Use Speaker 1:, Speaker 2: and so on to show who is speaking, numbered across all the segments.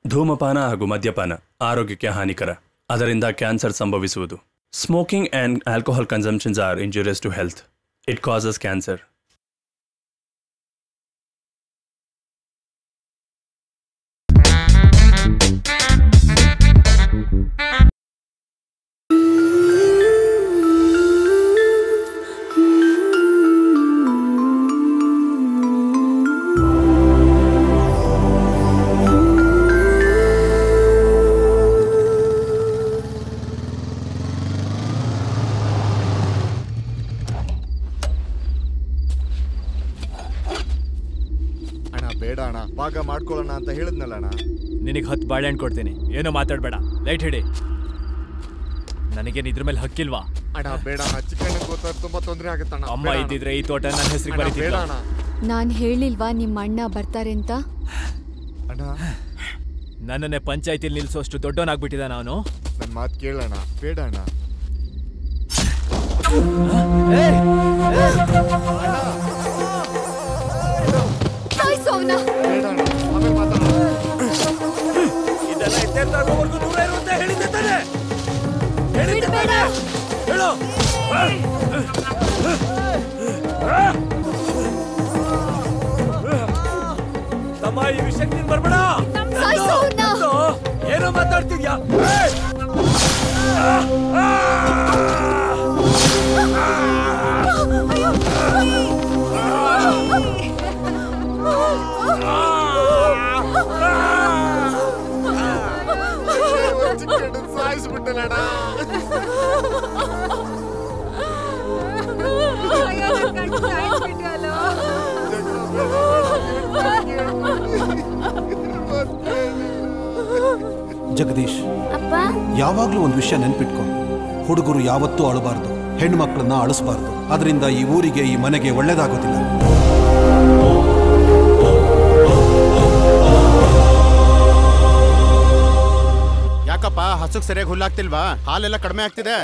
Speaker 1: ಧೂಮಪಾನ ಹಾಗೂ ಮದ್ಯಪಾನ ಆರೋಗ್ಯಕ್ಕೆ ಹಾನಿಕರ ಅದರಿಂದ ಕ್ಯಾನ್ಸರ್ ಸಂಭವಿಸುವುದು smoking and alcohol consumptions are injurious to health it causes cancer
Speaker 2: ಅಣ್ಣ ಬೇಡ ಅಣ್ಣ ಭಾಗ ಮಾಡ್ಕೊಳ್ಳೋಣ ಅಂತ ಹೇಳಿದ್ನಲ್ಲ ಅಣ್ಣ
Speaker 3: ನಿನಗೆ ಹತ್ತು ಬಾಳೆಹಣ್ಣು ಕೊಡ್ತೀನಿ ಏನೋ ಮಾತಾಡಬೇಡ ಲೈಟ್ ಹಿಡಿ ನನಗೇನು ಇದ್ರ ಮೇಲೆ ಹಕ್ಕಿಲ್ವಾ
Speaker 2: ಅಣ್ಣ ಬೇಡ ಅಣ್ಣ ಚಿಕ್ಕಣ್ಣ ಗೊತ್ತಾದ್ರೆ ತುಂಬಾ ತೊಂದರೆ ಆಗುತ್ತಣ್ಣ
Speaker 3: ಅಮ್ಮ
Speaker 2: ಬೇಡ ಅಣ್ಣ.
Speaker 3: ಇದ್ದಿದ್ರೆ ಈ ತೋಟ ನನ್ನ ಹೆಸರಿಗೆ
Speaker 2: ಅಣ್ಣ, ಬೇಡ
Speaker 3: ಬರೀತಿದ್ದ
Speaker 2: ಅಣ್ಣ
Speaker 4: ನಾನ್ ಹೇಳಿಲ್ವಾ ನಿಮ್ಮ ಅಣ್ಣ ಬರ್ತಾರೆ ಅಂತ
Speaker 2: ಅಣ್ಣ
Speaker 3: ನನ್ನನ್ನೇ ಪಂಚಾಯತಿಲಿ ನಿಲ್ಸೋಷ್ಟು ದೊಡ್ಡವನಾಗ್ಬಿಟ್ಟಿದ ನಾನು
Speaker 2: ನನ್ನ ಮಾತು ಕೇಳೋಣ ಬೇಡ ಅಣ್ಣ
Speaker 4: ಸಾಯ್ಸು ಅವ್ನ.
Speaker 2: ಬೇಡ ಅಣ್ಣ ಆಮೇಲೆ ಮಾತಾಡೋಣ
Speaker 3: ಇದೆಲ್ಲ ಎತ್ತೆತ್ತಾಗೋವರೆಗೂ ದೂರ ಇರುವಂತ ಹೇಳಿದ್ದೆ ತಾನೆ
Speaker 4: ಬಿಡ್ಬೇಡ.
Speaker 3: ಹೇಳು ತಮ್ಮ ಈ ವಿಷಯಕ್ಕೆ ನೀನ್ ಬರ್ಬೇಡ
Speaker 4: ಸಾಯ್ಸು ಅವ್ನ.
Speaker 3: ನಂದು. ಏನೋ ಮಾತಾಡ್ತಿದ್ಯಾ ಏಯ್!
Speaker 2: ಚಿಕ್ಕಣ್ಣ ಸಾಯಿಸ್ಬಿಟ್ಟನಣ್ಣ
Speaker 5: ಜಗದೀಶ್
Speaker 6: ಅಪ್ಪ
Speaker 5: ಯಾವಾಗ್ಲೂ ಒಂದು ವಿಷಯ ನೆನ್ಪಿಟ್ಕೊ ಹುಡುಗರು ಯಾವತ್ತೂ ಅಳಬಾರ್ದು ಹೆಣ್ಮಕ್ಳನ್ನ ಅಳಿಸ್ಬಾರ್ದು ಅದರಿಂದ ಈ ಊರಿಗೆ ಈ ಮನೆಗೆ ಒಳ್ಳೇದಾಗೋದಿಲ್ಲ
Speaker 7: ಯಾಕಪ್ಪ ಹಸುಕ್ ಸರಿಯಾಗಿ ಹುಲ್ಲಾಗ್ತಿಲ್ವಾ ಹಾಲೆಲ್ಲ ಕಡಿಮೆ ಆಗ್ತಿದೆ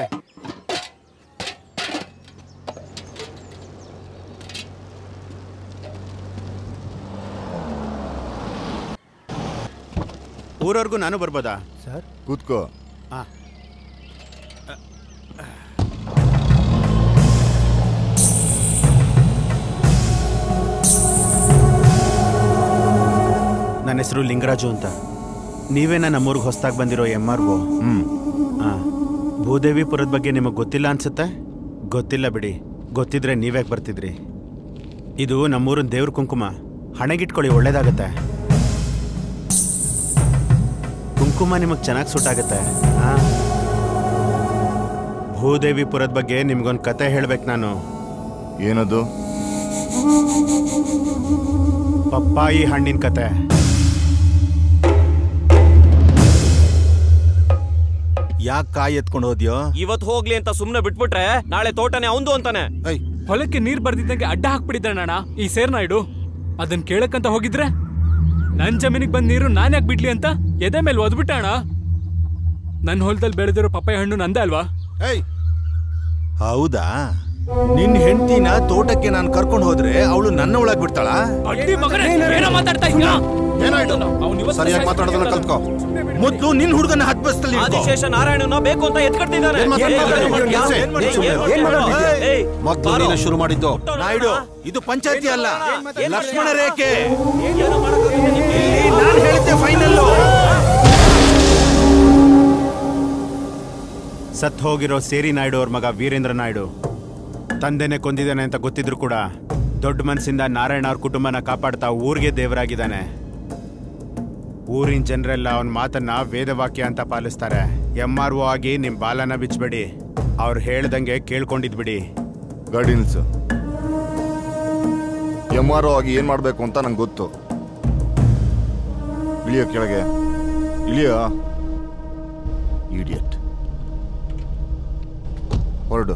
Speaker 7: ಊರವರೆಗೂ ನಾನು ಬರ್ಬೋದಾ ಸರ್
Speaker 2: ಕೂತ್ಕೋ
Speaker 7: ಹಾ ನನ್ನ ಹೆಸರು ಲಿಂಗರಾಜು ಅಂತ ನೀವೇನ ನಮ್ಮೂರಿಗೆ ಹೊಸ್ದಾಗಿ ಬಂದಿರೋ ಎಮ್ ಆರ್ ಒ ಹ್ಞೂ ಹಾಂ ಭೂದೇವಿಪುರದ ಬಗ್ಗೆ ನಿಮಗೆ ಗೊತ್ತಿಲ್ಲ ಅನ್ಸುತ್ತೆ ಗೊತ್ತಿಲ್ಲ ಬಿಡಿ ಗೊತ್ತಿದ್ರೆ ನೀವ್ಯಾಕೆ ಬರ್ತಿದ್ರಿ ಇದು ನಮ್ಮೂರಿನ ದೇವ್ರ ಕುಂಕುಮ ಹಣೆಗಿಟ್ಕೊಳ್ಳಿ ಒಳ್ಳೇದಾಗತ್ತೆ ಕುಂಕುಮ ನಿಮಗೆ ಚೆನ್ನಾಗಿ ಸೂಟಾಗತ್ತೆ ಹಾಂ ಭೂದೇವಿಪುರದ ಬಗ್ಗೆ ನಿಮ್ಗೊಂದು ಕತೆ ಹೇಳ್ಬೇಕು ನಾನು
Speaker 2: ಏನದು
Speaker 7: ಪಪ್ಪಾಯಿ ಹಣ್ಣಿನ ಕತೆ
Speaker 8: ಯಾಕೆ ಕಾಯಿ ಎತ್ಕೊಂಡು ಹೋದ್ಯೋ
Speaker 9: ಇವತ್ ಹೋಗ್ಲಿ ಅಂತ ಸುಮ್ನೆ ಬಿಟ್ಬಿಟ್ರೆ ನಾಳೆ ತೋಟನೇ ಅವಂದು ಅಂತಾನೆ
Speaker 10: ಹೊಲಕ್ಕೆ ನೀರ್ ಬರ್ದಿದ್ದಂಗೆ ಅಡ್ಡ ಹಾಕ್ಬಿಟ್ಟಿದ್ದಣ್ಣ ಈ ಸೇರ್ನಾಯ್ಡು ಅದನ್ ಕೇಳಕ್ಕಂತ ಹೋಗಿದ್ರೆ ನನ್ ಜಮೀನಿಗೆ ಬಂದ್ ನೀರು ನಾನ್ ಯಾಕೆ ಬಿಡ್ಲಿ ಅಂತ ಎದೆ ಮೇಲೆ ಒದ್ಬಿಟ್ಟ ಅಣ್ಣ ನನ್ ಹೊಲದಲ್ಲಿ ಬೆಳೆದಿರೋ ಪಪ್ಪಾಯ ಹಣ್ಣು ನಂದೇ ಅಲ್ವಾ
Speaker 7: ಏಯ್
Speaker 8: ಹೌದಾ ನಿನ್ ಹೆಂಡತಿನ ತೋಟಕ್ಕೆ ನಾನು ಕರ್ಕೊಂಡು ಹೋದ್ರೆ ಅವಳು ನನ್ನ ಒಳಗ್ ಬಿಡ್ತಾಳ
Speaker 10: ಅಡ್ಡಿ ಮಗನೇ, ಏನೋ ಮಾತಾಡ್ತಾ ಇದ್ಯಾ?
Speaker 7: ಏನಾಯ್ತು
Speaker 10: ಅವ್ನ್ ಇವತ್ತು
Speaker 8: ಸರಿಯಾಗಿ ಮಾತಾಡೋದನ್ನ ಕಲ್ತ್ಕೋ ಮೊದ್ಲು ನಿನ್ ಹುಡುಗನ ಹತ್ ಬಸ್ತಲ್ಲಿ
Speaker 9: ಆದಿಶೇಷ ನಾರಾಯಣನ ಬೇಕು ಅಂತ ಎತ್ಕಡ್ತಿದ್ದಾನೆ
Speaker 7: ಏನ್ ಮಾತಾಡ್ತಾ ಇದ್ದೀಯ?
Speaker 5: ಮೊದ್ಲು ನೀನು ಶುರು ಮಾಡಿದ್ದು
Speaker 8: ನಾಯ್ಡು ಇದು ಪಂಚಾಯತಿ ಅಲ್ಲ ಲಕ್ಷ್ಮಣ ರೇಖೆ
Speaker 7: ನಾನು ಹೇಳಿದ್ದೆ ಫೈನಲ್ಲು ಸತ್ ಹೋಗಿರೋ ಸೇರಿ ನಾಯ್ಡು ಅವ್ರ ಮಗ ವೀರೇಂದ್ರ ನಾಯ್ಡು ತಂದೆನೆ ಕೊಂದಿದ್ದಾನೆ ಅಂತ ಗೊತ್ತಿದ್ರು ಕೂಡ ದೊಡ್ಡ ಮನಸ್ಸಿಂದ ನಾರಾಯಣ ಅವ್ರ ಕುಟುಂಬನ ಕಾಪಾಡ್ತಾ ಊರಿಗೆ ದೇವರಾಗಿದ್ದಾನೆ ಊರಿನ ಜನರೆಲ್ಲ ಅವನ ಮಾತನ್ನ ವೇದವಾಕ್ಯ ಅಂತ ಪಾಲಿಸ್ತಾರೆ ಎಂ ಆರ್ ಒ ಆಗಿ ನಿಮ್ ಬಾಲನ ಬಿಚ್ಚಬೇಡಿ ಅವ್ರು ಹೇಳ್ದಂಗೆ ಕೇಳ್ಕೊಂಡಿದ್ಬಿಡಿ
Speaker 2: ಗಾಡಿ ನಿಲ್ಸು ಎಮ್ ಆರ್ ಆಗಿ ಏನ್ ಮಾಡ್ಬೇಕು ಅಂತ ನಂಗೆ ಗೊತ್ತು ಇಳಿಯೋ ಕೆಳಗೆ ಇಳಿಯೋ ಇಡಿಯಟ್ ಹೊರಡು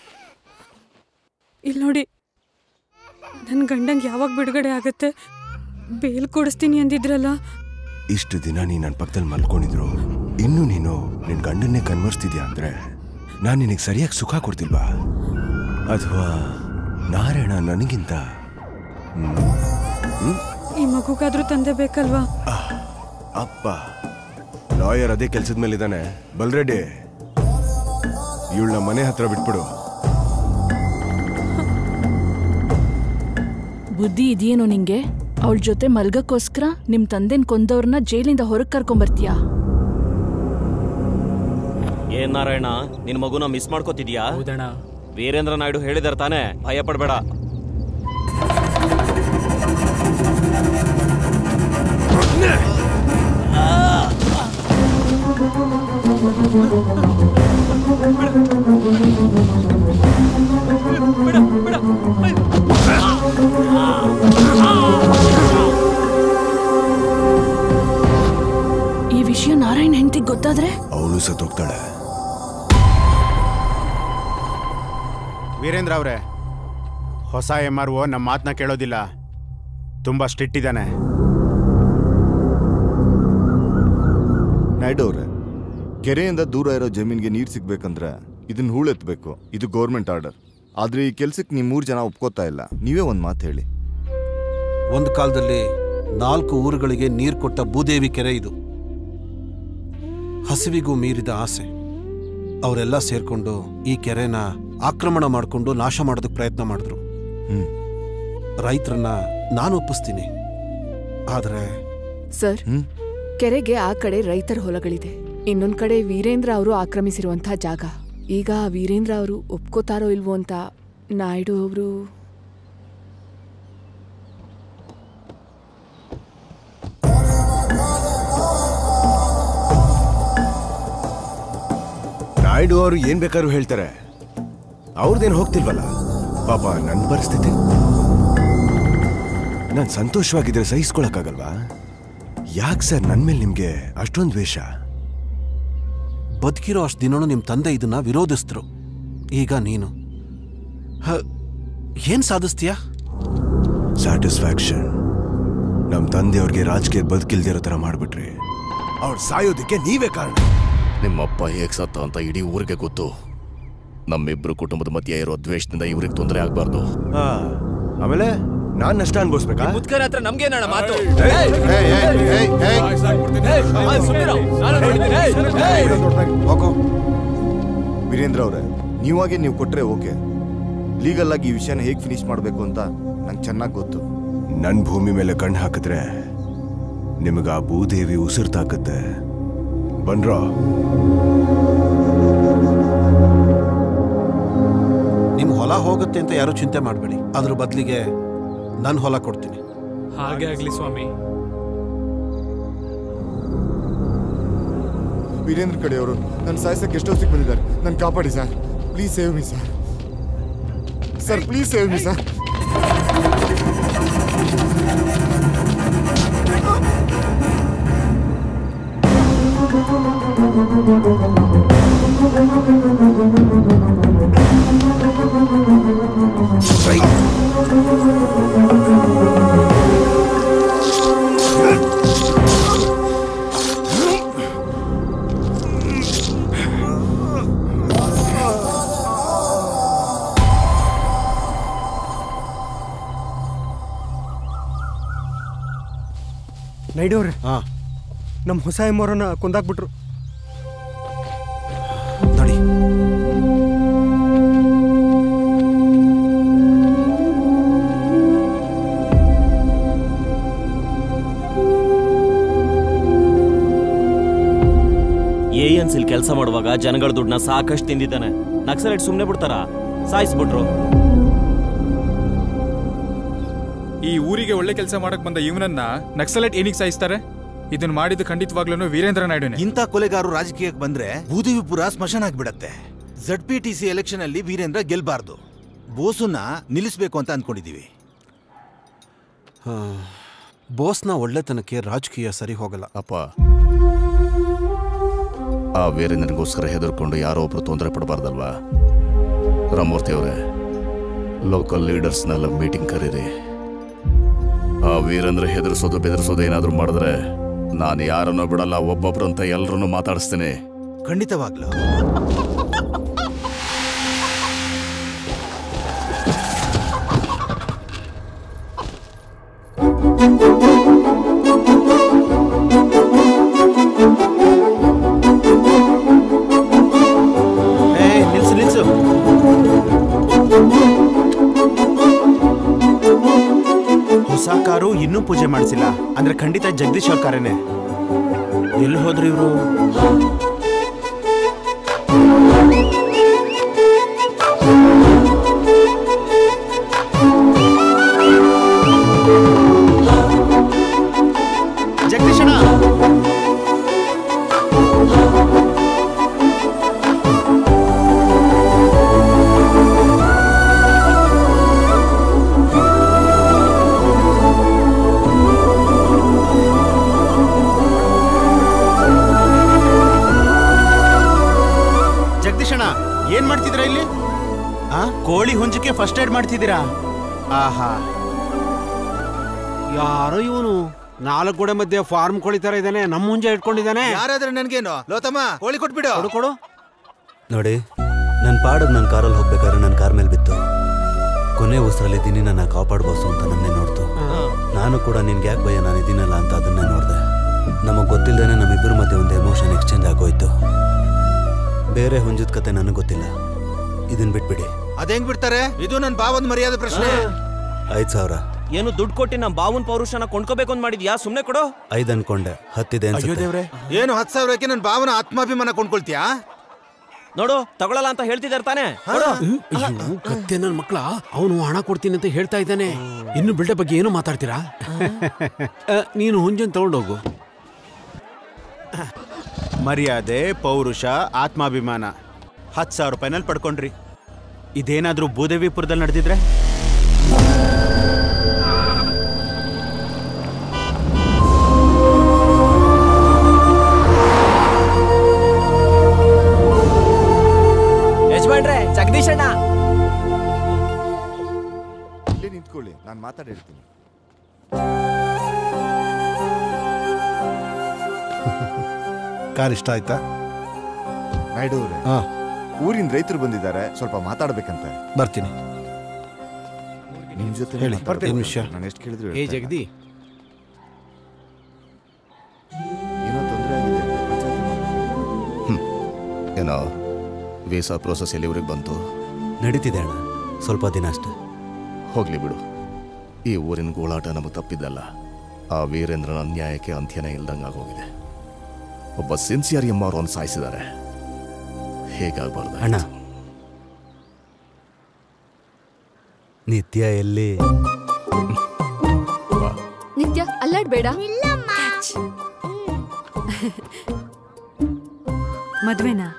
Speaker 11: ಇಲ್ಲಿ ನೋಡಿ ನನ್ನ ಗಂಡಂಗೆ ಯಾವಾಗ ಬಿಡುಗಡೆ ಆಗುತ್ತೆ
Speaker 6: ಬೇಲ್ ಕೊಡಿಸ್ತೀನಿ ಅಂದಿದ್ರಲ್ಲ
Speaker 11: ಇಷ್ಟು ದಿನ ನೀ ನನ್ನ ಪಕ್ಕದಲ್ಲಿ ಮಲ್ಕೊಂಡಿದ್ರು ಇನ್ನು ನೀನು ನಿನ್ನ ಗಂಡನ್ನೇ ಕನ್ವರ್ಸ್ತಿದ್ಯಾ ಅಂದ್ರೆ ನಾನು ನಿನಗೆ ಸರಿಯಾಗಿ ಸುಖ ಕೊಡ್ತಿಲ್ವಾ ಅಥವಾ ನಾರಾಯಣ ನನಗಿಂತ ಹ್ಮ್? ಹ್ಮ್?
Speaker 6: ಈ ಮಗುಗಾದ್ರೂ ತಂದೆ ಬೇಕಲ್ವಾ
Speaker 11: ಅಪ್ಪ ಲಾಯರ್ ಅದೇ ಕೆಲ್ಸದ ಮೇಲಿದ್ದಾನೆ ಬಲ್ರೆಡ್ಡಿ ಇವಳನ್ನ ಮನೆ ಹತ್ರ ಬಿಟ್ಬಿಡು
Speaker 12: ಬುದ್ಧಿ ಇದೆಯೇನೋ ನಿಂಗೆ ಅವಳ ಜೊತೆ ಮಲ್ಗಕ್ಕೋಸ್ಕರ ನಿಮ್ ತಂದೆನ್ ಕೊಂದವ್ರನ್ನ ಜೈಲಿಂದ ಹೊರಗ್ ಕರ್ಕೊಂಬರ್ತೀಯಾ
Speaker 9: ಏನ್ ನಾರಾಯಣ ನಿನ್ ಮಗುನ ಮಿಸ್ ಮಾಡ್ಕೋತಿದ್ಯಾ
Speaker 10: ಹೌದಣ್ಣ
Speaker 9: ವೀರೇಂದ್ರ ನಾಯ್ಡು ಹೇಳಿದಾರೆ ತಾನೇ ಭಯ ಪಡ್ಬೇಡ
Speaker 12: ಈ ವಿಷಯ ನಾರಾಯಣ್ ಹೆಂಡತಿಗೆ ಗೊತ್ತಾದ್ರೆ
Speaker 11: ಅವಳು ಸತ್ತೋಗ್ತಾಳೆ
Speaker 7: ವೀರೇಂದ್ರ ಅವರೇ ಹೊಸ ಎಮ್ ಆರ್ ಒ ನಮ್ಮ ಮಾತನ್ನ ಕೇಳೋದಿಲ್ಲ ತುಂಬ ಸ್ಟ್ರಿಕ್ಟ್ ಇದ್ದಾನೆ
Speaker 2: ನಾಯ್ಡು ಅವ್ರೆ ಕೆರೆಯಿಂದ ದೂರ ಇರೋ ಜಮೀನ್ಗೆ ನೀರು ಸಿಗ್ಬೇಕಂದ್ರೆ ಇದನ್ನ ಹೂಳೆತ್ಬೇಕು ಇದು ಗೌರ್ಮೆಂಟ್ ಆರ್ಡರ್ ಆದ್ರೆ ಈ ಕೆಲ್ಸಕ್ಕೆ ನೀವು ಮೂರು ಜನ ಒಪ್ಕೋತಾ ಇಲ್ಲ ನೀವೇ ಒಂದು ಮಾತು ಹೇಳಿ
Speaker 5: ಒಂದು ಕಾಲದಲ್ಲಿ ನಾಲ್ಕು ಊರುಗಳಿಗೆ ನೀರು ಕೊಟ್ಟ ಭೂದೇವಿ ಕೆರೆ ಇದು ಹಸಿವಿಗೂ ಮೀರಿದ ಆಸೆ ಅವರೆಲ್ಲ ಸೇರ್ಕೊಂಡು ಈ ಕೆರೆನ ಆಕ್ರಮಣ ಮಾಡಿಕೊಂಡು ನಾಶ ಮಾಡೋದಕ್ಕೆ ಪ್ರಯತ್ನ ಮಾಡಿದ್ರು ರೈತರನ್ನ ನಾನು ಒಪ್ಪಿಸ್ತೀನಿ ಆದರೆ
Speaker 13: ಸರ್ ಕೆರೆಗೆ ಆ ಕಡೆ ರೈತರ ಹೊಲಗಳಿದೆ ಇನ್ನೊಂದ್ ಕಡೆ ವೀರೇಂದ್ರ ಅವರು ಆಕ್ರಮಿಸಿರುವಂತಹ ಜಾಗ ಈಗ ವೀರೇಂದ್ರ ಅವರು ಒಪ್ಕೋತಾರೋ ಇಲ್ವೋ ಅಂತ ನಾಯ್ಡು ಅವರು
Speaker 11: ನಾಯ್ಡು ಅವರು ಏನ್ ಬೇಕಾದ್ರೂ ಹೇಳ್ತಾರೆ ಅವ್ರದ್ದೇನು ಹೋಗ್ತಿಲ್ವಲ್ಲ ಪಾಪ ನನ್ನ ಪರಿಸ್ಥಿತಿ ನಾನು ಸಂತೋಷವಾಗಿದ್ರೆ ಸಹಿಸ್ಕೊಳಕ್ಕಾಗಲ್ವಾ ಯಾಕೆ ಸರ್ ನನ್ನ ಮೇಲೆ ನಿಮ್ಗೆ ಅಷ್ಟೊಂದು ದ್ವೇಷ
Speaker 5: ಬದುಕಿರೋ ಅಷ್ಟು ದಿನನೂ ನಿಮ್ಮ ತಂದೆ ಇದನ್ನ ವಿರೋಧಿಸಿದ್ರು ಈಗ ನೀನು ಹ, ಏನ್ ಸಾಧಿಸ್ತೀಯಾ
Speaker 11: ಸ್ಯಾಟಿಸ್ಫ್ಯಾಕ್ಷನ್ ನಮ್ಮ ತಂದೆಯವ್ರಿಗೆ ರಾಜಕೀಯ ಬದುಕಿಲ್ದಿರೋ ಥರ ಮಾಡ್ಬಿಟ್ರಿ ಅವ್ರು ಸಾಯೋದಕ್ಕೆ ನೀವೇ ಕಾರಣ
Speaker 14: ನಿಮ್ಮಪ್ಪ ಹೇಗ್ ಸತ್ತ ಅಂತ ಇಡೀ ಊರಿಗೆ ಗೊತ್ತು ನಮ್ಮಿಬ್ರು ಕುಟುಂಬದ ಮಧ್ಯೆ ಇರೋ ದ್ವೇಷದಿಂದ ಇವ್ರಿಗೆ ತೊಂದರೆ ಆಗ್ಬಾರ್ದು
Speaker 11: ಆ, ಆಮೇಲೆ ನಾನ್ ನಷ್ಟ ಅನ್ಭವಿಸ್ಬೇಕಾ
Speaker 3: ಮುದ್ಕರ ಹತ್ರ ನಮ್ಗೇನಣ್ಣ ಮಾತು
Speaker 2: ಹೋಗೋ ವೀರೇಂದ್ರ ಅವರೇ ನೀವಾಗೆ ನೀವು ಕೊಟ್ರೆ ಓಕೆ ಲೀಗಲ್ ಆಗಿ ಈ ವಿಷಯನ ಹೇಗೆ ಫಿನಿಶ್ ಮಾಡಬೇಕು ಅಂತ ನಂಗೆ ಚೆನ್ನಾಗಿ ಗೊತ್ತು
Speaker 11: ನನ್ ಭೂಮಿ ಮೇಲೆ ಕಣ್ಣು ಹಾಕಿದ್ರೆ ನಿಮಗ ಆ ಭೂದೇವಿ ಉಸಿರು ತಾಕತ್ತೆ ಬನ್ರೋ
Speaker 5: ನಿಮ್ಮ ಹೊಲ ಹೋಗುತ್ತೆ ಅಂತ ಯಾರು ಚಿಂತೆ ಮಾಡಬೇಡಿ ಅದ್ರ ಬದಲಿಗೆ ನನ್ನ ಹೊಲ ಕೊಡ್ತೀನಿ
Speaker 10: ಹಾಗೆ ಆಗ್ಲಿ ಸ್ವಾಮಿ
Speaker 2: ವೀರೇಂದ್ರ ಕಡೆಯವರು ನನ್ನ ಸಾಯಿಸಕ್ಕೆ ಎಷ್ಟೋ ಸಿಕ್ ಬಂದಿದ್ದಾರೆ ನನ್ನ ಕಾಪಾಡಿ sir please save me sir sir please save me sir
Speaker 15: Naidu ಅವ್ರೆ
Speaker 5: ಹಾ
Speaker 15: ನಮ್ಮ ಹೊಸ ಎಮ್ಮೋರನ್ನ ಕೊಂದಾಕ್ಬಿಟ್ರು
Speaker 5: ನಡಿ
Speaker 9: ಎ ಎನ್ ಸಿಲ್ ಕೆಲಸ ಮಾಡುವಾಗ ಜನಗಳ ದುಡ್ಡನ್ನ ಸಾಕಷ್ಟು ತಿಂದಿದ್ದಾನೆ ನಕ್ಸಲೈಟ್ ಸುಮ್ಮನೆ ಬಿಡ್ತಾರ ಸಾಯಿಸ್ಬಿಟ್ರು
Speaker 16: ಈ ಊರಿಗೆ ಒಳ್ಳೆ ಕೆಲಸ ಮಾಡಕ್ ಬಂದ ಇವನನ್ನ ನಕ್ಸಲೈಟ್ ಏನಿಗೆ ಸಾಯಿಸ್ತಾರೆ ಇದನ್ನ ಮಾಡಿದ್ದು ಖಂಡಿತವಾಗ್ಲೂ ವೀರೇಂದ್ರ ನಾಯ್ಡುನೇ
Speaker 8: ಇಂಥ ಕೊಲೆಗಾರರು ರಾಜಕೀಯಕ್ಕೆ ಬಂದ್ರೆ ಭೂದೇವಿಪುರ ಸ್ಮಶಾನ ಆಗ್ಬಿಡತ್ತೆ Z P T C election ಅಲ್ಲಿ ವೀರೇಂದ್ರ ಗೆಲ್ಬಾರ್ದು ಬೋಸುನ್ನ ನಿಲ್ಲಿಸ್ಬೇಕು ಅಂತ ಅಂದ್ಕೊಂಡಿದೀವಿ
Speaker 5: ಹಾ. ಬೋಸ್ನ ಒಳ್ಳೆತನಕ್ಕೆ ರಾಜಕೀಯ ಸರಿ ಹೋಗಲ್ಲ
Speaker 14: ಅಪ್ಪ ಆ ವೀರೇಂದ್ರನಿಗೋಸ್ಕರ ಹೆದರ್ಕೊಂಡು ಯಾರೋ ಒಬ್ರು ತೊಂದರೆ ಪಡಬಾರ್ದಲ್ವಾ ರಾಮೂರ್ತಿ ಅವರೇ ಲೋಕಲ್ ಲೀಡರ್ಸ್ನೆಲ್ಲ ಮೀಟಿಂಗ್ ಕರೀರಿ ಆ ವೀರೇಂದ್ರ ಹೆದರ್ಸೋದು ಬೆದರ್ಸೋದು ಏನಾದ್ರೂ ಮಾಡಿದ್ರೆ ನಾನು ಯಾರನ್ನೋ ಬಿಡಲ್ಲ ಒಬ್ಬೊಬ್ರು ಅಂತ ಎಲ್ರನ್ನೂ ಮಾತಾಡಿಸ್ತೀನಿ
Speaker 8: ಖಂಡಿತವಾಗ್ಲೂ
Speaker 7: ಏಯ್ ನಿಲ್ಸು ನಿಲ್ಸು ಹೊಸ ಕಾರು ಇನ್ನೂ ಪೂಜೆ ಮಾಡಿಸಿಲ್ಲ ಅಂದ್ರೆ ಖಂಡಿತ ಜಗದೀಶ್ ಅವ್ರ ಕಾರೇನೆ ಎಲ್ಲಿ ಹೋದ್ರು ಇವರು ಜಗದೀಶಣ್ಣ ಜಗದೀಶಣ್ಣ ಏನ್ ಮಾಡ್ತಿದ್ದೀರಾ ಇಲ್ಲಿ ಆ ಕೋಳಿ ಹುಂಜಕ್ಕೆ ಫಸ್ಟ್ ಏಡ್ ಮಾಡ್ತಿದ್ದೀರಾ ಆಹಾ
Speaker 5: ಯಾರೋ ಇವನು ನಾಲ್ಕು ಗೋಡೆ ಮಧ್ಯೆ ಫಾರ್ಮ್ ಕೋಳಿ ತರ ಇದ್ದಾನೆ ನಮ್ಮ ಮುಂಜೆ ಇಟ್ಕೊಂಡಿದ್ದಾನೆ
Speaker 8: ಯಾರಾದ್ರೆ ನನ್ಗೇನು ಲೋತಮ್ಮ ಕೋಳಿ ಕೊಟ್ಬಿಡು
Speaker 5: ಕೊಡು ಕೊಡು
Speaker 17: ನೋಡಿ ನನ್ನ ಪಾಡಿಗೆ ನನ್ನ ಕಾರಲ್ಲಿ ಹೋಗ್ಬೇಕಾದ್ರೆ ನನ್ನ ಕಾರ್ ಮೇಲೆ ಬಿತ್ತು ಕೊನೆ ಉಸಿರಲ್ಲಿದ್ದೀನಿ ನನ್ನ ಕಾಪಾಡ್ಬೋದು ಅಂತ ನನ್ನೇ ನೋಡ್ತು ನಾನು ಕೂಡ ನಿನ್ಗೆ ಯಾಕೆ ಭಯ ನಾನು ಇದ್ದೀನಲ್ಲ ಅಂತ ಅದನ್ನೇ ನೋಡಿದೆ ನಮಗೆ ಗೊತ್ತಿಲ್ಲದೇನೆ ನಮ್ಮಿಬ್ಬರ ಮಧ್ಯೆ ಒಂದು ಎಮೋಷನ್ ಎಕ್ಸ್ಚೇಂಜ್ ಆಗೋಯ್ತು ಬೇರೆ ಹುಂಜದ ಕತೆ ನನಗೆ ಗೊತ್ತಿಲ್ಲ ಇದನ್ನ ಬಿಟ್ಬಿಡಿ
Speaker 8: ಅದೇಂಗ್ ಬಿಡ್ತಾರೆ ಇದು ನನ್ ಬಾವನ್ ಮರ್ಯಾದೆ ಪ್ರಶ್ನೆ
Speaker 17: ಐದು ಸಾವಿರ
Speaker 9: ಏನು ದುಡ್ಡು ಕೊಟ್ಟು ನಮ್ಮ ಬಾವನ್ ಪೌರುಷನ ಕೊಂಡ್ಕೋಬೇಕು ಅಂತ ಮಾಡಿದ್ಯಾ ಸುಮ್ನೆ ಕೊಡು
Speaker 17: ಐದು ಅನ್ಕೊಂಡೆ ಹತ್ತಿದೆ ಅನ್ಸುತ್ತೆ
Speaker 8: ಏನು ಹತ್ತು ಸಾವಿರಕ್ಕೆ ನನ್ ಬಾವನ ಆತ್ಮಾಭಿಮಾನ ಕೊಂಡ್ಕೊಳ್ತೀಯಾ
Speaker 9: ನೋಡು ತಗೊಳಲ್ಲ ಅಂತ ಹೇಳ್ತಿದಾರೆ ತಾನೆ ಕೊಡು
Speaker 5: ಅಯ್ಯೋ ಕತ್ತೆ ನನ್ನ ಮಕ್ಕಳ ಅವನು ಹಣ ಕೊಡ್ತೀನಿ ಅಂತ ಹೇಳ್ತಾ ಇದ್ದಾನೆ ಇನ್ನು ಬಿಲ್ಡ ಬಗ್ಗೆ ಏನು ಮಾತಾಡ್ತೀರಾ ಅ, ನೀನು ಹುಂಜನ್ ತಗೊಂಡೋಗು
Speaker 7: ಮರ್ಯಾದೆ ಪೌರುಷ ಆತ್ಮಾಭಿಮಾನ ಹತ್ತು ಸಾವಿರ ರೂಪಾಯಿನಲ್ಲಿ ಪಡ್ಕೊಂಡ್ರಿ ಇದೇನಾದ್ರೂ ಭೂದೇವಿಪುರದಲ್ಲಿ ನಡೆದಿದ್ರೆ
Speaker 3: ಯಜಮಾನ್ರೆ ಜಗದೀಶ್ ಅಣ್ಣ
Speaker 2: ಇಲ್ಲೇ ನಿಂತ್ಕೊಳ್ಳಿ ನಾನು ಮಾತಾಡಿರ್ತೀನಿ
Speaker 5: ಕಾರ್ ಇಷ್ಟ ಆಯ್ತಾ
Speaker 2: ನಾಯ್ಡು ಅವರೇ
Speaker 5: ಹಾ
Speaker 2: ಊರಿನ ರೈತರು ಬಂದಿದ್ದಾರೆ ಸ್ವಲ್ಪ ಮಾತಾಡ್ಬೇಕಂತೆ
Speaker 5: ಬರ್ತೀನಿ
Speaker 2: ನಿಮ್ ಜೊತೆ
Speaker 5: ಹೇಳಿ,
Speaker 2: ಮಾತಾಡ್ಬೇಕು.
Speaker 5: ಏನ್ ವಿಷಯ?
Speaker 2: ನಾನು ಎಷ್ಟು ಕೇಳಿದ್ರು
Speaker 5: ಏ ಜಗದಿ
Speaker 2: ಏನೋ ತೊಂದರೆ ಆಗಿದೆ ಅಂತ ಪಂಚಾಯ್ತಿ ಮಾತಾಡ್ಬೇಕು.
Speaker 14: ಏನೋ ವೀಸಾ ಪ್ರೋಸೆಸ್ ಎಲ್ಲಿವರೆಗೆ ಬಂತು
Speaker 17: ನಡೀತಿದೆ ಅಣ್ಣ ಸ್ವಲ್ಪ ದಿನ ಅಷ್ಟೇ
Speaker 14: ಹೋಗ್ಲಿ ಬಿಡು ಈ ಊರಿನ ಗೋಳಾಟ ನಮಗೆ ತಪ್ಪಿದ್ದಲ್ಲ ಆ ವೀರೇಂದ್ರನ ಅನ್ಯಾಯಕ್ಕೆ ಅಂತ್ಯನೇ ಇಲ್ದಂಗಾಗೋಗಿದೆ ಒಬ್ಬ ಸಿನ್ಸಿಯರ್ ಎಮ್ಮವ್ರನ್ನು ಸಾಯಿಸಿದ್ದಾರೆ ಹೇಗಾಗಬಾರ್ದು
Speaker 17: ಅಣ್ಣ ನಿತ್ಯ ಎಲ್ಲಿ
Speaker 4: ನಿತ್ಯ ಅಲ್ಲಾಡ್ಬೇಡ
Speaker 6: ಮದ್ವೆನಾ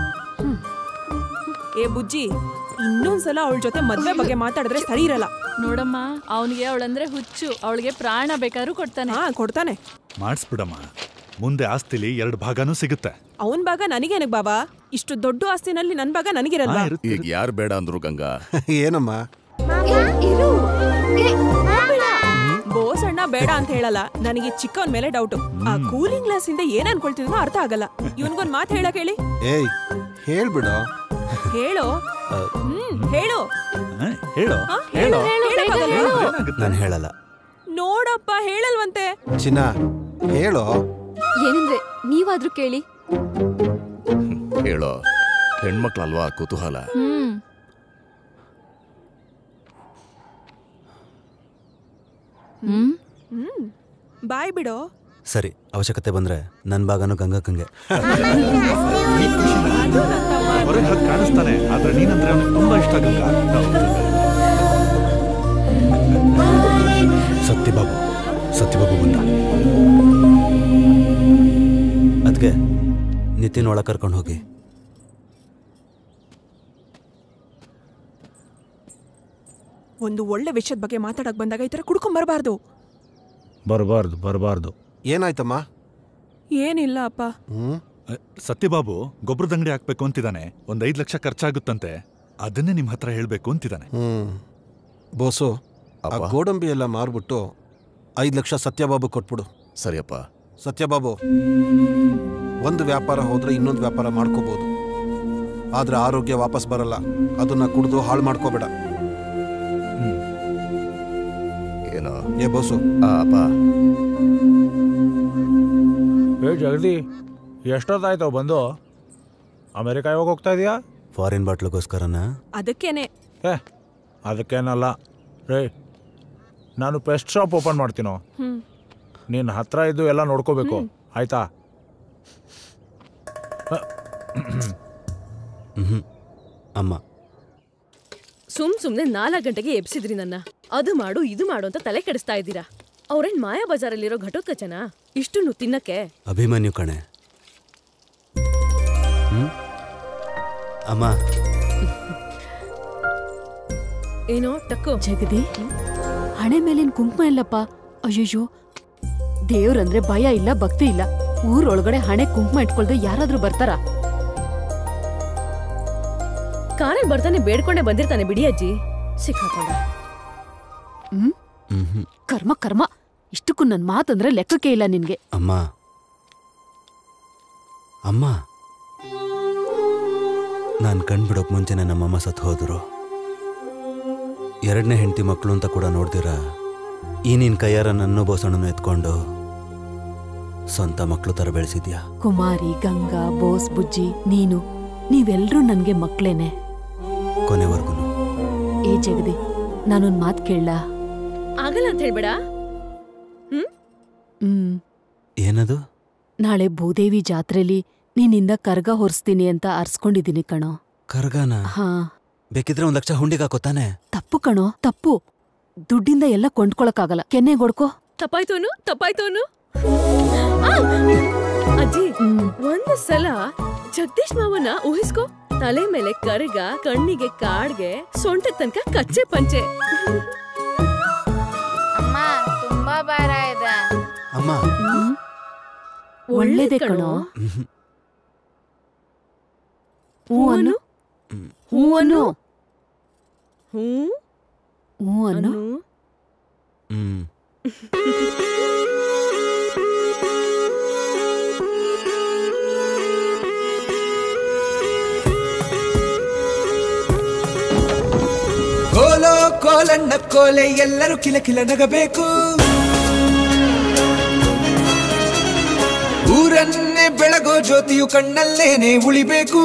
Speaker 18: ಏ ಬುಜ್ಜಿ ಇನ್ನೊಂದ್ಸಲ ಅವಳ ಜೊತೆ ಮದ್ವೆ ಬಗ್ಗೆ ಮಾತಾಡಿದ್ರೆ ಸರಿ ಇರಲ್ಲ
Speaker 12: ನೋಡಮ್ಮ ಅವನಿಗೆ ಅವಳಂದ್ರೆ ಹುಚ್ಚು ಅವಳಿಗೆ ಪ್ರಾಣ ಬೇಕಾದ್ರೂ ಕೊಡ್ತಾನೆ
Speaker 18: ಹಾ ಕೊಡ್ತಾನೆ
Speaker 19: ಮಾಡಿಸ್ಬಿಡಮ್ಮ ಮುಂದೆ ಆಸ್ತಿಲಿ ಎರಡು ಭಾಗನೂ ಸಿಗುತ್ತೆ
Speaker 18: ಅವನ್ ಭಾಗ ನನಗೇನಕ್ ಬಾಬಾ ಇಷ್ಟು ದೊಡ್ಡ ಆಸ್ತಿನಲ್ಲಿ ನನ್ ಭಾಗ ನನಗಿರಲ್ವಾ
Speaker 14: ಈಗ ಯಾರು ಬೇಡ ಅಂದ್ರು ಗಂಗಾ
Speaker 5: ಏನಮ್ಮ
Speaker 4: ಇರು ಏ, ಬೇಡ.
Speaker 18: ಬೋಸ್ ಅಣ್ಣ ಬೇಡ ಅಂತ ಹೇಳಲ್ಲ ನನಗೆ ಚಿಕ್ಕವನ್ ಮೇಲೆ ಡೌಟ್ ಆ ಕೂಲಿಂಗ್ ಗ್ಲಾಸ್ ಇಂದ ಏನ್ ಅನ್ಕೊಳ್ತಿದ್ನೋ ಅರ್ಥ ಆಗಲ್ಲ ಇವನ್ಗೊಂದ್ ಮಾತ್ ಹೇಳಕ್ ಹೇಳಿ
Speaker 5: ಏಯ್ ಹೇಳ್ಬಿಡು
Speaker 18: ಹೇಳು ಹ್ಮ್ ಹೇಳು
Speaker 19: ಹೇಳು
Speaker 18: ಆ, ಹೇಳು ಹೇಳಕ್ಕಾಗಲ್ವಾ?
Speaker 17: ನಾನು ಹೇಳಲ್ಲ
Speaker 18: ನೋಡಪ್ಪ ಹೇಳಲ್ವಂತೆ
Speaker 5: ಚಿನ್ನ ಹೇಳೋ
Speaker 4: ಏನಂದ್ರೆ ನೀವಾದ್ರೂ ಕೇಳಿ
Speaker 14: ಹೇಳೋ ಹೆಣ್ಮಕ್ಳಲ್ವಾ ಕುತೂಹಲ
Speaker 12: ಹ್ಮ್ ಹ್ಮ್
Speaker 18: ಹ್ಮ್ ಬಾಯ್ ಬಿಡೋ
Speaker 17: ಸರಿ ಅವಶ್ಯಕತೆ ಬಂದ್ರೆ ನನ್ನ ಭಾಗನೂ ಗಂಗಕ್ಕಂಗೆ
Speaker 19: ಹೊರಗೆ ಹಾಗೆ ಕಾಣಿಸ್ತಾನೆ ಆದ್ರೆ ನೀನಂದ್ರೆ ಅವನಿಗೆ ತುಂಬಾ ಇಷ್ಟ ಗಂಗಾ
Speaker 17: ಸತ್ಯಬಾಬು ಸತ್ಯಬಾಬು ಬಂದ ಅದಕ್ಕೆ ನಿತಿನ್ ಒಳಗೆ ಕರ್ಕೊಂಡು ಹೋಗಿ
Speaker 18: ಒಂದು ಒಳ್ಳೆ ವಿಷಯದ ಬಗ್ಗೆ ಮಾತಾಡಕ್ ಬಂದಾಗ ಈ ತರ ಕುಡ್ಕೊಂಡ್ ಬರಬಾರ್ದು
Speaker 5: ಬರಬಾರ್ದು ಬರಬಾರ್ದು ಏನಾಯ್ತಮ್ಮ
Speaker 18: ಏನಿಲ್ಲ ಅಪ್ಪ
Speaker 5: ಹ್ಮ್
Speaker 19: ಸತ್ಯಬಾಬು ಗೊಬ್ಬರದ ಅಂಗಡಿ ಹಾಕ್ಬೇಕು ಅಂತಿದ್ದಾನೆ ಒಂದ್ ಐದ್ ಲಕ್ಷ ಖರ್ಚಾಗುತ್ತಂತೆ ಅದನ್ನೇ ನಿಮ್ ಹತ್ರ ಹೇಳ್ಬೇಕು ಅಂತಿದ್ದಾನೆ
Speaker 5: ಹ್ಮ್ ಬೋಸು ಆ ಗೋಡಂಬಿ ಎಲ್ಲ ಮಾರ್ಬಿಟ್ಟು ಐದು ಲಕ್ಷ ಸತ್ಯಬಾಬು ಕೊಟ್ಬಿಡು
Speaker 14: ಸರಿಯಪ್ಪ
Speaker 5: ಸತ್ಯಬಾಬು ಒಂದು ವ್ಯಾಪಾರ ಹೋದ್ರೆ ಇನ್ನೊಂದು ವ್ಯಾಪಾರ ಮಾಡ್ಕೋಬಹುದು ಆದ್ರೆ ಆರೋಗ್ಯ ವಾಪಸ್ ಬರಲ್ಲ ಅದನ್ನ ಕುಡಿದು ಹಾಳು ಮಾಡ್ಕೋಬೇಡ
Speaker 14: ಏನೋ
Speaker 5: ಏ ಬೋಸು
Speaker 14: ಆ ಅಪ್ಪ
Speaker 20: ಏ ಜಗದಿ ಎಷ್ಟೊತ್ತಾಯ್ತು ಬಂದು ಅಮೆರಿಕ ಯಾವಾಗ ಹೋಗ್ತಾ ಇದೀಯಾ
Speaker 17: ಫಾರಿನ್ ಬಾಟ್ಲಿಗೋಸ್ಕರನ
Speaker 18: ಅದಕ್ಕೇನೆ
Speaker 20: ಏ ಅದಕ್ಕೇನಲ್ಲ ರೇ ನಾನು ಪೆಸ್ಟ್ ಶಾಪ್ ಓಪನ್ ಮಾಡ್ತೀನೋ
Speaker 18: ಹ್ಮ್
Speaker 20: ನೀನು ಹತ್ರ ಇದ್ದು ಎಲ್ಲ ನೋಡ್ಕೋಬೇಕು ಆಯ್ತಾ
Speaker 17: ಹ್ಮ್ ಅಮ್ಮ
Speaker 21: ಸುಮ್ ಸುಮ್ನೆ ನಾಲ್ಕು ಗಂಟೆಗೆ ಎಬ್ಸಿದ್ರಿ ನನ್ನ ಅದು ಮಾಡು ಇದು ಮಾಡು ಅಂತ ತಲೆ ಕೆಡಿಸ್ತಾ ಇದ್ದೀರಾ ಅವ್ರೇನ್ ಮಾಯಾ ಬಜಾರಲ್ಲಿರೋ ಘಟೋತ್ಕಚನ ಇಷ್ಟು ತಿನ್ನಕ್ಕೆ
Speaker 17: ಅಭಿಮನ್ಯು ಕಣೆ ಹ್ಮ್ ಅಮ್ಮ
Speaker 21: ಏನೋ ಟಕ್ಕು
Speaker 12: ಜಗದಿ ಹಣೆ ಮೇಲಿನ ಕುಂಕುಮ ಇಲ್ಲಪ್ಪ ಅಯ್ಯಯ್ಯೋ ದೇವ್ರಂದ್ರೆ ಭಯ ಇಲ್ಲ ಭಕ್ತಿ ಇಲ್ಲ ಊರೊಳಗಡೆ ಹಣೆ ಕುಂಕುಮ ಇಟ್ಕೊಳ್ದೆ ಯಾರಾದ್ರೂ ಬರ್ತಾರ
Speaker 21: ಕಾರಲ್ಲಿ ಬರ್ತಾನೆ ಬೇಡ್ಕೊಂಡೆ ಬಂದಿರ್ತಾನೆ ಬಿಡಿ ಅಜ್ಜಿ ಸಿಕ್ಕಾಕೊಂಡ
Speaker 12: ಹ್ಮ್ ಕರ್ಮ ಕರ್ಮ ಇಷ್ಟಕ್ಕೂ ನನ್ ಮಾತಂದ್ರೆ ಲೆಕ್ಕಕ್ಕೆ ಇಲ್ಲ ನಿನ್ಗೆ
Speaker 17: ಅಮ್ಮ ಅಮ್ಮ ನಾನು ಕಣ್ಬಿಡೋಕ್ ಮುಂಚೆನೆ ನಮ್ಮಮ್ಮ ಸತ್ತು ಹೋದ್ರು ಎರಡನೇ ಹೆಂಡತಿ ಮಕ್ಕಳು ಅಂತ ಕೂಡ ನೋಡ್ದಿರ ಈ ನಿನ್ ಕೈಯಾರ ನನ್ನ ಬೋಸಣ್ಣನು ಎತ್ಕೊಂಡು ಸ್ವಂತ ಮಕ್ಕಳು ತರ ಬೆಳೆಸಿದ್ಯಾ
Speaker 12: ಕುಮಾರಿ ಗಂಗಾ ಬೋಸ್ ಬುಜ್ಜಿ ನೀನು ನೀವೆಲ್ರೂ ನನ್ಗೆ ಮಕ್ಳೇನೆ
Speaker 17: ಕೊನೆವರೆಗೂ
Speaker 12: ಏ ಜಗದಿ ನಾನೊಂದ್ ಮಾತ್ ಕೇಳ
Speaker 21: ಆಗಲ್ಲ ಅಂತ ಹೇಳ್ಬೇಡ
Speaker 12: ಹ್ಮ್
Speaker 17: ಏನದು
Speaker 12: ನಾಳೆ ಭೂದೇವಿ ಜಾತ್ರೆಲಿ ನಿನ್ನಿಂದ ಕರ್ಗ ಹೊರಿಸ್ತೀನಿ ಅಂತ ಅರ್ಸ್ಕೊಂಡಿದೀನಿ ಕಣೋ
Speaker 17: ಕರ್ಗಾನ
Speaker 12: ಹಾ
Speaker 17: ಬೇಕಿದ್ರೆ ಒಂದ್ ಲಕ್ಷ ಹುಂಡಿಗೆ ಹಾಕೋತಾನೆ
Speaker 12: ತಪ್ಪು ಕಣೋ ತಪ್ಪು ದುಡ್ಡಿಂದ ಎಲ್ಲ ಕೊಂಡ್ಕೊಳಕ್ಕಾಗಲ್ಲ ಕೆನ್ನೆಗೊಡ್ಕೋ
Speaker 21: ತಪ್ಪಾಯ್ತೋನು ತಪ್ಪಾಯ್ತೋನು ಆ! ಅಜ್ಜಿ ಒಂದ್ ಸಲ ಜಗದೀಶ್ ಮಾವನ ಊಹಿಸ್ಕೋ ತಲೆ ಮೇಲೆ ಕರ್ಗ ಕಣ್ಣಿಗೆ ಕಾಡ್ಗೆ ಸೊಂಟ ತನಕ ಕಚ್ಚೆ ಪಂಚೆ
Speaker 22: ಅಮ್ಮ ತುಂಬಾ ಭಾರ ಇದೆ
Speaker 17: ಅಮ್ಮ
Speaker 12: ಒಳ್ಳೇದೇ ಕಣೋ ಹೂ ಅನ್ನು ಹೂ ಅನ್ನು
Speaker 21: ಹೂ
Speaker 12: ಹೂ ಅನ್ನು
Speaker 17: ಹ್ಮ್
Speaker 23: ಕೋಲೋ ಕೋಲಣ್ಣ ಕೋಲೆ ಎಲ್ಲರೂ ಕಿಲ ಕಿಲ ನಗಬೇಕು ಊರನ್ನೇ ಬೆಳಗೋ ಜ್ಯೋತಿಯು ಕಣ್ಣಲ್ಲೇನೆ ಉಳಿಬೇಕು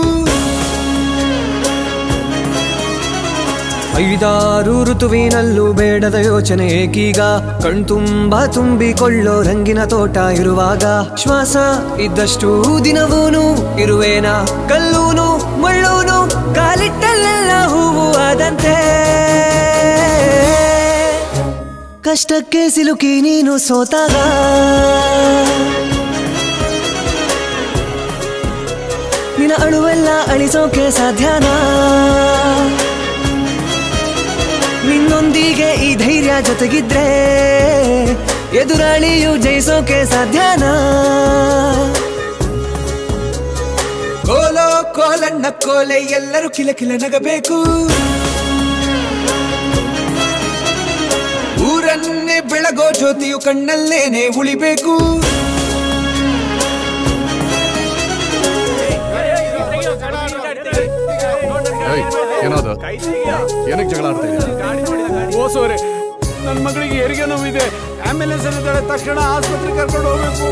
Speaker 24: ಐದಾರು ಋತುವಿನಲ್ಲೂ ಬೇಡದ ಯೋಚನೆ ಏಕೀಗ ಕಣ್ತುಂಬ ತುಂಬಿಕೊಳ್ಳೋ ರಂಗಿನ ತೋಟ ಇರುವಾಗ ಶ್ವಾಸ ಇದ್ದಷ್ಟು ದಿನವೂನು ಇರುವೇನ ಕಲ್ಲೂನು ಮುಳ್ಳೂನು ಕಾಲಿಟ್ಟಲ್ಲೆಲ್ಲ ಹೂವು ಆದಂತೆ ಕಷ್ಟಕ್ಕೆ ಸಿಲುಕಿ ನೀನು ಸೋತಾಗ ನಿನ್ನ ಅಳುವೆಲ್ಲ ಅಳಿಸೋಕೆ ಸಾಧ್ಯನಾ ನಿನ್ನೊಂದಿಗೆ ಈ ಧೈರ್ಯ ಜೊತೆಗಿದ್ರೆ ಎದುರಾಳಿಯು ಜಯಿಸೋಕೆ ಸಾಧ್ಯನಾ
Speaker 23: ಕೋಲೋ ಕೋಲಣ್ಣ ಕೋಲೆ ಎಲ್ಲರೂ ಕಿಲ ಕಿಲ ನಗಬೇಕು ಊರನ್ನೇ ಬೆಳಗೋ ಜ್ಯೋತಿಯು ಕಣ್ಣಲ್ಲೇನೆ ಉಳಿಬೇಕು
Speaker 14: ಏನಾದ್ರು ಏನಕ್ಕೆ ಜಗಳ ಆಡ್ತಾ
Speaker 5: ಓಸೋರೆ ನನ್ನ ಮಗಳಿಗೆ ಹೆರಿಗೆ ನೋವಿದೆ ಆಂಬ್ಯುಲೆನ್ಸ್ ಇದ್ದಾಳೆ ತಕ್ಷಣ ಆಸ್ಪತ್ರೆಗೆ ಕರ್ಕೊಂಡು ಹೋಗ್ಬೇಕು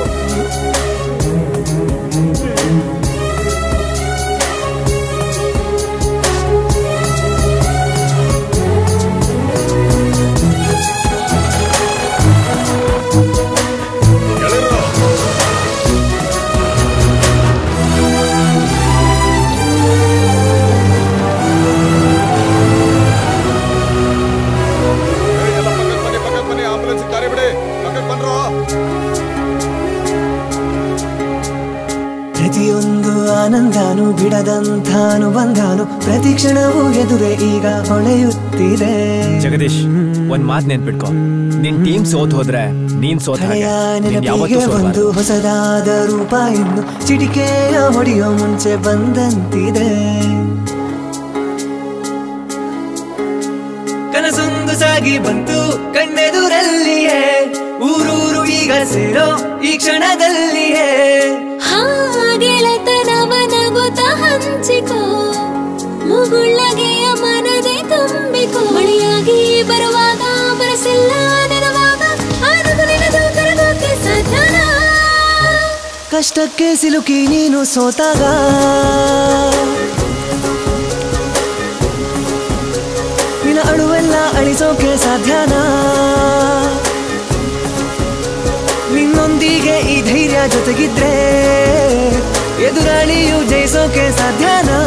Speaker 2: ಆಂಬುಲೆನ್ಸ್ ದಾರಿ ಬಿಡಿ ಪಕ್ಕಕ್ಕೆ ಬಂದ್ರು
Speaker 24: ಪ್ರತಿಯೊಂದು ಆನಂದಾನು ಬಿಡದಂತಾನು ಬಂದಾನು ಪ್ರತಿ ಕ್ಷಣವೂ ಎದುರೇ ಈಗ ಹೊಳೆಯುತ್ತಿದೆ
Speaker 3: ಜಗದೀಶ್ ಒಂದ್ ಮಾತ್ ನೆನ್ಪಿಟ್ಕೊ ನಿನ್ ಟೀಮ್ ಸೋತ್ ಹೋದ್ರೆ ನೀನ್ ಸೋತ ಹಾಗೆ
Speaker 24: ಹಳೆಯ
Speaker 3: ನೀನ್ ಯಾವತ್ತೂ
Speaker 24: ನೆನಪಿಗೆ ಒಂದು
Speaker 3: ಸೋಲ್ಬಾರ್ದು.
Speaker 24: ಹೊಸದಾದ ರೂಪ ಇನ್ನು ಚಿಟಿಕೆಯ ಹೊಡೆಯೋ ಮುಂಚೆ ಬಂದಂತಿದೆ ಕನಸೊಂದು ಸಾಗಿ ಬಂತು ಕಣ್ಣೆದುರಲ್ಲಿಯೇ ಊರೂರು ಈಗ ಸೇರೋ ಈ ಕ್ಷಣದಲ್ಲಿಯೇ
Speaker 1: ಗೆಳತನವ ನಗುತ್ತ ಹಂಚಿಕೋ ಮುಗುಳ್ಳಗೆಯ ಮನದೆ ತುಂಬಿಕೋ ಮಳೆಯಾಗಿ ಬರುವಾಗ ಮನಸ್ಸೆಲ್ಲ ನೆನವಾಗ ಆನಂದ ನಿನದು ಕರಗೋಕೆ ಸಾಧ್ಯನಾ
Speaker 24: ಕಷ್ಟಕ್ಕೆ ಸಿಲುಕಿ ನೀನು ಸೋತಾಗ ನಿನ್ನ ಅಳುವೆಲ್ಲ ಅಳಿಸೋಕೆ ಸಾಧ್ಯನಾ ನಿನ್ನೊಂದಿಗೆ ಈ ಧೈರ್ಯ ಜೊತೆಗಿದ್ರೆ ಎದುರಾಳಿಯು ಜಯಿಸೋಕೆ ಸಾಧ್ಯನಾ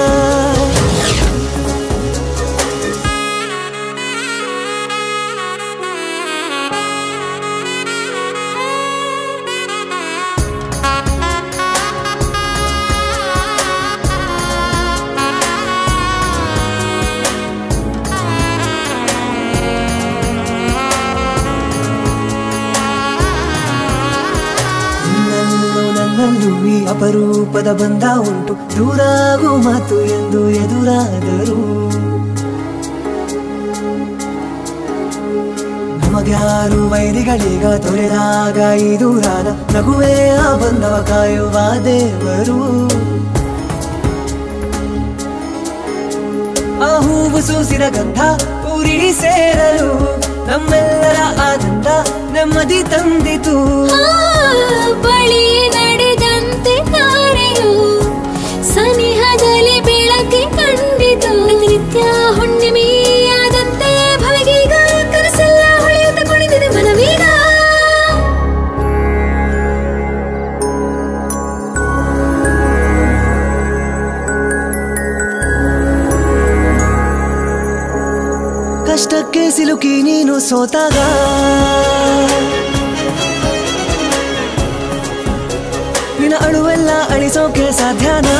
Speaker 24: ನನ್ನಲ್ಲೂ ನನ್ನಲ್ಲೂ ಈ ಅಪರೂಪದ ಬಂಧ ಉಂಟು ದೂರಾಗು ಮಾತು ಎಂದು ಎದುರಾದರು ನಮಗ್ಯಾರು ವೈರಿಗಳೀಗ ತೊರೆದಾಗ ಈ ದೂರಾನ ನಗುವೆ ಆ ಬಂಧವ ಕಾಯುವ ದೇವರು ಆ ಹೂವು ಸೂಸಿದ ಗಂಧ ಊರಿಡಿ ಸೇರಲು ನಮ್ಮೆಲ್ಲರ ಆನಂದ ನೆಮ್ಮದಿ ತಂದಿತು
Speaker 1: ಬಳಿ ನಡೆದಂತೆ ತಾರೆಯು ಸನಿಹದಲ್ಲಿ ಬೆಳಕಿ ಕಂಡಿತು ನಿತ್ಯ ಹುಣ್ಣಿಮೆಯಾದಂತೆ ಭವಿಗೀಗ ಕನಸೆಲ್ಲ ಹೊಳೆಯುತ್ತ ಕುಣಿದಿದೆ ಮನವೀಗ
Speaker 24: ಕಷ್ಟಕ್ಕೆ ಸಿಲುಕಿ ನೀನು ಸೋತಾಗ ನಿನ್ನ ಅಳುವೆಲ್ಲ ಅಳಿಸೋಕೆ ಸಾಧ್ಯನಾ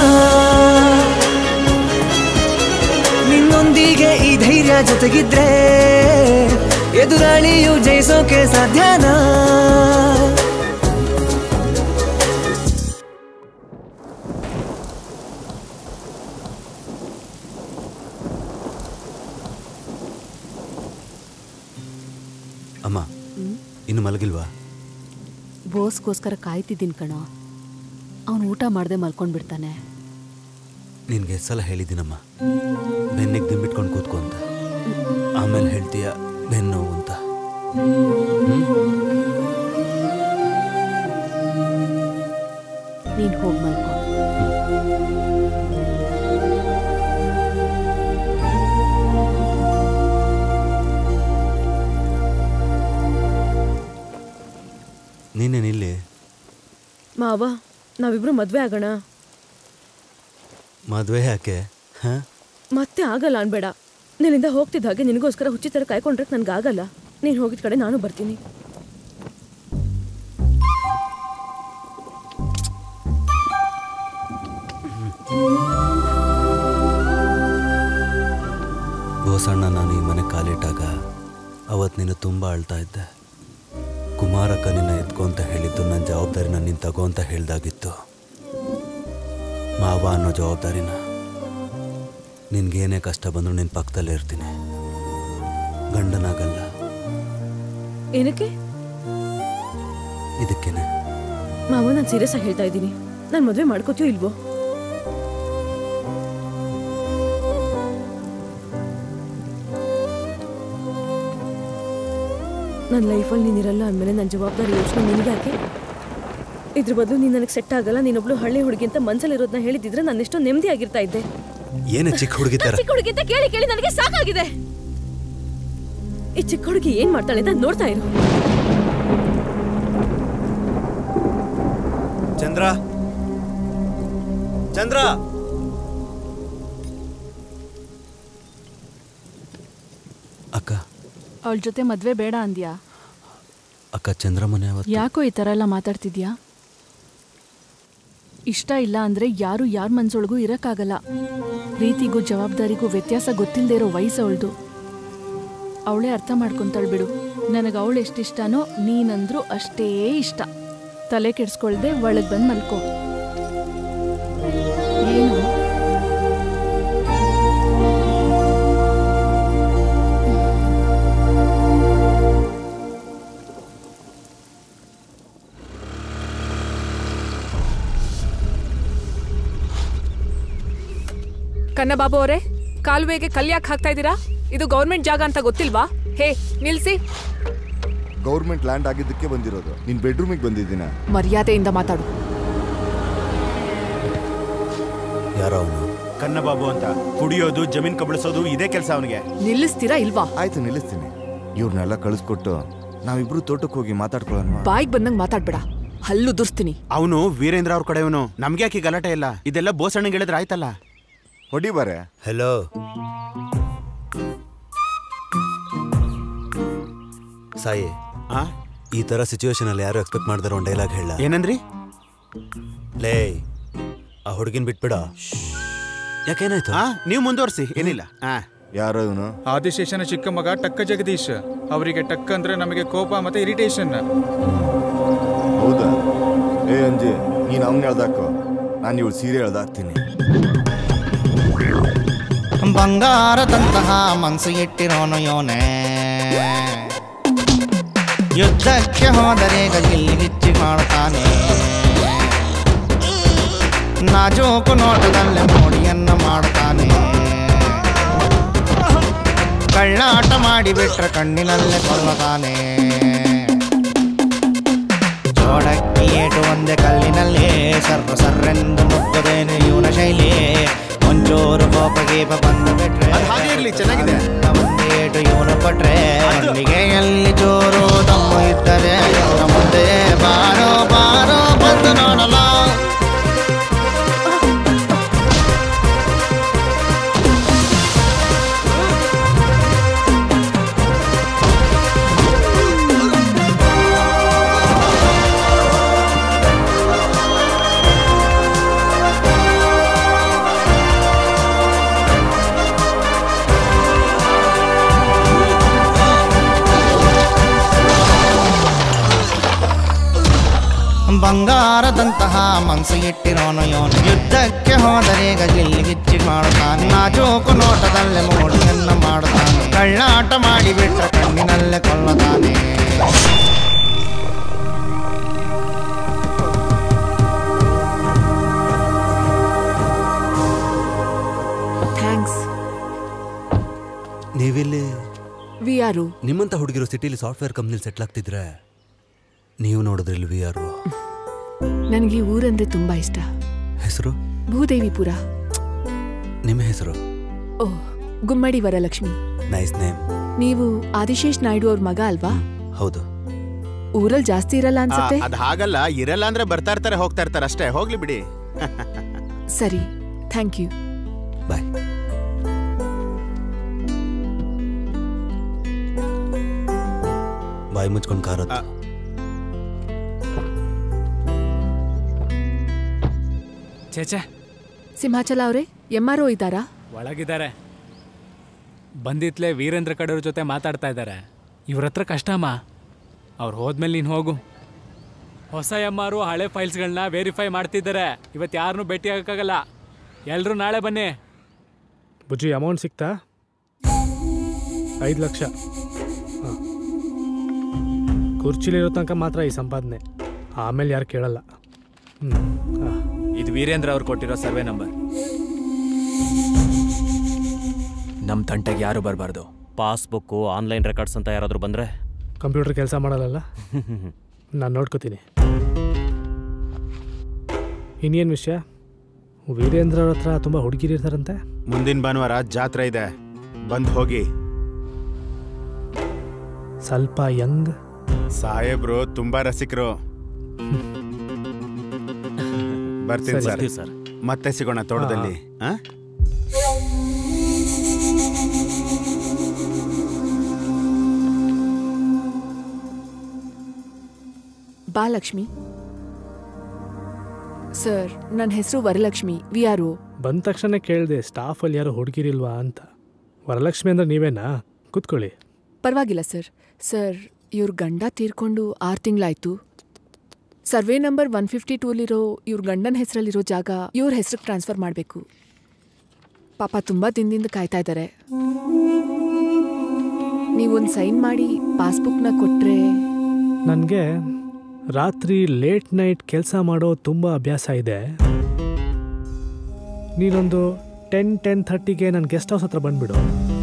Speaker 24: ನಿನ್ನೊಂದಿಗೆ ಈ ಧೈರ್ಯ ಜೊತೆಗಿದ್ರೆ ಎದುರಾಳಿಯು ಜಯಿಸೋಕೆ ಸಾಧ್ಯನಾ
Speaker 17: ಅಮ್ಮ ಇನ್ನು ಮಲಗಿಲ್ವಾ
Speaker 12: ಬೋಸ್ಗೋಸ್ಕರ ಕಾಯ್ತಿದ್ದೀನಿ ಕಣೋ ಅವನು ಊಟ ಮಾಡದೆ ಮಲ್ಕೊಂಡ್ಬಿಡ್ತಾನೆ
Speaker 17: ನಿನ್ಗೆ ಸಲ ಹೇಳಿದ್ದೀನಮ್ಮ ಬೆನ್ನಿಗೆ ದಿಂಬಿಟ್ಕೊಂಡು ಕೂತ್ಕೊ ಅಂತ ಆಮೇಲೆ ಹೇಳ್ತೀಯ ಬೆನ್ನು ನೋವು ಅಂತ
Speaker 12: ನೀನು ಹೋಗಿ ಮಲ್ಕೋ
Speaker 17: ನೀನೇನಿಲ್ಲಿ
Speaker 18: ಮಾವ ನಾವಿಬ್ರು ಮದ್ವೆ ಆಗೋಣ
Speaker 17: ಮದುವೆ ಯಾಕೆ ಹಾಂ
Speaker 18: ಮತ್ತೆ ಆಗಲ್ಲ ಅನ್ಬೇಡ ನಿನ್ನಿಂದ ಹೋಗ್ತಿದ್ದ ಹಾಗೆ ನಿನಗೋಸ್ಕರ ಹುಚ್ಚಿ ಥರ ಕಾಯ್ಕೊಂಡ್ರೆ ನನ್ಗಾಗಲ್ಲ ನೀನು ಹೋಗಿದ ಕಡೆ ನಾನು ಬರ್ತೀನಿ
Speaker 17: ಬೋಸಣ್ಣ ನಾನು ಈ ಮನೆ ಕಾಲಿಟ್ಟಾಗ ಅವತ್ತು ನೀನು ತುಂಬ ಅಳ್ತಾ ಇದ್ದೆ ಕುಮಾರಕ್ಕ ನಿನ್ನ ಎತ್ಕೊ ಅಂತ ಹೇಳಿದ್ದು ನನ್ನ ಜವಾಬ್ದಾರಿನ ನೀನು ತಗೋ ಅಂತ ಹೇಳ್ದಾಗಿತ್ತು ಮಾವ ಅನ್ನೋ ಜವಾಬ್ದಾರಿನ ನಿನ್ಗೇನೇ ಕಷ್ಟ ಬಂದರೂ ನಿನ್ನ ಪಕ್ಕದಲ್ಲೇ ಇರ್ತೀನಿ ಗಂಡನಾಗಲ್ಲ
Speaker 18: ಏನಕ್ಕೆ
Speaker 17: ಇದಕ್ಕೇನೆ
Speaker 18: ಮಾವ ನಾನು ಸೀರಿಯಸ್ ಆಗಿ ಹೇಳ್ತಾ ಇದ್ದೀನಿ ನಾನು ಮದುವೆ ಮಾಡ್ಕೋತೀಯೋ ಇಲ್ವೋ ನನ್ನ ಲೈಫಲ್ಲಿ ನೀನಿರಲ್ಲ ಅಂದಮೇಲೆ ನನ್ನ ಜವಾಬ್ದಾರಿ ಯೋಚನೆ ನಿನಗೆ ಯಾಕೆ ಇದ್ರ ಬದಲು ನೀನು ನನಗೆ ಸೆಟ್ ಆಗಲ್ಲ ನೀನೊಬ್ಳು ಹಳ್ಳಿ ಹುಡುಗಿ ಅಂತ ಮನ್ಸಲ್ಲಿರೋದನ್ನ ಹೇಳಿದಿದ್ರೆ ನಾನು ಎಷ್ಟೋ ನೆಮ್ಮದಿ ಆಗಿರ್ತಾ ಇದ್ದೆ
Speaker 17: ಏನೇ ಚಿಕ್ಕ ಹುಡುಗಿ ಥರ
Speaker 18: ಚಿಕ್ಕ ಹುಡುಗಿ ಅಂತ ಕೇಳಿ ಕೇಳಿ ನನಗೆ ಸಾಕಾಗಿದೆ ಈ ಚಿಕ್ಕ ಹುಡುಗಿ ಏನ್ ಮಾಡ್ತಾಳೆ ಅಂತ ನೋಡ್ತಾ ಇರು
Speaker 17: ಚಂದ್ರ ಚಂದ್ರ ಅಕ್ಕ
Speaker 12: ಅವಳ ಜೊತೆ ಮದ್ವೆ ಬೇಡ ಅಂದ್ಯಾ
Speaker 17: ಅಕ್ಕ ಚಂದ್ರಮನೆ ಅವತ್ತು
Speaker 12: ಯಾಕೋ ಈ ಥರ ಎಲ್ಲ ಮಾತಾಡ್ತಿದ್ಯಾ ಇಷ್ಟ ಇಲ್ಲ ಅಂದ್ರೆ ಯಾರು ಯಾರ ಮನ್ಸೊಳಗೂ ಇರಕ್ಕಾಗಲ್ಲ ಪ್ರೀತಿಗೂ ಜವಾಬ್ದಾರಿಗೂ ವ್ಯತ್ಯಾಸ ಗೊತ್ತಿಲ್ಲದೆ ಇರೋ ವಯಸ್ಸು ಅವಳ್ದು ಅವಳೇ ಅರ್ಥ ಮಾಡ್ಕೊಂತಾಳ್ ಬಿಡು ನನಗೆ ಅವಳು ಎಷ್ಟಿಷ್ಟನೋ ನೀನಂದ್ರೂ ಅಷ್ಟೇ ಇಷ್ಟ ತಲೆ ಕೆಡ್ಸ್ಕೊಳ್ದೆ ಒಳಗೆ ಬಂದು ಮಲ್ಕೋ ಏನು
Speaker 10: ಕನ್ನಬಾಬು ಅವರೇ ಕಾಲುವೆಗೆ ಕಲ್ಯಾಕ್ ಹಾಕ್ತಾ ಇದ್ದೀರಾ ಇದು ಗೌರ್ಮೆಂಟ್ ಜಾಗ ಅಂತ ಗೊತ್ತಿಲ್ವಾ ಹೇ ನಿಲ್ಸಿ
Speaker 2: ಗೌರ್ಮೆಂಟ್ ಲ್ಯಾಂಡ್ ಆಗಿದ್ದಕ್ಕೆ ಬಂದಿರೋದು ನಿನ್ ಬೆಡ್ರೂಮಿಗೆ ಬಂದಿದ್ದೀನ
Speaker 10: ಮರ್ಯಾದೆಯಿಂದ ಮಾತಾಡು
Speaker 17: ಯಾರೋ ಅವನು
Speaker 7: ಕನ್ನಬಾಬು ಅಂತ ಕುಡಿಯೋದು ಜಮೀನ್ ಕಬಳಿಸೋದು ಇದೇ ಕೆಲಸ ಅವನಿಗೆ
Speaker 10: ನಿಲ್ಲಿಸ್ತೀರಾ ಇಲ್ವಾ
Speaker 2: ಆಯ್ತು ನಿಲ್ಲಿಸ್ತೀನಿ ಇವ್ರನ್ನೆಲ್ಲ ಕಳಿಸ್ಕೊಟ್ಟು ನಾವಿಬ್ರು ತೋಟಕ್ಕೆ ಹೋಗಿ ಮಾತಾಡ್ಕೊಳ್ಳೋಣ
Speaker 10: ಬಾಯಿಗೆ ಬಂದಂಗ್ ಮಾತಾಡ್ಬೇಡ ಹಲ್ಲು ದುರ್ಸ್ತೀನಿ
Speaker 7: ಅವನು ವೀರೇಂದ್ರ ಅವ್ರ ಕಡೆಯವನು ನಮ್ಗೆ ಯಾಕೆ ಈ ಗಲಾಟೆ ಇಲ್ಲ ಇದೆಲ್ಲ ಬೋಸಣ್ಣಗೆ ಹೇಳಿದ್ರೆ ಆಯ್ತಲ್ಲ
Speaker 2: ಹೊಡಿ ಬಾರೆ
Speaker 17: ಹೆಲೋ ಸಾಯಿ ಈ ತರ ಸಿಚುವೇಶನ್ ಅಲ್ಲಿ ಯಾರು ಎಕ್ಸ್ಪೆಕ್ಟ್ ಮಾಡಿದಾರ ಒಂದು ಡೈಲಾಗ್ ಹೇಳ
Speaker 7: ಏನಂದ್ರಿ
Speaker 17: ಲೇ ಆ ಹುಡುಗಿನ ಬಿಟ್ಬಿಡ ಯಾಕೇನಾಯ್ತು
Speaker 7: ನೀವು ಮುಂದುವರಿಸಿ ಏನಿಲ್ಲ
Speaker 2: ಯಾರೋ ಇವನು
Speaker 16: ಆದಿಶೇಷನ ಚಿಕ್ಕ ಮಗ ಟಕ್ಕ ಜಗದೀಶ್ ಅವರಿಗೆ ಟಕ್ ಅಂದ್ರೆ ನಮಗೆ ಕೋಪ ಮತ್ತೆ ಇರಿಟೇಷನ್
Speaker 2: ಹೌದಾ ಏ ಅಂಜಿ ನೀನು ಅವ್ನ ಹೇಳ್ದಾಕೋ ನಾನು ಇವಳು ಸೀರೆ ಹೇಳ್ದಾಕ್ತೀನಿ
Speaker 11: ಬಂಗಾರದಂತಹ ಮನಸ್ಸು ಇಟ್ಟಿರೋನು ಯೋನೆ ಯುದ್ಧಕ್ಕೆ ಹೋದರೆ ಗಲ್ಲಿಗಿಚ್ಚಿ ಮಾಡ್ತಾನೆ ನಾಜೂಕು ನೋಟದಲ್ಲೇ ಮೋಡಿಯನ್ನ ಮಾಡ್ತಾನೆ ಕಳ್ಳಾಟ ಮಾಡಿಬಿಟ್ರೆ ಕಣ್ಣಿನಲ್ಲೇ ಕೊಲ್ಲತಾನೆ ಜೋಡಕ್ಕಿ ಏಟು ಒಂದೇ ಕಲ್ಲಿನಲ್ಲಿ ಸರ್ರ ಸರ್ರೆಂದು ಮುಗ್ಗದೇನೆ ಇವನ ಶೈಲಿ ಒಂಚೂರು ಕೋಪ ಗೀಪ ಬಂದು ಬಿಟ್ರೆ
Speaker 7: ಹಾಗೆ ಇರ್ಲಿ ಚೆನ್ನಾಗಿದೆ
Speaker 11: ಒಂದೇಟು ಇವನು ಕೊಟ್ರೆ ಮಲ್ಲಿಗೆ ಎಲ್ಲಿ ಚೋರು ತಮ್ಮ ಇದ್ದರೆ ಇವನ ಮುಂದೆ ಬಾರೋ ಬಾರೋ ಬಂದು ನೋಡಲ ಬಂಗಾರದಂತಹ ಮನಸ್ಸು ಇಟ್ಟಿರೋನು ಯೋನು ಯುದ್ಧಕ್ಕೆ ಹೋದರೆ ಗಲ್ಲಿಗಿಚ್ಚಿ ಮಾಡುತ್ತಾನೆ ನಾಜೂಕು ನೋಟದಲ್ಲೇ ಮೋಡಿಯನ್ನ ಮಾಡುತ್ತಾನೆ ಕಳ್ಳಾಟ ಮಾಡಿಬಿಟ್ರೆ ಕಣ್ಣಿನಲ್ಲೇ ಕೊಲ್ಲತಾನೆ
Speaker 10: ಥ್ಯಾಂಕ್ಸ್
Speaker 17: ನೀವಿಲ್ಲಿ
Speaker 10: ವಿ ಆರು
Speaker 17: ನಿಮ್ಮಂತ ಹುಡುಗಿರು ಸಿಟಿಲಿ ಸಾಫ್ಟ್ವೇರ್ ಕಂಪ್ನಿಲಿ ಸೆಟ್ಲ್ ಆಗ್ತಿದ್ರೆ ನೀವು ನೋಡಿದ್ರಿಲ್ ವಿ ಆರ್
Speaker 10: ನನಗೆ ಈ ಊರಂದ್ರೆ ತುಂಬಾ ಇಷ್ಟ
Speaker 17: ಹೆಸರು
Speaker 10: ಭೂದೇವಿಪುರ
Speaker 17: ನಿಮ್ಮ ಹೆಸರು
Speaker 10: ಓ ಗುಮ್ಮಡಿ ವರಲಕ್ಷ್ಮಿ
Speaker 17: ನೈಸ್ ನೇಮ್
Speaker 10: ನೀವು ಆದಿಶೇಷ್ ನಾಯ್ಡು ಅವ್ರ ಮಗ ಅಲ್ವಾ
Speaker 17: ಹೌದು
Speaker 10: ಊರಲ್ಲಿ ಜಾಸ್ತಿ ಇರಲ್ಲ ಅನ್ಸುತ್ತೆ
Speaker 7: ಅದ್ ಹಾಗಲ್ಲ ಇರಲ್ಲ ಅಂದ್ರೆ ಬರ್ತಾ ಇರ್ತಾರೆ ಹೋಗ್ತಾ ಇರ್ತಾರೆ ಅಷ್ಟೇ ಹೋಗ್ಲಿ ಬಿಡಿ
Speaker 10: ಸರಿ ಥ್ಯಾಂಕ್ ಯು
Speaker 17: ಬಾಯ್ ಬಾಯಿ ಮುಚ್ಕೊಂಡು ಕಾರತ್ತ
Speaker 3: ಚೇಚೆ
Speaker 10: ಸಿಂಹಾಚಲ ಅವರೇ ಎಂ ಆರ್ ಒ ಇದ್ದಾರಾ
Speaker 3: ಒಳಗಿದ್ದಾರೆ ಬಂದಿತ್ಲೆ ವೀರೇಂದ್ರ ಕಡೆಯವ್ರ ಜೊತೆ ಮಾತಾಡ್ತಾ ಇದ್ದಾರೆ ಇವ್ರ ಹತ್ರ ಕಷ್ಟಮ್ಮ ಅವ್ರು ಹೋದ್ಮೇಲೆ ನೀನು ಹೋಗು ಹೊಸ ಎಮ್ ಆರು ಹಳೆ ಫೈಲ್ಸ್ಗಳನ್ನ ವೆರಿಫೈ ಮಾಡ್ತಿದ್ದಾರೆ ಇವತ್ತು ಯಾರನ್ನೂ ಭೇಟಿ ಆಗಕ್ಕಾಗಲ್ಲ ಎಲ್ಲರೂ ನಾಳೆ ಬನ್ನಿ
Speaker 13: ಬುಜ್ಜಿ ಅಮೌಂಟ್ ಸಿಕ್ತಾ ಐದು ಲಕ್ಷ ಹಾಂ ಕುರ್ಚಿಲಿರೋ ತನಕ ಮಾತ್ರ ಈ ಸಂಪಾದನೆ ಆಮೇಲೆ ಯಾರು ಕೇಳಲ್ಲ ಹ್ಞೂ ಹಾಂ
Speaker 3: ಇದು ವೀರೇಂದ್ರ ಅವ್ರು ಕೊಟ್ಟಿರೋ ಸರ್ವೆ ನಂಬರ್ ನಮ್ಮ ತಂಟೆಗೆ ಯಾರು ಬರಬಾರ್ದು
Speaker 9: ಪಾಸ್ಬುಕ್ಕು ಆನ್ಲೈನ್ ರೆಕಾರ್ಡ್ಸ್ ಅಂತ ಯಾರಾದರೂ ಬಂದರೆ
Speaker 13: ಕಂಪ್ಯೂಟರ್ ಕೆಲಸ ಮಾಡಲ್ಲಲ್ಲ ನಾನು ನೋಡ್ಕೋತೀನಿ ಇನ್ನೇನು ವಿಷಯ ವೀರೇಂದ್ರ ಅವ್ರ ಹತ್ರ ತುಂಬ ಹುಡುಗಿರು ಇರ್ತಾರಂತೆ
Speaker 7: ಮುಂದಿನ ಭಾನುವಾರ ಜಾತ್ರೆ ಇದೆ ಬಂದ್ ಹೋಗಿ
Speaker 13: ಸ್ವಲ್ಪ ಯಂಗ್
Speaker 7: ಸಾಹೇಬ್ರು ತುಂಬಾ ರಸಿಕರು ಬರ್ತೀನಿ
Speaker 9: ಸರಿ.
Speaker 7: ಸರ್
Speaker 9: ಬರ್ತೀವಿ ಸರ್.
Speaker 7: ಮತ್ತೆ ಸಿಗೋಣ ತೋಟದಲ್ಲಿ ಆ?
Speaker 10: ಬಾ ಲಕ್ಷ್ಮಿ ಸರ್ ನನ್ನ ಹೆಸರು ವರಲಕ್ಷ್ಮಿ ವಿ ಆರ್ ಒ
Speaker 13: ಬಂದ ತಕ್ಷಣ ಕೇಳಿದೆ ಸ್ಟಾಫಲ್ಲಿ ಯಾರು ಹುಡುಗಿರಿಲ್ವಾ ಅಂತ ವರಲಕ್ಷ್ಮಿ ಅಂದ್ರೆ ನೀವೇನಾ ಕೂತ್ಕೊಳ್ಳಿ
Speaker 10: ಪರವಾಗಿಲ್ಲ ಸರ್ ಸರ್ ಇವ್ರ ಗಂಡ ತೀರ್ಕೊಂಡು ಆರು ತಿಂಗಳಾಯ್ತು ಸರ್ವೆ ನಂಬರ್ ಒನ್ ಫಿಫ್ಟಿ ಟೂಲಿರೋ ಇವ್ರ ಗಂಡನ ಹೆಸರಲ್ಲಿರೋ ಜಾಗ ಇವ್ರ ಹೆಸ್ರಿಗೆ ಟ್ರಾನ್ಸ್ಫರ್ ಮಾಡಬೇಕು ಪಾಪ ತುಂಬ ದಿನದಿಂದ ಕಾಯ್ತಾ ಇದ್ದಾರೆ ನೀವೊಂದು ಸೈನ್ ಮಾಡಿ ಪಾಸ್ಬುಕ್ನ ಕೊಟ್ಟರೆ
Speaker 13: ನನಗೆ ರಾತ್ರಿ ಲೇಟ್ ನೈಟ್ ಕೆಲಸ ಮಾಡೋ ತುಂಬ ಅಭ್ಯಾಸ ಇದೆ ನೀನೊಂದು ಟೆನ್ ಟೆನ್ ಥರ್ಟಿಗೆ ನನ್ನ ಗೆಸ್ಟ್ ಹೌಸ್ ಹತ್ರ ಬಂದ್ಬಿಡು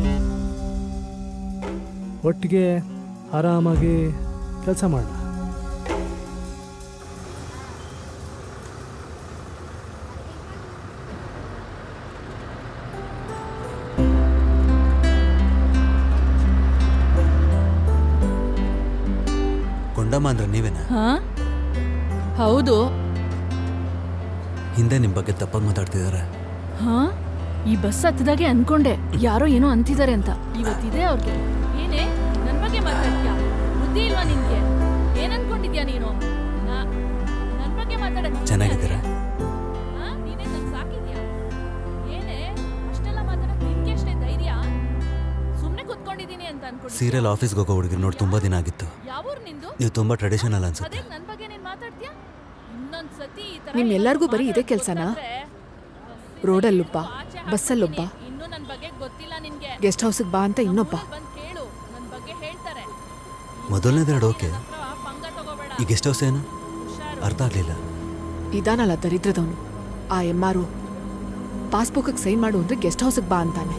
Speaker 13: ಒಟ್ಟಿಗೆ ಆರಾಮಾಗಿ ಕೆಲಸ ಮಾಡೋಣ
Speaker 17: ಕೊಂಡಮ್ಮ ಅಂದ್ರೆ ನೀವೇನಾ
Speaker 12: ಹಾ ಹೌದು
Speaker 17: ಹಿಂದೆ ನಿಮ್ಮ ಬಗ್ಗೆ ತಪ್ಪಾಗಿ ಮಾತಾಡ್ತಿದ್ದಾರೆ
Speaker 12: ಹಾ ಈ ಬಸ್ ಹತ್ತಿದಾಗೆ ಅನ್ಕೊಂಡೆ ಯಾರೋ ಏನೋ ಅಂತಿದ್ದಾರೆ ಅಂತ ಇವತ್ತಿದೆ ಅವ್ರಿಗೆ ಏನೇ ನನ್ ಬಗ್ಗೆ ಮಾತಾಡ್ತೀಯಾ ಬುದ್ಧಿ ಇಲ್ವಾ ನಿನ್ಗೆ ಏನ್ ಅನ್ಕೊಂಡಿದ್ಯಾ ನೀನು ನಾ- ನನ್ ಬಗ್ಗೆ ಮಾತಾಡಕ್
Speaker 17: ಚೆನ್ನಾಗಿದ್ದೀರಾ
Speaker 12: ಹಾ? ನೀನೇ ನನ್ ಸಾಕಿದ್ಯಾ ಏನೇ ಅಷ್ಟೆಲ್ಲ ಮಾತಾಡಕ್ ನಿನ್ಗೆ ಎಷ್ಟೇ ಧೈರ್ಯ ಸುಮ್ನೆ ಕುತ್ಕೊಂಡಿದೀನಿ ಅಂತ ಅನ್ಕೊಂಡು
Speaker 17: ಸೀರಿಯಲ್ ಆಫೀಸ್ಗೆ ಹೋಗೋ ಹುಡುಗಿರು ನೋಡಿ ತುಂಬ ದಿನ ಆಗಿತ್ತು
Speaker 12: ಯಾವೂರ್ ನಿಂದು
Speaker 17: ನೀವು ತುಂಬ ಟ್ರೆಡಿಷನಲ್ ಅನ್ಸುತ್ತೆ
Speaker 12: ಅದೇ ನನ್ ಬಗ್ಗೆ ನೀನ್ ಮಾತಾಡ್ತೀಯಾ ಇನ್ನೊಂದ್ ಸತಿ ಈ ತರ
Speaker 10: ನಿಮ್ಮೆಲ್ಲರಿಗೂ ಬರೀ ಇದೇ ಕೆಲ್ಸನಾ ರೋಡಲ್ಲೊಬ್ಬ ಬಸ್ಸಲ್ಲೊಬ್ಬ
Speaker 12: ಇನ್ನು ನನ್ ಬಗ್ಗೆ ಗೊತ್ತಿಲ್ಲ ನಿನ್ಗೆ
Speaker 10: ಗೆಸ್ಟ್ ಹೌಸಿಗೆ ಬಾ ಅಂತ ಇನ್ನೊಬ್ಬ
Speaker 12: ಬಂದ್ ಕೇಳು ನನ್ ಬಗ್ಗೆ ಹೇಳ್ತಾರೆ
Speaker 17: ಮೊದಲನೇದೆರಡು ಓಕೆ ಈ ಗೆಸ್ಟ್ ಹೌಸ್ ಏನು ಅರ್ಥ ಆಗಲಿಲ್ಲ
Speaker 10: ಇದಾನಲ್ಲ ದರಿದ್ರದವನು ಆ ಎಮ್ ಆರ್ ಪಾಸ್ಬುಕ್ಗೆ ಸೈನ್ ಮಾಡು ಅಂದ್ರೆ ಗೆಸ್ಟ್ ಹೌಸಿಗೆ ಬಾ ಅಂತಾನೆ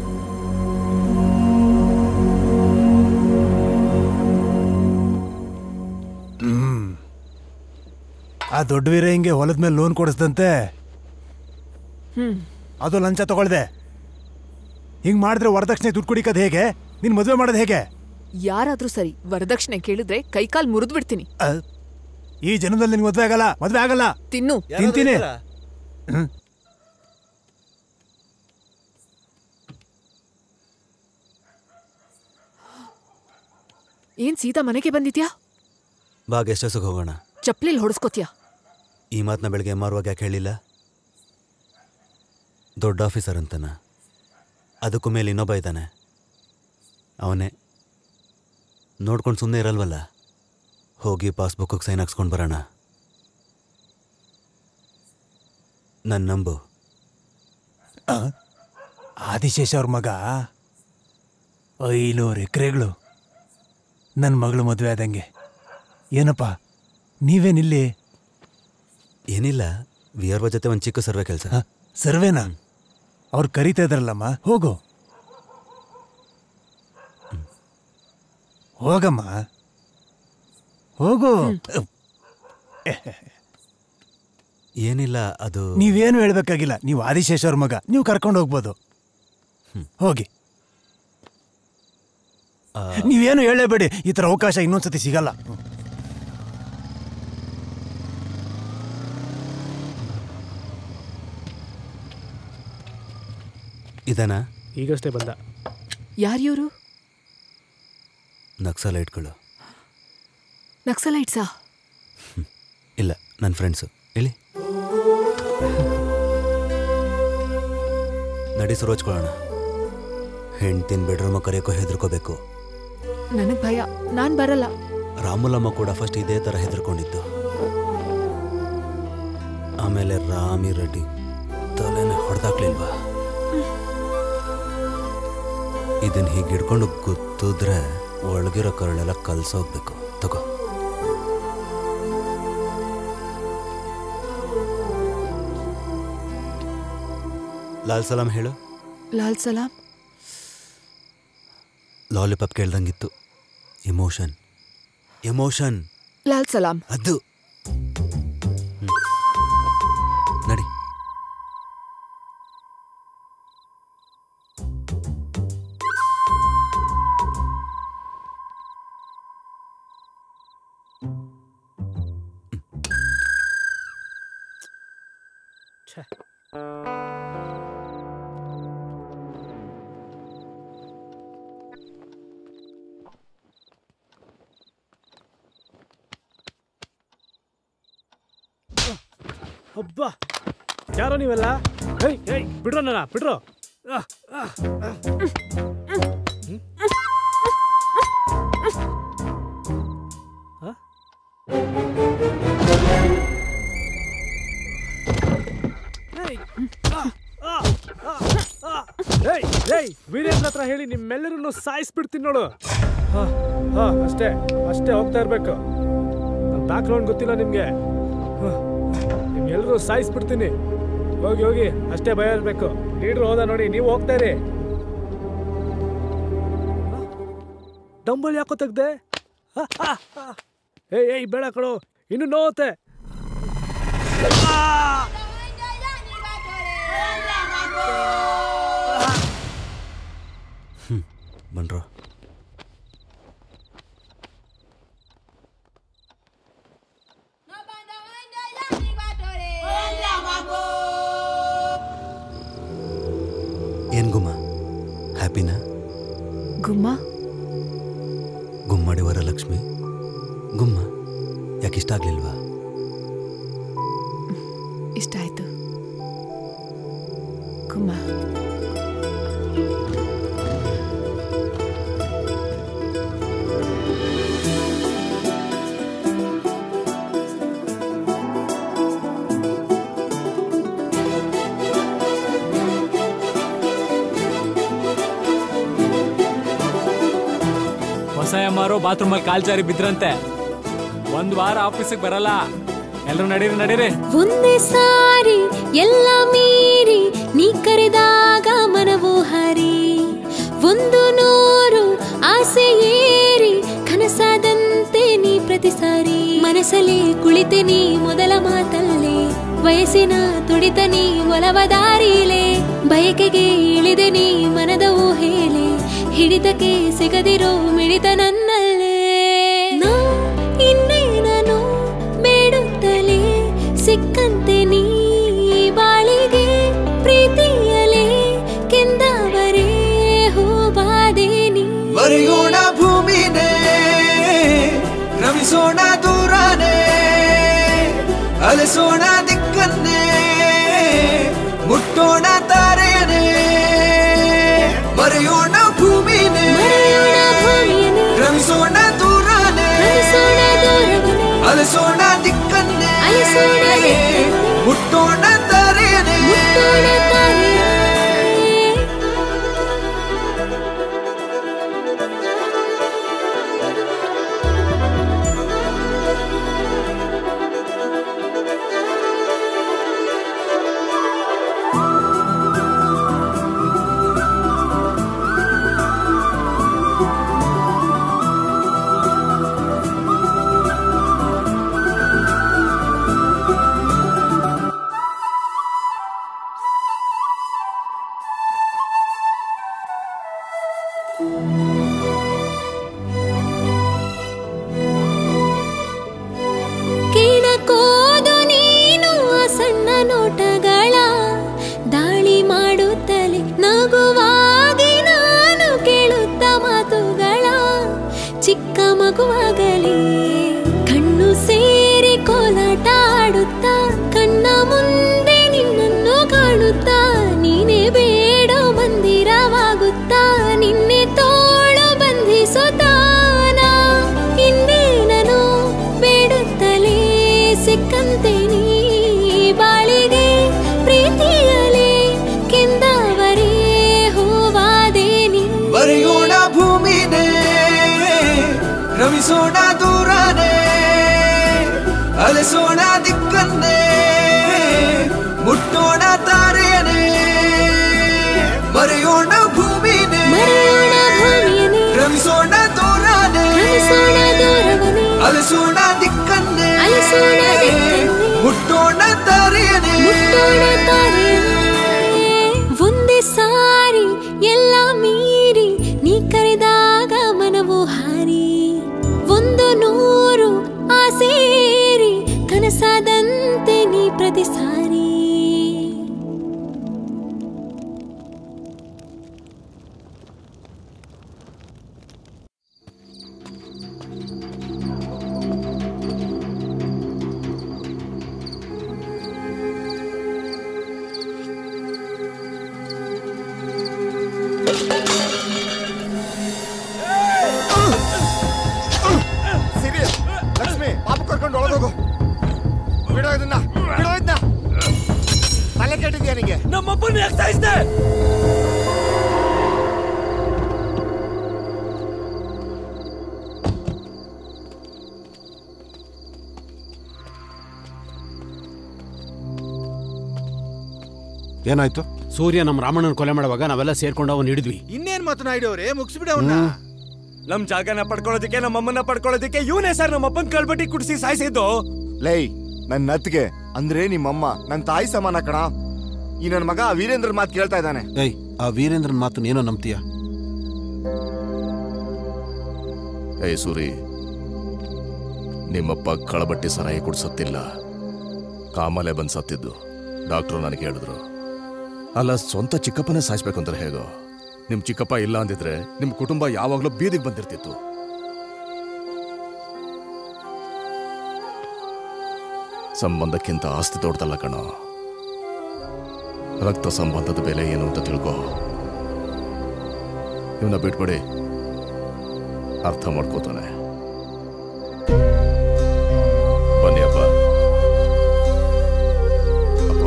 Speaker 20: ಹ್ಮ್ ಆ ದೊಡ್ಡ ವೀರ ಹಿಂಗೆ ಹೊಲದ ಮೇಲೆ ಲೋನ್ ಕೊಡಿಸ್ದಂತೆ
Speaker 10: ಹ್ಮ್
Speaker 20: ಅದು ಲಂಚ ತಗೊಳ್ದೆ ಹಿಂಗ್ ಮಾಡಿದ್ರೆ ವರದಕ್ಷಿಣೆ ದುಡ್ಡು ಕುಡಿಕೋದು ಹೇಗೆ ನೀನ್ ಮದುವೆ ಮಾಡೋದು ಹೇಗೆ
Speaker 10: ಯಾರಾದ್ರೂ ಸರಿ ವರದಕ್ಷಿಣೆ ಕೇಳಿದ್ರೆ ಕೈಕಾಲ್ ಮುರಿದು ಬಿಡ್ತೀನಿ
Speaker 20: ಈ ಜನ್ಮದಲ್ಲಿ ನಿನ್ಗೆ ಮದುವೆ ಆಗಲ್ಲ ಮದುವೆ ಆಗಲ್ಲ
Speaker 10: ತಿನ್ನು
Speaker 20: ತಿಂತೀನಿ ಹ್ಮ್
Speaker 10: ಏನ್ ಸೀದಾ ಮನೆಗೆ ಬಂದಿದ್ಯಾ
Speaker 17: ಬಾ ಗೆಸ್ಟ್ ಹೌಸ್ಗೆ ಹೋಗೋಣ
Speaker 10: ಚಪ್ಲಿಲ್ ಹೊಡ್ಸ್ಕೊತ್ಯಾ
Speaker 17: ಈ ಮಾತನ್ನ ಬೆಳಗ್ಗೆ ಮಾರುವಾಗ ಯಾಕೆ ಹೇಳಿಲ್ಲ ದೊಡ್ಡ ಆಫೀಸರ್ ಅಂತನ ಅದಕ್ಕೂ ಮೇಲೆ ಇನ್ನೊಬ್ಬ ಇದ್ದಾನೆ ಅವನೇ ನೋಡ್ಕೊಂಡು ಸುಮ್ಮನೆ ಇರಲ್ವಲ್ಲ ಹೋಗಿ ಪಾಸ್ಬುಕ್ಕಿಗೆ ಸೈನ್ ಹಾಕ್ಸ್ಕೊಂಡು ಬರೋಣ ನನ್ನ ನಂಬು
Speaker 20: ಆ? ಆದಿಶೇಷ ಅವ್ರ ಮಗ ಐನೂರು ಎಕರೆಗಳು ನನ್ನ ಮಗಳು ಮದುವೆ ಆದಂಗೆ ಏನಪ್ಪ ನೀವೇನಿಲ್ಲಿ
Speaker 17: ಏನಿಲ್ಲ ವಿಯರ್ವ ಜೊತೆ ಒಂದು ಚಿಕ್ಕ ಸರ್ವೆ ಕೆಲಸ
Speaker 20: ಸರ್ವೇನಾ ಅವ್ರು ಕರಿತಾ ಇದ್ರಲ್ಲಮ್ಮ ಹೋಗು ಹೋಗಮ್ಮ ಹೋಗು
Speaker 17: ಏನಿಲ್ಲ ಅದು
Speaker 20: ನೀವೇನು ಹೇಳ್ಬೇಕಾಗಿಲ್ಲ ನೀವು ಆದಿಶೇಷ ಅವ್ರ ಮಗ ನೀವು ಕರ್ಕೊಂಡು ಹೋಗ್ಬೋದು ಹೋಗಿ ನೀವೇನು ಹೇಳಬೇಡಿ ಈ ಥರ ಅವಕಾಶ ಇನ್ನೊಂದ್ಸತಿ ಸಿಗಲ್ಲ
Speaker 17: ಇದನಾ
Speaker 13: ಈಗಷ್ಟೇ ಬಂದ
Speaker 10: ಯಾರ್ಯೂರು
Speaker 17: ನಕ್ಸಲೈಟ್ಗಳು
Speaker 10: ನಕ್ಸಲೈಟ್ಸಾ
Speaker 17: ಇಲ್ಲ ನನ್ನ ಫ್ರೆಂಡ್ಸು ಹೇಳಿ ನಡಿ ಸುರೋಚ್ಕೊಳ್ಳೋಣ ಹೆಂಡ್ತಿನ ಬೆಡ್ರೂಮ ಕರೆಯೋಕ್ಕೂ ಹೆದರ್ಕೋಬೇಕು
Speaker 10: ನನಗ್ ಭಯ ನಾನ್ ಬರಲ್ಲ
Speaker 17: ರಾಮುಲಮ್ಮ ಕೂಡ ಫಸ್ಟ್ ಇದೇ ಥರ ಹೆದರ್ಕೊಂಡಿತ್ತು ಆಮೇಲೆ ರಾಮಿ ರೆಡ್ಡಿ ತಲೆನೇ ಹೊಡೆದಾಕ್ಲಿಲ್ವಾ ಇದನ್ನ ಹೀಗೆ ಹಿಡ್ಕೊಂಡು ಗುತ್ತಿದ್ರೆ ಒಳಗಿರೋ ಕರಳೆಲ್ಲ ಕಲ್ಸೋಗ್ಬೇಕು ತಗೋ ಲಾಲ್ ಸಲಾಂ ಹೇಳು
Speaker 10: ಲಾಲ್ ಸಲಾಂ
Speaker 17: ಲಾಲಿಪಾಪ್ ಕೇಳ್ದಂಗಿತ್ತು ಎಮೋಷನ್ ಎಮೋಷನ್
Speaker 10: ಲಾಲ್ ಸಲಾಂ
Speaker 17: ಅದು ಹ್ಮ್. ನಡಿ
Speaker 13: ಹಬ್ಬ ಯಾರೋ ನೀವೆಲ್ಲ ಹೇಯ್ ಹೇಯ್ ಬಿಡ್ರೋ ನನ್ನ ಬಿಡ್ರೋ ಆಹ್, ಆಹ್, ಆಹ್. ಹ್ಮ್? ಹ? ಹೇಯ್, ಆಹ್, ಆಹ್, ಆಹ್, ಆಹ್. ಹೇಯ್ ಹೇಯ್ ವೀರೇಂದ್ರ ಹತ್ರ ಹೇಳಿ ನಿಮ್ಮೆಲ್ಲರನ್ನು ಸಾಯಿಸ್ಬಿಡ್ತೀನಿ ನೋಡು ಹಾ ಹಾ ಅಷ್ಟೇ ಅಷ್ಟೇ ಹೋಗ್ತಾ ಇರ್ಬೇಕು ನನ್ನ ಬ್ಯಾಕ್ಗ್ರೌಂಡ್ ಗೊತ್ತಿಲ್ಲ ನಿಮ್ಗೆ ಹ, ನಿಮ್ಗೆಲ್ಲರೂ ಸಾಯಿಸ್ಬಿಡ್ತೀನಿ ಹೋಗಿ ಹೋಗಿ ಅಷ್ಟೇ ಭಯ ಇರ್ಬೇಕು ಲೀಡ್ರ್ ಹೋದ ನೋಡಿ ನೀವು ಹೋಗ್ತಾ ಇರಿ ಡಂಬಲ್ ಯಾಕೋ ತೆಗ್ದೆ ಏಯ್ ಏಯ್ ಬೇಡ ಕಣೋ ಇನ್ನು ನೋವುತ್ತೆ
Speaker 17: ಬನ್ರೋ ಏನ್ ಗುಮ್ಮ ಹ್ಯಾಪಿನಾ
Speaker 10: ಗುಮ್ಮ
Speaker 17: ಗುಮ್ಮಡಿ ವರಲಕ್ಷ್ಮಿ ಗುಮ್ಮ ಯಾಕೆ ಇಷ್ಟ ಆಗ್ಲಿಲ್ವಾ
Speaker 10: ಇಷ್ಟ ಆಯ್ತು ಗುಮ್ಮ
Speaker 3: ಹೊಸ ಎಮ್ಮಾರು ಬಾತ್ರೂಮಲ್ಲಿ ಕಾಲ್ ಜಾರಿ ಬಿದ್ರಂತೆ ಒಂದ್ ವಾರ ಆಫೀಸಿಗೆ ಬರಲ್ಲ ಎಲ್ರು ನಡೀರಿ ನಡೀರಿ
Speaker 1: ಒಂದೇ ಸಾರಿ ಎಲ್ಲ ಮೀರಿ ನೀ ಕರೆದಾಗ ಮನವು ಹರಿ ಒಂದು ನೂರು ಆಸೆ ಏರಿ ಕನಸಾದಂತೆ ನೀ ಪ್ರತಿ ಸಾರಿ ಮನಸ್ಸಲ್ಲಿ ಕುಳಿತೆ ನೀ ಮೊದಲ ಮಾತಲ್ಲೇ ವಯಸ್ಸಿನ ತುಡಿತ ನೀ ಒಲವ ದಾರಿಲೇ ಬಯಕೆಗೆ ಇಳಿದೆ ನೀ ಮನದ ಊಹೇಲೆ ಹಿಡಿತಕ್ಕೆ ಸಿಗದಿರೋ ಮಿಡಿತ ನನ್ನಲ್ಲೇ ನಾ ಇನ್ನೇನನು ಬೇಡುತ್ತಲೇ ಸಿಕ್ಕಂತೆ ನೀ ಬಾಳಿಗೆ ಪ್ರೀತಿಯಲೇ ಕೆಂದವರೇ ಹೂಬಾದೆ ನೀ
Speaker 23: ಮರೆಯೋಣ ಭೂಮಿನೇ ರಮಿಸೋಣ ದೂರನೇ ಅಲಿಸೋಣ ದಿಕ್ಕನ್ನೇ ಮುಟ್ಟೋಣ ತಾರೇನೆ ಮರೆಯೋಣ ಭೂಮಿನೇ ರಮಿಸೋಣ ದೂರನೇ ಅಲಿಸೋಣ ದಿಕ್ಕನ್ನೇ ಮುಟ್ಟೋಣ ತಾರೇನೆ
Speaker 1: ಕೇಳಕೋದು ನೀನು ಆ ಸಣ್ಣ ನೋಟಗಳ ದಾಳಿ ಮಾಡುತ್ತಲೇ ನಗುವಾಗಿ ನಾನು ಕೇಳುತ್ತ ಮಾತುಗಳ ಚಿಕ್ಕ ಮಗುವಾಗಲಿ ಕಣ್ಣು ಸೇರಿ ಕೋಲಾಟ ಆಡುತ್ತಾ ಕಣ್ಣ ಮುಂದೆ ನಿನ್ನನ್ನು ಕಾಣುತ್ತಾ ನೀನೇ ಬೇಡೋ ಮಂದಿರವಾಗುತ್ತಾ ನಿನ್ನೆ ತೋಳು ಬಂಧಿಸುತ್ತಾನ ಇನ್ನೇನನು ಬೇಡುತ್ತಲೇ ಸಿಕ್ಕಂತೆ ನೀ ಬಾಳಿಗೆ ಪ್ರೀತಿಯಲೇ ಕೆಂದವರೇ ಹೂವಾದೆ ನೀ
Speaker 23: ಮರೆಯೋಣ ಭೂಮಿನೇ ರಮಿಸೋಣ ದೂರನೇ ಅಲಿಸೋಣ ದಿಕ್ಕನ್ನೇ ಮುಟ್ಟೋಣ ತಾರೇನೆ ಮರೆಯೋಣ ಭೂಮಿನೇ ರಮಿಸೋಣ ದೂರನೇ ಅಲಿಸೋಣ ದಿಕ್ಕನ್ನೇ ಮುಟ್ಟೋಣ ತಾರೇನೆ
Speaker 1: ಒಂದೇ ಸಾರಿ ಎಲ್ಲ ಮೀರಿ ನೀ ಕರೆದಾಗ ಮನವು ಹಾರಿ ಒಂದು ನೂರು ಆಸೇರಿ ಕನಸಾದಂತೆ ನೀ ಪ್ರತಿ ಸಾರಿ
Speaker 2: ಸಿರಿ ಲಕ್ಷ್ಮಿ ಪಾಪ ಕರ್ಕೊಂಡು ಒಳಗೋಗು ಬಿಡೋ ಇದನ್ನ ಬಿಡೋ ಇದನ್ನ ತಲೆ ಕೆಟ್ಟಿದ್ಯಾ ನಿಂಗೆ
Speaker 13: ನಮ್ಮಪ್ಪನ ಯಾಕೆ ಸಾಯಿಸ್ದೆ
Speaker 5: ಏನಾಯ್ತು
Speaker 4: ಸೂರ್ಯ ನಮ್ಮ ರಾಮಣ್ಣನ ಕೊಲೆ ಮಾಡುವಾಗ ನಾವೆಲ್ಲ ಸೇರ್ಕೊಂಡು ಅವನ್ ಹಿಡಿದ್ವಿ
Speaker 6: ಇನ್ನೇನ್ ಮಾತು ನಾಯ್ಡವ್ರೆ ಮುಗಿಸ್ಬಿಡ ಅವನ್ನ
Speaker 9: ನಮ್ ಜಾಗನ ಪಡ್ಕೊಳ್ಳೋದಕ್ಕೆ ನಮ್ಮ ಅಮ್ಮನ ಪಡ್ಕೊಳ್ಳೋದಕ್ಕೆ ಇವನೇ ಸರ್ ನಮ್ಮ ಅಪ್ಪನ್ ಕಳ್ಬಟ್ಟಿ ಕುಡಿಸಿ ಸಾಯಿಸಿದ್ದು
Speaker 2: ಲೈ ನನ್ನ ನತ್ಗೆ ಅಂದ್ರೆ ನಿಮ್ಮಮ್ಮ ನನ್ನ ತಾಯಿ ಸಮಾನ ಕಣ ಈ ನನ್ನ ಮಗ ವೀರೇಂದ್ರ ಮಾತು ಕೇಳ್ತಾ ಇದ್ದಾನೆ
Speaker 5: ಏಯ್ ಆ ವೀರೇಂದ್ರನ್ ಮಾತು ಏನೋ ನಂಬ್ತೀಯ
Speaker 14: ಏಯ್ ಸೂರಿ ನಿಮ್ಮಪ್ಪ ಕಳಬಟ್ಟಿ ಸರಾಯಿ ಕುಡ್ಸತ್ತಿಲ್ಲ ಕಾಮಲೆ ಬಂದು ಸತ್ತಿದ್ದು ಡಾಕ್ಟ್ರು ನನಗೆ ಹೇಳಿದ್ರು ಅಲ್ಲ ಸ್ವಂತ ಚಿಕ್ಕಪ್ಪನೇ ಸಾಯಿಸ್ಬೇಕು ಅಂದ್ರೆ ಹೇಗೋ ನಿಮ್ ಚಿಕ್ಕಪ್ಪ ಇಲ್ಲ ಅಂದಿದ್ರೆ ನಿಮ್ ಕುಟುಂಬ ಯಾವಾಗ್ಲೂ ಬೀದಿಗೆ ಬಂದಿರ್ತಿತ್ತು ಸಂಬಂಧಕ್ಕಿಂತ ಆಸ್ತಿ ದೊಡ್ಡದಲ್ಲ ಕಣ ರಕ್ತ ಸಂಬಂಧದ ಬೆಲೆ ಏನು ಅಂತ ತಿಳ್ಕೋ ಇವನ್ನ ಬಿಟ್ಬಿಡಿ ಅರ್ಥ ಮಾಡ್ಕೋತಾನೆ ಬನ್ನಿ ಅಪ್ಪ ಅಪ್ಪ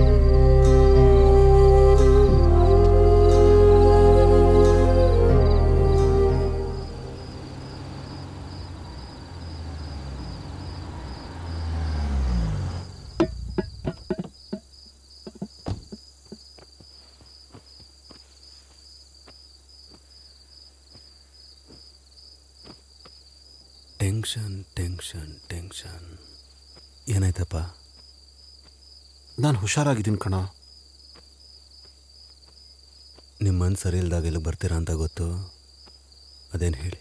Speaker 17: ಟೆನ್ಷನ್ ಟೆನ್ಷನ್ ಟೆನ್ಷನ್ ಏನಾಯ್ತಪ್ಪ
Speaker 5: ನಾನು ಹುಷಾರಾಗಿದ್ದೀನಿ ಕಣ
Speaker 17: ನಿಮ್ಮ ಮನ್ಸು ಸರಿ ಇಲ್ದಾಗ ಇಲ್ಲಿ ಬರ್ತೀರಾ ಅಂತ ಗೊತ್ತು ಅದೇನು ಹೇಳಿ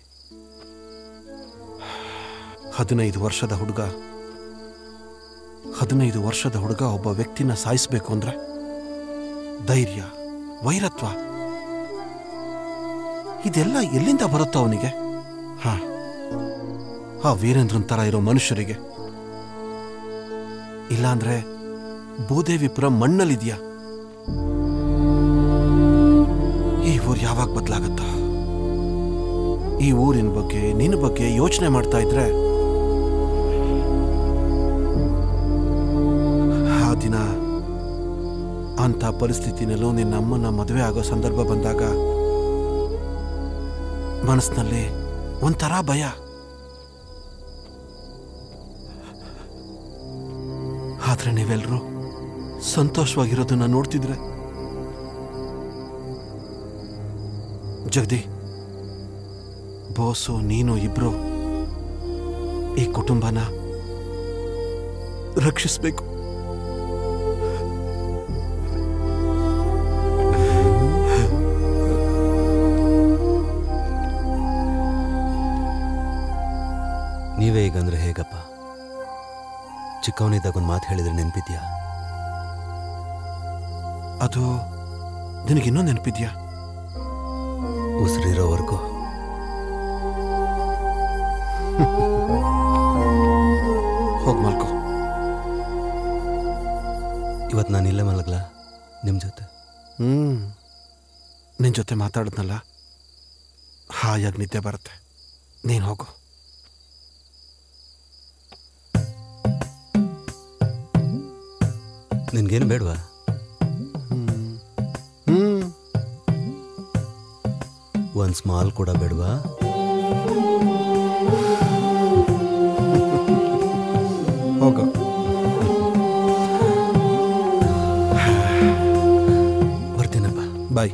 Speaker 5: ಹದಿನೈದು ವರ್ಷದ ಹುಡುಗ ಹದಿನೈದು ವರ್ಷದ ಹುಡುಗ ಒಬ್ಬ ವ್ಯಕ್ತಿನ ಸಾಯಿಸ್ಬೇಕು ಅಂದ್ರೆ ಧೈರ್ಯ ವೈರತ್ವ ಇದೆಲ್ಲ ಎಲ್ಲಿಂದ ಬರುತ್ತೋ ಅವನಿಗೆ ಹಾ ಆ ವೀರೇಂದ್ರನ್ ತರ ಇರೋ ಮನುಷ್ಯರಿಗೆ ಇಲ್ಲಾಂದ್ರೆ ಭೂದೇವಿಪುರ ಮಣ್ಣಲ್ಲಿದ್ಯಾ ಈ ಊರು ಯಾವಾಗ ಬದಲಾಗತ್ತಾ ಈ ಊರಿನ ಬಗ್ಗೆ ನಿನ್ನ ಬಗ್ಗೆ ಯೋಚನೆ ಮಾಡ್ತಾ ಇದ್ರೆ ಆ ದಿನ ಅಂತ ಪರಿಸ್ಥಿತಿನಲ್ಲೂ ನಿನ್ನ ಅಮ್ಮನ ಮದುವೆ ಆಗೋ ಸಂದರ್ಭ ಬಂದಾಗ ಮನಸ್ಸಿನಲ್ಲಿ ಒಂಥರ ಭಯ ಆದ್ರೆ ನೀವೆಲ್ಲರೂ ಸಂತೋಷವಾಗಿರೋದನ್ನ ನೋಡ್ತಿದ್ರೆ ಜಗದಿ ಬೋಸು ನೀನು ಇಬ್ರು ಈ ಕುಟುಂಬನ ರಕ್ಷಿಸ್ಬೇಕು
Speaker 17: ನೀವೇ ಈಗಂದ್ರೆ ಹೇಗಪ್ಪ ಚಿಕ್ಕವನಿದ್ದಾಗ ಒಂದು ಮಾತು ಹೇಳಿದ್ರೆ ನೆನಪಿದ್ಯಾ
Speaker 5: ಅದು ನಿನಗಿನ್ನೂ ನೆನಪಿದ್ಯಾ
Speaker 17: ಉಸಿರಿರೋವರೆಗೂ
Speaker 5: ಹೋಗ್ ಮಲ್ಕೋ
Speaker 17: ಇವತ್ತು ನಾನು ಇಲ್ಲೇ ಮಲಗಲ್ಲ ನಿಮ್ಮ ಜೊತೆ
Speaker 5: ಹ್ಮ್ ನಿನ್ ಜೊತೆ ಮಾತಾಡಿದ್ನಲ್ಲ ಹಾಯಾಗಿ ನಿದ್ದೆ ಬರುತ್ತೆ ನೀನು ಹೋಗು
Speaker 17: ನಿನ್ಗೇನು ಬೇಡವಾ
Speaker 5: ಹ್ಮ್
Speaker 17: ಒಂದು ಸ್ಮಾಲ್ ಕೂಡ ಬೇಡವಾ
Speaker 5: ಹೋಗು
Speaker 17: ಬರ್ತೀನಪ್ಪ
Speaker 5: ಬಾಯ್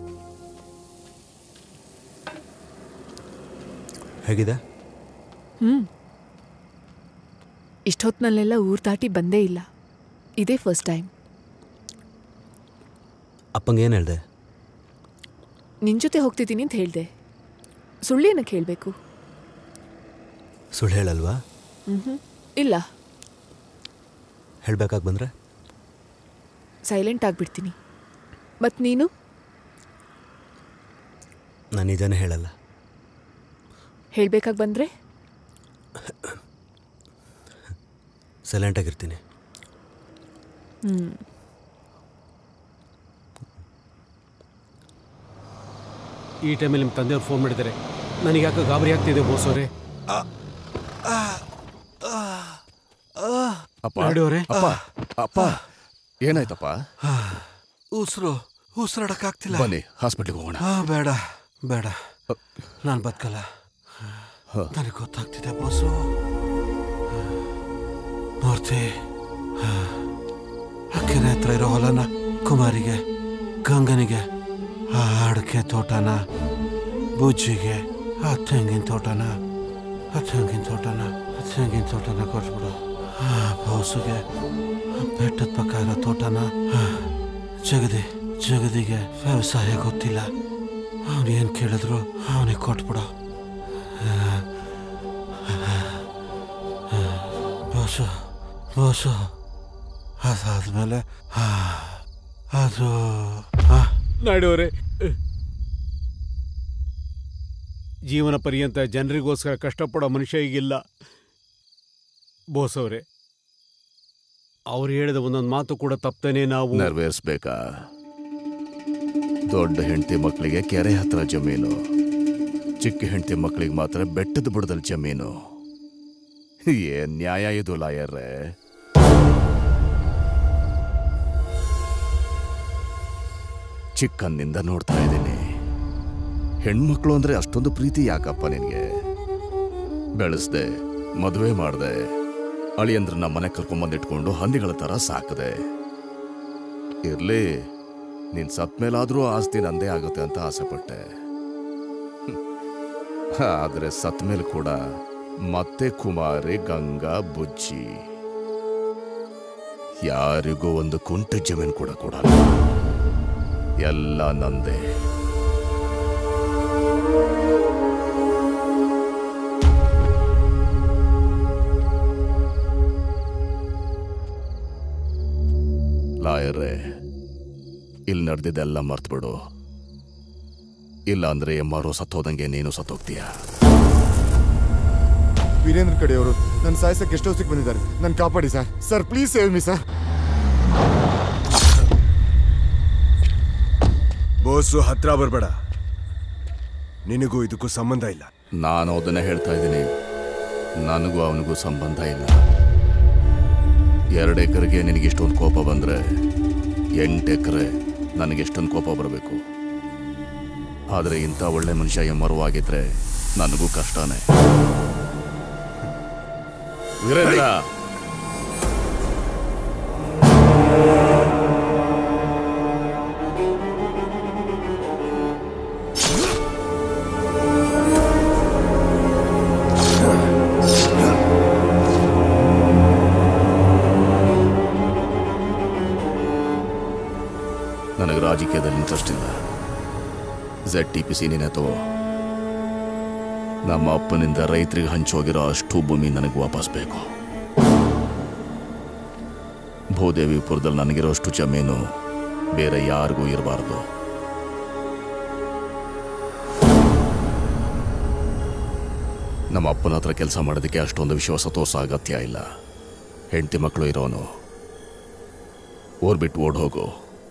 Speaker 17: ಹೇಗಿದೆ
Speaker 10: ಹ್ಞೂ ಇಷ್ಟೊತ್ತಿನಲ್ಲೆಲ್ಲ ಊರು ದಾಟಿ ಬಂದೇ ಇಲ್ಲ ಇದೇ ಫಸ್ಟ್ ಟೈಮ್
Speaker 17: ಅಪ್ಪಂಗೆ ಏನು ಹೇಳ್ದೆ
Speaker 10: ನಿನ್ನ ಜೊತೆ ಹೋಗ್ತಿದ್ದೀನಿ ಅಂತ ಹೇಳಿದೆ ಸುಳ್ಳೇನಕ್ಕೆ ಹೇಳಬೇಕು
Speaker 17: ಸುಳ್ಳು ಹೇಳಲ್ವಾ
Speaker 10: ಹ್ಞೂ ಇಲ್ಲ
Speaker 17: ಹೇಳ್ಬೇಕಾಗಿ ಬಂದರೆ
Speaker 10: ಸೈಲೆಂಟ್ ಆಗಿಬಿಡ್ತೀನಿ ಮತ್ತು ನೀನು
Speaker 17: ನಾನು ನಿಜಾನೇ ಹೇಳಲ್ಲ
Speaker 10: ಹೇಳಬೇಕಾಗಿ ಬಂದರೆ
Speaker 17: ಸೈಲೆಂಟಾಗಿರ್ತೀನಿ
Speaker 10: ಹ್ಞೂ
Speaker 4: ಈ ಟೈಮಲ್ಲಿ ನಿಮ್ಮ ತಂದೆಯವ್ರು ಫೋನ್ ಮಾಡಿದ್ದಾರೆ ನನಗೆ ಯಾಕೆ ಗಾಬರಿ ಆಗ್ತಿದೆ ಬೋಸೋರೆ
Speaker 14: ಅಪ್ಪ
Speaker 4: ನಾಯ್ಡು
Speaker 14: ಅಪ್ಪ ಅಪ್ಪ ಏನಾಯ್ತಪ್ಪ
Speaker 5: ಉಸಿರು ಉಸಿರಾಡಕ್ಕಾಗ್ತಿಲ್ಲ
Speaker 14: ಬನ್ನಿ ಹಾಸ್ಪಿಟ್ಲಿಗೆ ಹೋಗೋಣ
Speaker 5: ಆ, ಬೇಡ ಬೇಡ ನಾನು ಬದುಕಲ್ಲ ನನಗೆ ಗೊತ್ತಾಗ್ತಿದೆ ಬೋಸು ಮೂರ್ತಿ ಆ ಕೆರೆ ಹತ್ರ ಇರೋ ಹೊಲನ ಕುಮಾರಿಗೆ ಗಂಗನಿಗೆ ಆ ಅಡಿಕೆ ತೋಟನ ಬುಜ್ಜಿಗೆ ಆ ತೆಂಗಿನ ತೋಟನ ಆ ತೆಂಗಿನ ತೋಟನ ಆ ತೆಂಗಿನ ತೋಟನ ಕೊಟ್ಬಿಡು ಆ ಬೋಸುಗೆ ಆ ಬೆಟ್ಟದ ಪಕ್ಕ ಇರೋ ತೋಟನ ಆ, ಜಗದಿ ಜಗದಿಗೆ ವ್ಯವಸಾಯ ಗೊತ್ತಿಲ್ಲ ಅವನು ಏನು ಕೇಳಿದ್ರು ಅವನಿಗೆ ಕೊಟ್ಬಿಡು ಆ, ಆ, ಬೋಸು ಬೋಸು ಅದಾದ್ಮೇಲೆ ಆ, ಅದು ಆ,
Speaker 4: ನಾಯ್ಡವರೇ ಜೀವನ ಪರ್ಯಂತ ಜನರಿಗೋಸ್ಕರ ಕಷ್ಟಪಡೋ ಮನುಷ್ಯ ಈಗಿಲ್ಲ ಬೋಸ್ ಅವರೇ ಅವ್ರು ಹೇಳಿದ ಒಂದೊಂದು ಮಾತು ಕೂಡ ತಪ್ಪದೇನೆ ನಾವು
Speaker 14: ನೆರವೇರಿಸ್ಬೇಕಾ ದೊಡ್ಡ ಹೆಂಡತಿ ಮಕ್ಕಳಿಗೆ ಕೆರೆ ಹತ್ರ ಜಮೀನು ಚಿಕ್ಕ ಹೆಂಡತಿ ಮಕ್ಕಳಿಗೆ ಮಾತ್ರ ಬೆಟ್ಟದ ಬುಡದಲ್ಲಿ ಜಮೀನು ಏನ್ ನ್ಯಾಯ ಇದು ಲಾಯರ್ರೆ ಚಿಕ್ಕಂದಿಂದ ನೋಡ್ತಾ ಇದ್ದೀನಿ ಹೆಣ್ಮಕ್ಳು ಅಂದ್ರೆ ಅಷ್ಟೊಂದು ಪ್ರೀತಿ ಯಾಕಪ್ಪ ನಿನಗೆ ಬೆಳೆಸ್ದೆ ಮದುವೆ ಮಾಡ್ದೆ ಅಳಿಯಂದ್ರನ್ನ ಮನೆ ಕರ್ಕೊಂಬಂದಿಟ್ಕೊಂಡು ಹಂದಿಗಳ ತರ ಸಾಕದೆ ಇರ್ಲಿ ನೀನ್ ಸತ್ ಮೇಲಾದ್ರೂ ಆಸ್ತಿ ನಂದೇ ಆಗುತ್ತೆ ಅಂತ ಆಸೆ ಪಟ್ಟೆ ಹ್ಮ್. ಆದ್ರೆ ಸತ್ ಮೇಲೆ ಕೂಡ ಮತ್ತೆ ಕುಮಾರಿ ಗಂಗಾ ಬುಜ್ಜಿ ಯಾರಿಗೂ ಒಂದು ಕುಂಟೆ ಜಮೀನು ಕೂಡ ಕೊಡಲ್ಲ ಎಲ್ಲ ನಂದೇ ಲಾಯರೇ ಇಲ್ಲಿ ನಡೆದಿದ್ದೆಲ್ಲ ಮರ್ತ್ಬಿಡು ಇಲ್ಲ ಅಂದ್ರೆ ಎಮ್ಮಾರೋ ಸತ್ತೋದಂಗೆ ನೀನು ಸತ್ತೋಗ್ತೀಯ
Speaker 2: ವೀರೇಂದ್ರ ಕಡೆಯವರು ನನ್ನ ಸಾಯಿಸಕ್ಕೆ ಎಷ್ಟೋ ಬಂದಿದ್ದಾರೆ ನನ್ನ ಕಾಪಾಡಿ sir sir please save me sir
Speaker 8: Bose ಹತ್ರ ಬರಬೇಡ ನಿನಗೂ ಇದಕ್ಕೂ ಸಂಬಂಧ ಇಲ್ಲ
Speaker 14: ನಾನು ಅದನ್ನ ಹೇಳ್ತಾ ಇದ್ದೀನಿ ನನಗೂ ಅವನಿಗೂ ಸಂಬಂಧ ಇಲ್ಲ ಎರಡು ಎಕರೆಗೆ ನಿನಗೆ ಇಷ್ಟೊಂದು ಕೋಪ ಬಂದ್ರೆ ಎಂಟು ಎಕರೆ ನನಗೆ ಎಷ್ಟೊಂದು ಕೋಪ ಬರಬೇಕು ಆದರೆ ಇಂಥ ಒಳ್ಳೆ ಮನುಷ್ಯ ಎಮ್ಮರವಾಗಿದ್ರೆ ನನಗೂ ಕಷ್ಟನೇ ವೀರೇಂದ್ರ ನನಗೆ ರಾಜಕೀಯದಲ್ಲಿ ಇಂಟ್ರೆಸ್ಟ್ ಇಲ್ಲ ಝೆಡ್ ಟಿ ಪಿ ಸಿ ನೀನೆ ತಗೋ ನಮ್ಮ ಅಪ್ಪನಿಂದ ರೈತರಿಗೆ ಹಂಚೋಗಿರೋ ಅಷ್ಟು ಭೂಮಿ ನನಗೆ ವಾಪಸ್ ಬೇಕು ಭೂದೇವಿಪುರದಲ್ಲಿ ನನಗಿರೋ ಅಷ್ಟು ಜಮೀನು ಬೇರೆ ಯಾರಿಗೂ ಇರಬಾರ್ದು ನಮ್ಮ ಅಪ್ಪನ ಹತ್ರ ಕೆಲಸ ಮಾಡೋದಕ್ಕೆ ಅಷ್ಟೊಂದು ವಿಶ್ವಾಸ ತೋರ್ಸೋ ಅಗತ್ಯ ಇಲ್ಲ ಹೆಂಡತಿ ಮಕ್ಕಳು ಇರೋನು ಊರ್ ಬಿಟ್ಟು ಓಡ್ ಹೋಗು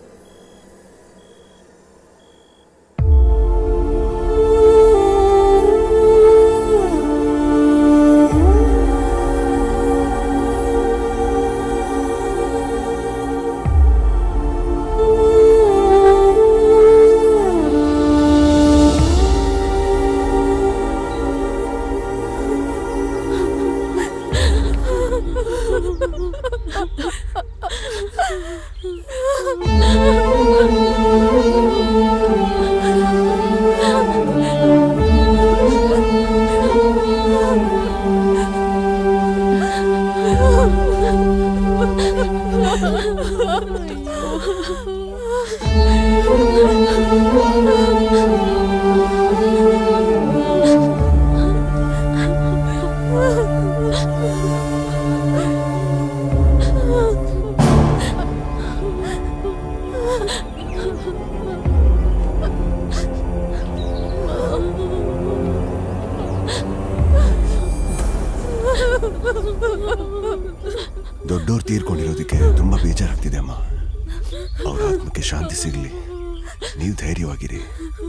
Speaker 8: ದೊಡ್ಡೋರು ತೀರ್ಕೊಂಡಿರೋದಕ್ಕೆ ತುಂಬಾ ಬೇಜಾರಾಗ್ತಿದೆ ಅಮ್ಮ ಅವ್ರ ಆತ್ಮಕ್ಕೆ ಶಾಂತಿ ಸಿಗ್ಲಿ ನೀವು ಧೈರ್ಯವಾಗಿರಿ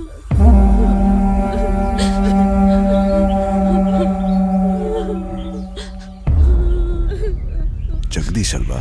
Speaker 8: ಜಗದೀಶ್ ಅಲ್ವಾ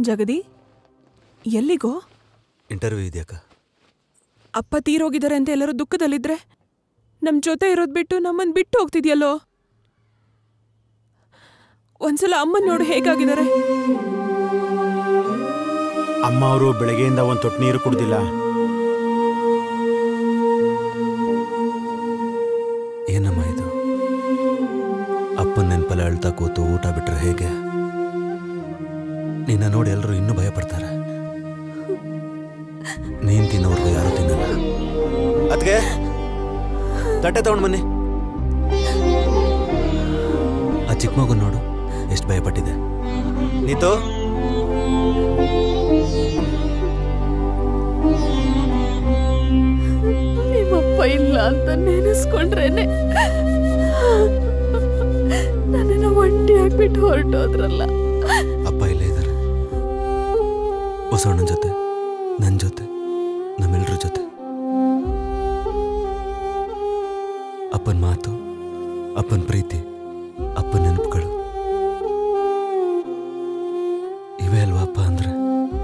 Speaker 10: ಜಗದಿ ಎಲ್ಲಿಗೋ
Speaker 17: ಇಂಟರ್ವ್ಯೂ ಇದೆಯಕ್ಕ
Speaker 10: ಅಪ್ಪ ತೀರೋಗಿದ್ದಾರೆ ಅಂತ ಎಲ್ಲರೂ ದುಃಖದಲ್ಲಿದ್ರೆ ನಮ್ ಜೊತೆ ಇರೋದ್ ಬಿಟ್ಟು ನಮ್ಮನ್ ಬಿಟ್ಟು ಹೋಗ್ತಿದ್ಯಲ್ಲೋ ಒಂದ್ಸಲ ಅಮ್ಮನ್ ನೋಡು ಹೇಗಾಗಿದ್ದಾರೆ
Speaker 7: ಅಮ್ಮ ಅವರು ಬೆಳಗ್ಗೆಯಿಂದ ಒಂದು ತೊಟ್ಟು ನೀರು ಕುಡ್ದಿಲ್ಲ
Speaker 17: ಏನಮ್ಮ ಇದು ಅಪ್ಪನ ನೆನಪಲ್ಲ ಅಳ್ತಾ ಕೂತು ಊಟ ಬಿಟ್ರೆ ಹೇಗೆ ನಿನ್ನ ನೋಡಿ ಎಲ್ಲರೂ ಇನ್ನೂ ಭಯ ಪಡ್ತಾರೆ ನೀನ್ ತಿನ್ನೋರ್ಗು ಯಾರು ತಿನ್ನಲ್ಲ ಅದಕ್ಕೆ ತಟ್ಟೆ ತಗೊಂಡು ಬನ್ನಿ ಆ ಚಿಕ್ಕ ಮಗು ನೋಡು ಎಷ್ಟು ಭಯಪಟ್ಟಿದೆ ನೀತು
Speaker 12: ನಿಮ್ಮಪ್ಪ ಇಲ್ಲ ಅಂತ ನೆನೆಸ್ಕೊಂಡ್ರೇನೆ ನನ್ನನ್ನು ಒಂಟಿ ಆಗ್ಬಿಟ್ಟು ಹೊರಟೋದ್ರಲ್ಲ
Speaker 17: ಅಪ್ಪ ಇಲ್ಲೇ ಇದ್ದಾರೆ ಬಸವಣ್ಣನ ಜೊತೆ ನನ್ನ ಜೊತೆ ನಮ್ಮೆಲ್ಲರ ಜೊತೆ ಅಪ್ಪನ ಮಾತು ಅಪ್ಪನ ಪ್ರೀತಿ ಅಪ್ಪನ ನೆನಪುಗಳು ಇವೇ ಅಲ್ವಾ ಅಪ್ಪ ಅಂದ್ರೆ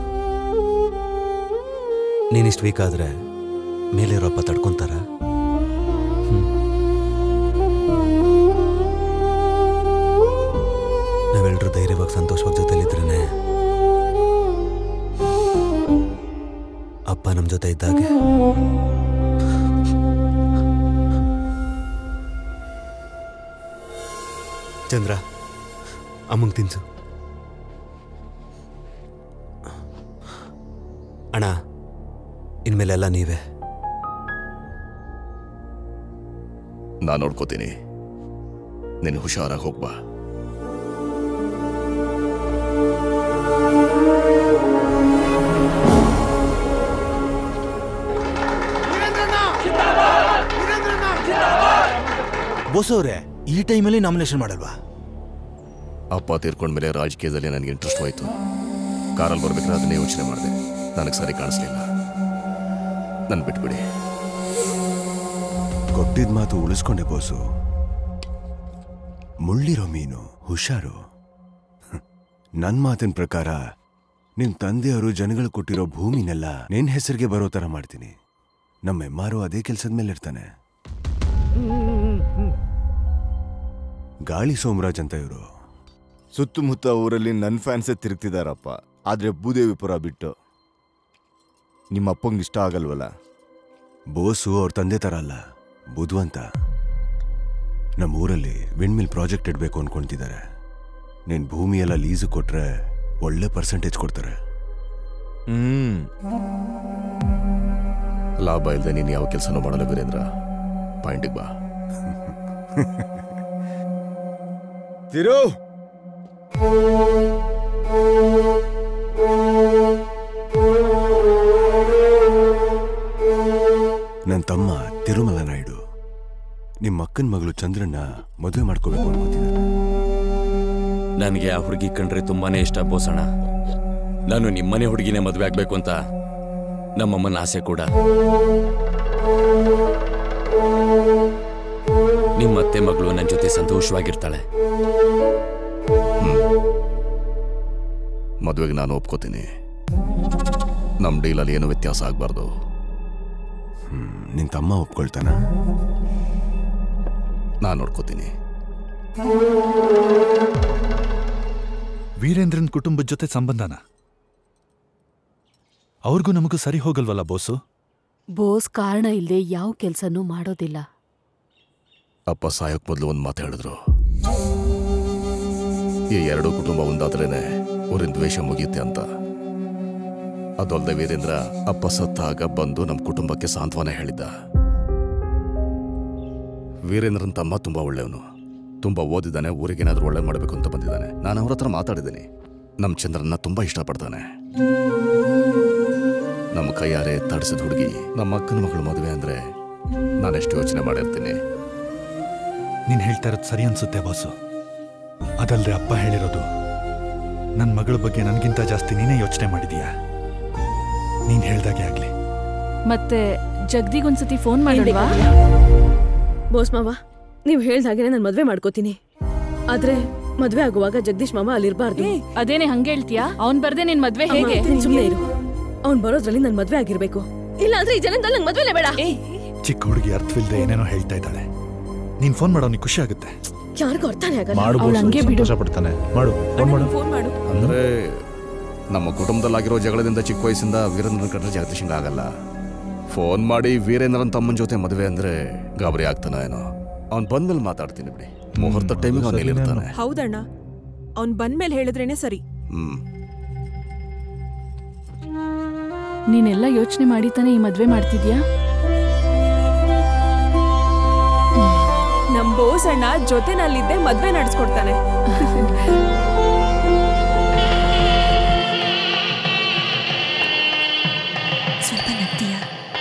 Speaker 17: ನೀನಿಷ್ಟು ವೀಕ್ ಆದ್ರೆ ಮೇಲಿರೋ ಅಪ್ಪ ತಡ್ಕೊಂತಾರ ನಾವೆಲ್ಲರೂ ಧೈರ್ಯವಾಗಿ ಸಂತೋಷವಾಗಿ ಜೊತೆಲಿದ್ರೇನೆ ಅಪ್ಪ ನಮ್ಮ ಜೊತೆ ಇದ್ದಾಗೆ ಚಂದ್ರ ಅಮ್ಮಂಗೆ ತಿನ್ಸು ಅಣ್ಣ ಇನ್ಮೇಲೆಲ್ಲ ನೀವೇ
Speaker 14: ನಾನು ನೋಡ್ಕೋತೀನಿ ನೀನು ಹುಷಾರಾಗಿ ಹೋಗ್ಬಾ
Speaker 20: ಬೋಸವ್ರೆ ಈ ಟೈಮಲ್ಲಿ ನಾಮಿನೇಷನ್ ಮಾಡಲ್ವಾ
Speaker 14: ಅಪ್ಪ ತೀರ್ಕೊಂಡ್ಮೇಲೆ ರಾಜಕೀಯದಲ್ಲಿ ನನಗೆ ಇಂಟ್ರೆಸ್ಟ್ ಹೋಯ್ತು ಕಾರಲ್ಲಿ ಬರ್ಬೇಕಾದ್ರೆ ಅದನ್ನೇ ಯೋಚನೆ ಮಾಡಿದೆ ನನಗೆ ಸರಿ ಕಾಣಿಸ್ಲಿಲ್ಲ ನನ್ನ ಬಿಟ್ಬಿಡಿ
Speaker 8: ಕೊಟ್ಟಿದ್ ಮಾತು ಉಳಿಸ್ಕೊಂಡೆ ಬೋಸು ಮುಳ್ಳಿರೋ ಮೀನು ಹುಷಾರು ನನ್ನ ಮಾತಿನ ಪ್ರಕಾರ ನಿಮ್ ತಂದೆಯವರು ಜನಗಳು ಕೊಟ್ಟಿರೋ ಭೂಮಿನೆಲ್ಲ ನಿನ್ ಹೆಸರಿಗೆ ಬರೋ ತರ ಮಾಡ್ತೀನಿ ನಮ್ಮ ಎಮ್ಮಾರು ಅದೇ ಕೆಲ್ಸದ ಮೇಲೆ ಇರ್ತಾನೆ ಗಾಳಿ ಸೋಮರಾಜ್ ಅಂತ ಇವರು
Speaker 2: ಸುತ್ತಮುತ್ತ ಊರಲ್ಲಿ ನನ್ನ ಫ್ಯಾನ್ಸೇ ತಿರುಗ್ತಿದಾರಪ್ಪ ಆದ್ರೆ ಭೂದೇವಿಪುರ ಬಿಟ್ಟು ನಿಮ್ಮ ಅಪ್ಪಂಗೆ ಇಷ್ಟ ಆಗಲ್ವಲ್ಲ
Speaker 8: ಬೋಸು ಅವ್ರ ತಂದೆ ತರ ಅಲ್ಲ ಬುದ್ವಂತ ನಮ್ಮ ಊರಲ್ಲಿ ವಿಂಡ್ಮಿಲ್ ಪ್ರಾಜೆಕ್ಟ್ ಇಡಬೇಕು ಅನ್ಕೊಂತಿದ್ದಾರೆ ನೀನ್ ಭೂಮಿ ಎಲ್ಲ ಲೀಸು ಕೊಟ್ರೆ ಒಳ್ಳೆ ಪರ್ಸೆಂಟೇಜ್ ಕೊಡ್ತಾರೆ
Speaker 2: ಹ್ಮ್
Speaker 14: ಲಾಭ ಇಲ್ಲದೆ ನೀನು ಯಾವ ಕೆಲಸನೂ ಮಾಡಲ್ಲ ವೀರೇಂದ್ರ ಪಾಯಿಂಟಿಗೆ ಬಾ
Speaker 2: ತಿರು
Speaker 8: ನನ್ನ ತಮ್ಮ ತಿರುಮಲ ನಾಯ್ಡು ನಿಮ್ಮ ಅಕ್ಕನ ಮಗಳು ಚಂದ್ರನ್ನ ಮದುವೆ ಮಾಡ್ಕೋಬೇಕು ಅನ್ಕೋತಿದ್ದಾರೆ
Speaker 15: ನನಗೆ ಆ ಹುಡುಗಿ ಕಂಡ್ರೆ ತುಂಬಾನೇ ಇಷ್ಟ ಬೋಸಣ್ಣ ನಾನು ನಿಮ್ಮನೆ ಹುಡುಗಿನೇ ಮದುವೆ ಆಗ್ಬೇಕು ಅಂತ ನಮ್ಮಮ್ಮನ ಆಸೆ ಕೂಡ ನಿಮ್ಮ ಅತ್ತೆ ಮಗಳು ನನ್ನ ಜೊತೆ ಸಂತೋಷವಾಗಿರ್ತಾಳೆ
Speaker 14: ಮದುವೆಗೆ ನಾನು ಒಪ್ಕೋತೀನಿ ನಮ್ಮ ಡೀಲಲ್ಲಿ ಏನು ವ್ಯತ್ಯಾಸ ಆಗಬಾರ್ದು
Speaker 8: ನಿನ್ ತಮ್ಮ ಒಪ್ಕೊಳ್ತಾನ
Speaker 14: ನಾನು ನೋಡ್ಕೋತೀನಿ
Speaker 19: ವೀರೇಂದ್ರನ್ ಕುಟುಂಬದ ಜೊತೆ ಸಂಬಂಧನ ಅವ್ರಿಗೂ ನಮಗೂ ಸರಿ ಹೋಗಲ್ವಲ್ಲ ಬೋಸು
Speaker 12: ಬೋಸ್ ಕಾರಣ ಇಲ್ಲದೆ ಯಾವ ಕೆಲ್ಸನೂ ಮಾಡೋದಿಲ್ಲ
Speaker 14: ಅಪ್ಪ ಸಾಯೋಕ್ ಮೊದಲು ಒಂದು ಮಾತು ಹೇಳಿದ್ರು ಈ ಎರಡೂ ಕುಟುಂಬ ಒಂದಾದ್ರೇನೆ ಊರಿನ ದ್ವೇಷ ಮುಗಿಯುತ್ತೆ ಅಂತ ಅದಲ್ಲದೆ ವೀರೇಂದ್ರ ಅಪ್ಪ ಸತ್ತಾಗ ಬಂದು ನಮ್ಮ ಕುಟುಂಬಕ್ಕೆ ಸಾಂತ್ವನ ಹೇಳಿದ್ದ ವೀರೇಂದ್ರನ್ ತಮ್ಮ ತುಂಬಾ ಒಳ್ಳೆಯವನು ತುಂಬಾ ಓದಿದ್ದಾನೆ ಊರಿಗೇನಾದ್ರೂ ಒಳ್ಳೆ ಮಾಡಬೇಕು ಅಂತ ಬಂದಿದ್ದಾನೆ ನಾನು ಅವ್ರ ಹತ್ರ ಮಾತಾಡಿದ್ದೀನಿ ನಮ್ಮ ಚಂದ್ರನ್ನ ತುಂಬಾ ಇಷ್ಟಪಡ್ತಾನೆ ನಮ್ಮ ಕೈಯಾರೆ ತಡಿಸಿದ ಹುಡುಗಿ ನಮ್ಮ ಅಕ್ಕನ ಮಗಳು ಮದುವೆ ಅಂದ್ರೆ ನಾನೆಷ್ಟು ಯೋಚನೆ ಮಾಡಿರ್ತೀನಿ
Speaker 19: ನೀನ್ ಹೇಳ್ತಾ ಇರೋದು ಸರಿ ಅನ್ಸುತ್ತೆ ಬಾಸು ಅದಲ್ದೆ ಅಪ್ಪ ಹೇಳಿರೋದು ನನ್ನ ಮಗಳ ಬಗ್ಗೆ ನನಗಿಂತ ಜಾಸ್ತಿ ನೀನೇ ಯೋಚನೆ ಮಾಡಿದೀಯಾ ನೀನ್ ಹೇಳ್ದಾಗೆ ಆಗ್ಲಿ
Speaker 12: ಮತ್ತೆ ಜಗ್ದಿಗೊಂದ್ಸತಿ ಫೋನ್ ಮಾಡಿಲ್ವಾ
Speaker 18: ಬೋಸ್ ಮಾವ ನೀವು ಹೇಳ್ದ ಹಾಗೆ ನಾನು ಮದುವೆ ಮಾಡ್ಕೋತೀನಿ ಆದ್ರೆ ಮದ್ವೆ ಆಗುವಾಗ ಜಗದೀಶ್ ಮಾಮ ಅಲ್ಲಿರ್ಬಾರ್ದು
Speaker 12: ಅದೇನೆ ಹಂಗೆ ಹೇಳ್ತೀಯಾ ಅವ್ನ್ ಬರ್ದೆ ನಿನ್ ಮದ್ವೆ ಹೇಗೆ
Speaker 18: ನೀನ್ ಸುಮ್ನೆ ಇರು ಅವ್ನ್ ಬರೋದ್ರಲ್ಲಿ ನನ್ ಮದ್ವೆ ಆಗಿರ್ಬೇಕು ಇಲ್ಲ ಅಂದ್ರೆ ಈ ಜನದಲ್ಲಿ ನಂಗೆ ಮದ್ವೆನೇ ಬೇಡ
Speaker 19: ಚಿಕ್ಕ ಹುಡುಗಿ ಅರ್ಥವಿಲ್ಲದೆ ಏನೇನೋ ಹೇಳ್ತಾ ಇದ್ದಾಳೆ ನೀನ್ ಫೋನ್ ಮಾಡೋ ನೀ ಖುಷಿ ಆಗುತ್ತೆ
Speaker 18: ಯಾರಿಗೂ ಅರ್ಥನೇ ಆಗಲ್ಲ
Speaker 20: ಮಾಡು
Speaker 18: ಅವ್ಳ್
Speaker 20: ಬೋಸು,
Speaker 18: ಹಂಗೆ ಬಿಡು
Speaker 20: ಸಂತೋಷ ಪಡ್ತಾನೆ ಮಾಡು ಫೋನ್ ಮಾಡು
Speaker 18: ಫೋನ್ ಮಾಡು
Speaker 14: ಅಂದ್ರೆ ನಮ್ಮ ಕುಟುಂಬದಲ್ಲಾಗಿರೋ ಜಗಳದಿಂದ ಚಿಕ್ಕ ವಯಸ್ಸಿಂದ ವೀರೇಂದ್ರನ ಕಂಡ್ರೆ ಜಗದೀಶಂಗ ಆಗಲ್ಲ ಫೋನ್ ಮಾಡಿ ವೀರೇಂದ್ರನ್ ತಮ್ಮನ ಜೊತೆ ಮದುವೆ ಅಂದ್ರೆ ಗಾಬರಿ ಆಗ್ತಾನ ಏನೋ ಅವ್ನ್ ಬಂದ್ಮೇಲೆ ಮಾತಾಡ್ತೀನಿ ಬಿಡಿ ಮುಹೂರ್ತ ಟೈಮಿಗೆ ಅವ್ನು ಇಲ್ಲಿರ್ತಾನೆ
Speaker 16: ಹೌದಣ್ಣ ಅವ್ನ್ ಬಂದ್ಮೇಲೆ ಹೇಳಿದ್ರೇನೆ ಸರಿ
Speaker 14: ಹ್ಮ್
Speaker 12: ನೀನೆಲ್ಲ ಯೋಚನೆ ಮಾಡಿ ತಾನೇ ಈ ಮದ್ವೆ ಮಾಡ್ತಿದ್ಯಾ
Speaker 16: ನಮ್ ಬೋಸ್ ಅಣ್ಣ ಜೊತೆನಲ್ಲಿದ್ದೆ ಮದ್ವೆ ನಡೆಸ್ಕೊಡ್ತಾನೆ
Speaker 18: ಸ್ವಲ್ಪ ನಗ್ತೀಯಾ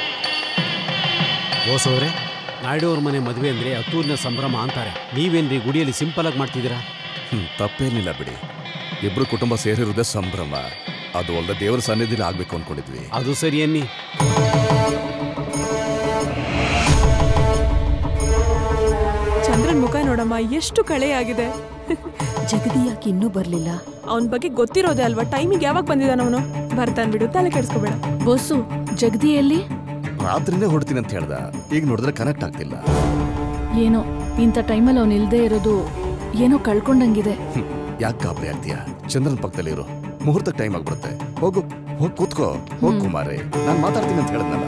Speaker 4: ಬೋಸ್ ಅವರೇ ನಾಯ್ಡು ಅವ್ರ ಮನೆ ಮದುವೆ ಅಂದ್ರೆ ಹತ್ತೂರಿನ ಸಂಭ್ರಮ ಅಂತಾರೆ ನೀವೇನ್ರಿ ಗುಡಿಯಲ್ಲಿ ಸಿಂಪಲ್ ಆಗಿ ಮಾಡ್ತಿದ್ದೀರಾ
Speaker 14: ಹ್ಮ್, ತಪ್ಪೇನಿಲ್ಲ ಬಿಡಿ ಇಬ್ರು ಕುಟುಂಬ ಸೇರಿರೋದೇ ಸಂಭ್ರಮ ಅದು ಅಲ್ಲದೆ ದೇವರ ಸನ್ನಿಧಿಲಿ ಆಗ್ಬೇಕು ಅನ್ಕೊಂಡಿದ್ವಿ
Speaker 4: ಅದು ಸರಿ ಅನ್ನಿ
Speaker 16: ಚಂದ್ರನ್ ಮುಖ ನೋಡಮ್ಮ ಎಷ್ಟು ಕಳೆಯಾಗಿದೆ
Speaker 18: ಜಗದಿ ಯಾಕೆ ಇನ್ನೂ ಬರ್ಲಿಲ್ಲ
Speaker 16: ಅವನ್ ಬಗ್ಗೆ ಗೊತ್ತಿರೋದೇ ಅಲ್ವಾ ಟೈಮಿಗೆ ಯಾವಾಗ ಬಂದಿದ್ದಾನ ಅವನು ಬರ್ತಾನ್ ಬಿಡು ತಲೆ ಕೆಡ್ಸ್ಕೊಬೇಡ
Speaker 12: ಬೋಸು ಜಗದಿ ಎಲ್ಲಿ
Speaker 14: ರಾತ್ರಿನೇ ಹೊಡ್ತೀನಿ ಅಂತ ಹೇಳ್ದ ಈಗ ನೋಡಿದ್ರೆ ಕನೆಕ್ಟ್ ಆಗ್ತಿಲ್ಲ
Speaker 12: ಏನೋ ಇಂಥ ಟೈಮಲ್ಲಿ ಅವ್ನು ಇಲ್ದೇ ಇರೋದು ಏನೋ ಕಳ್ಕೊಂಡಂಗಿದೆ
Speaker 14: ಯಾಕೆ ಗಾಬರಿ ಆಗ್ತೀಯಾ ಚಂದ್ರನ್ ಪಕ್ಕದಲ್ಲಿ ಇರು ಮುಹೂರ್ತ ಟೈಮ್ ಆಗ್ಬಿಡುತ್ತೆ ಹೋಗು ಹೋಗ್ ಕೂತ್ಕೋ ಹೋಗ್ ಕುಮಾರಿ ನಾನ್ ಮಾತಾಡ್ತೀನಿ ಅಂತ ಹೇಳಿದ್ನಲ್ಲ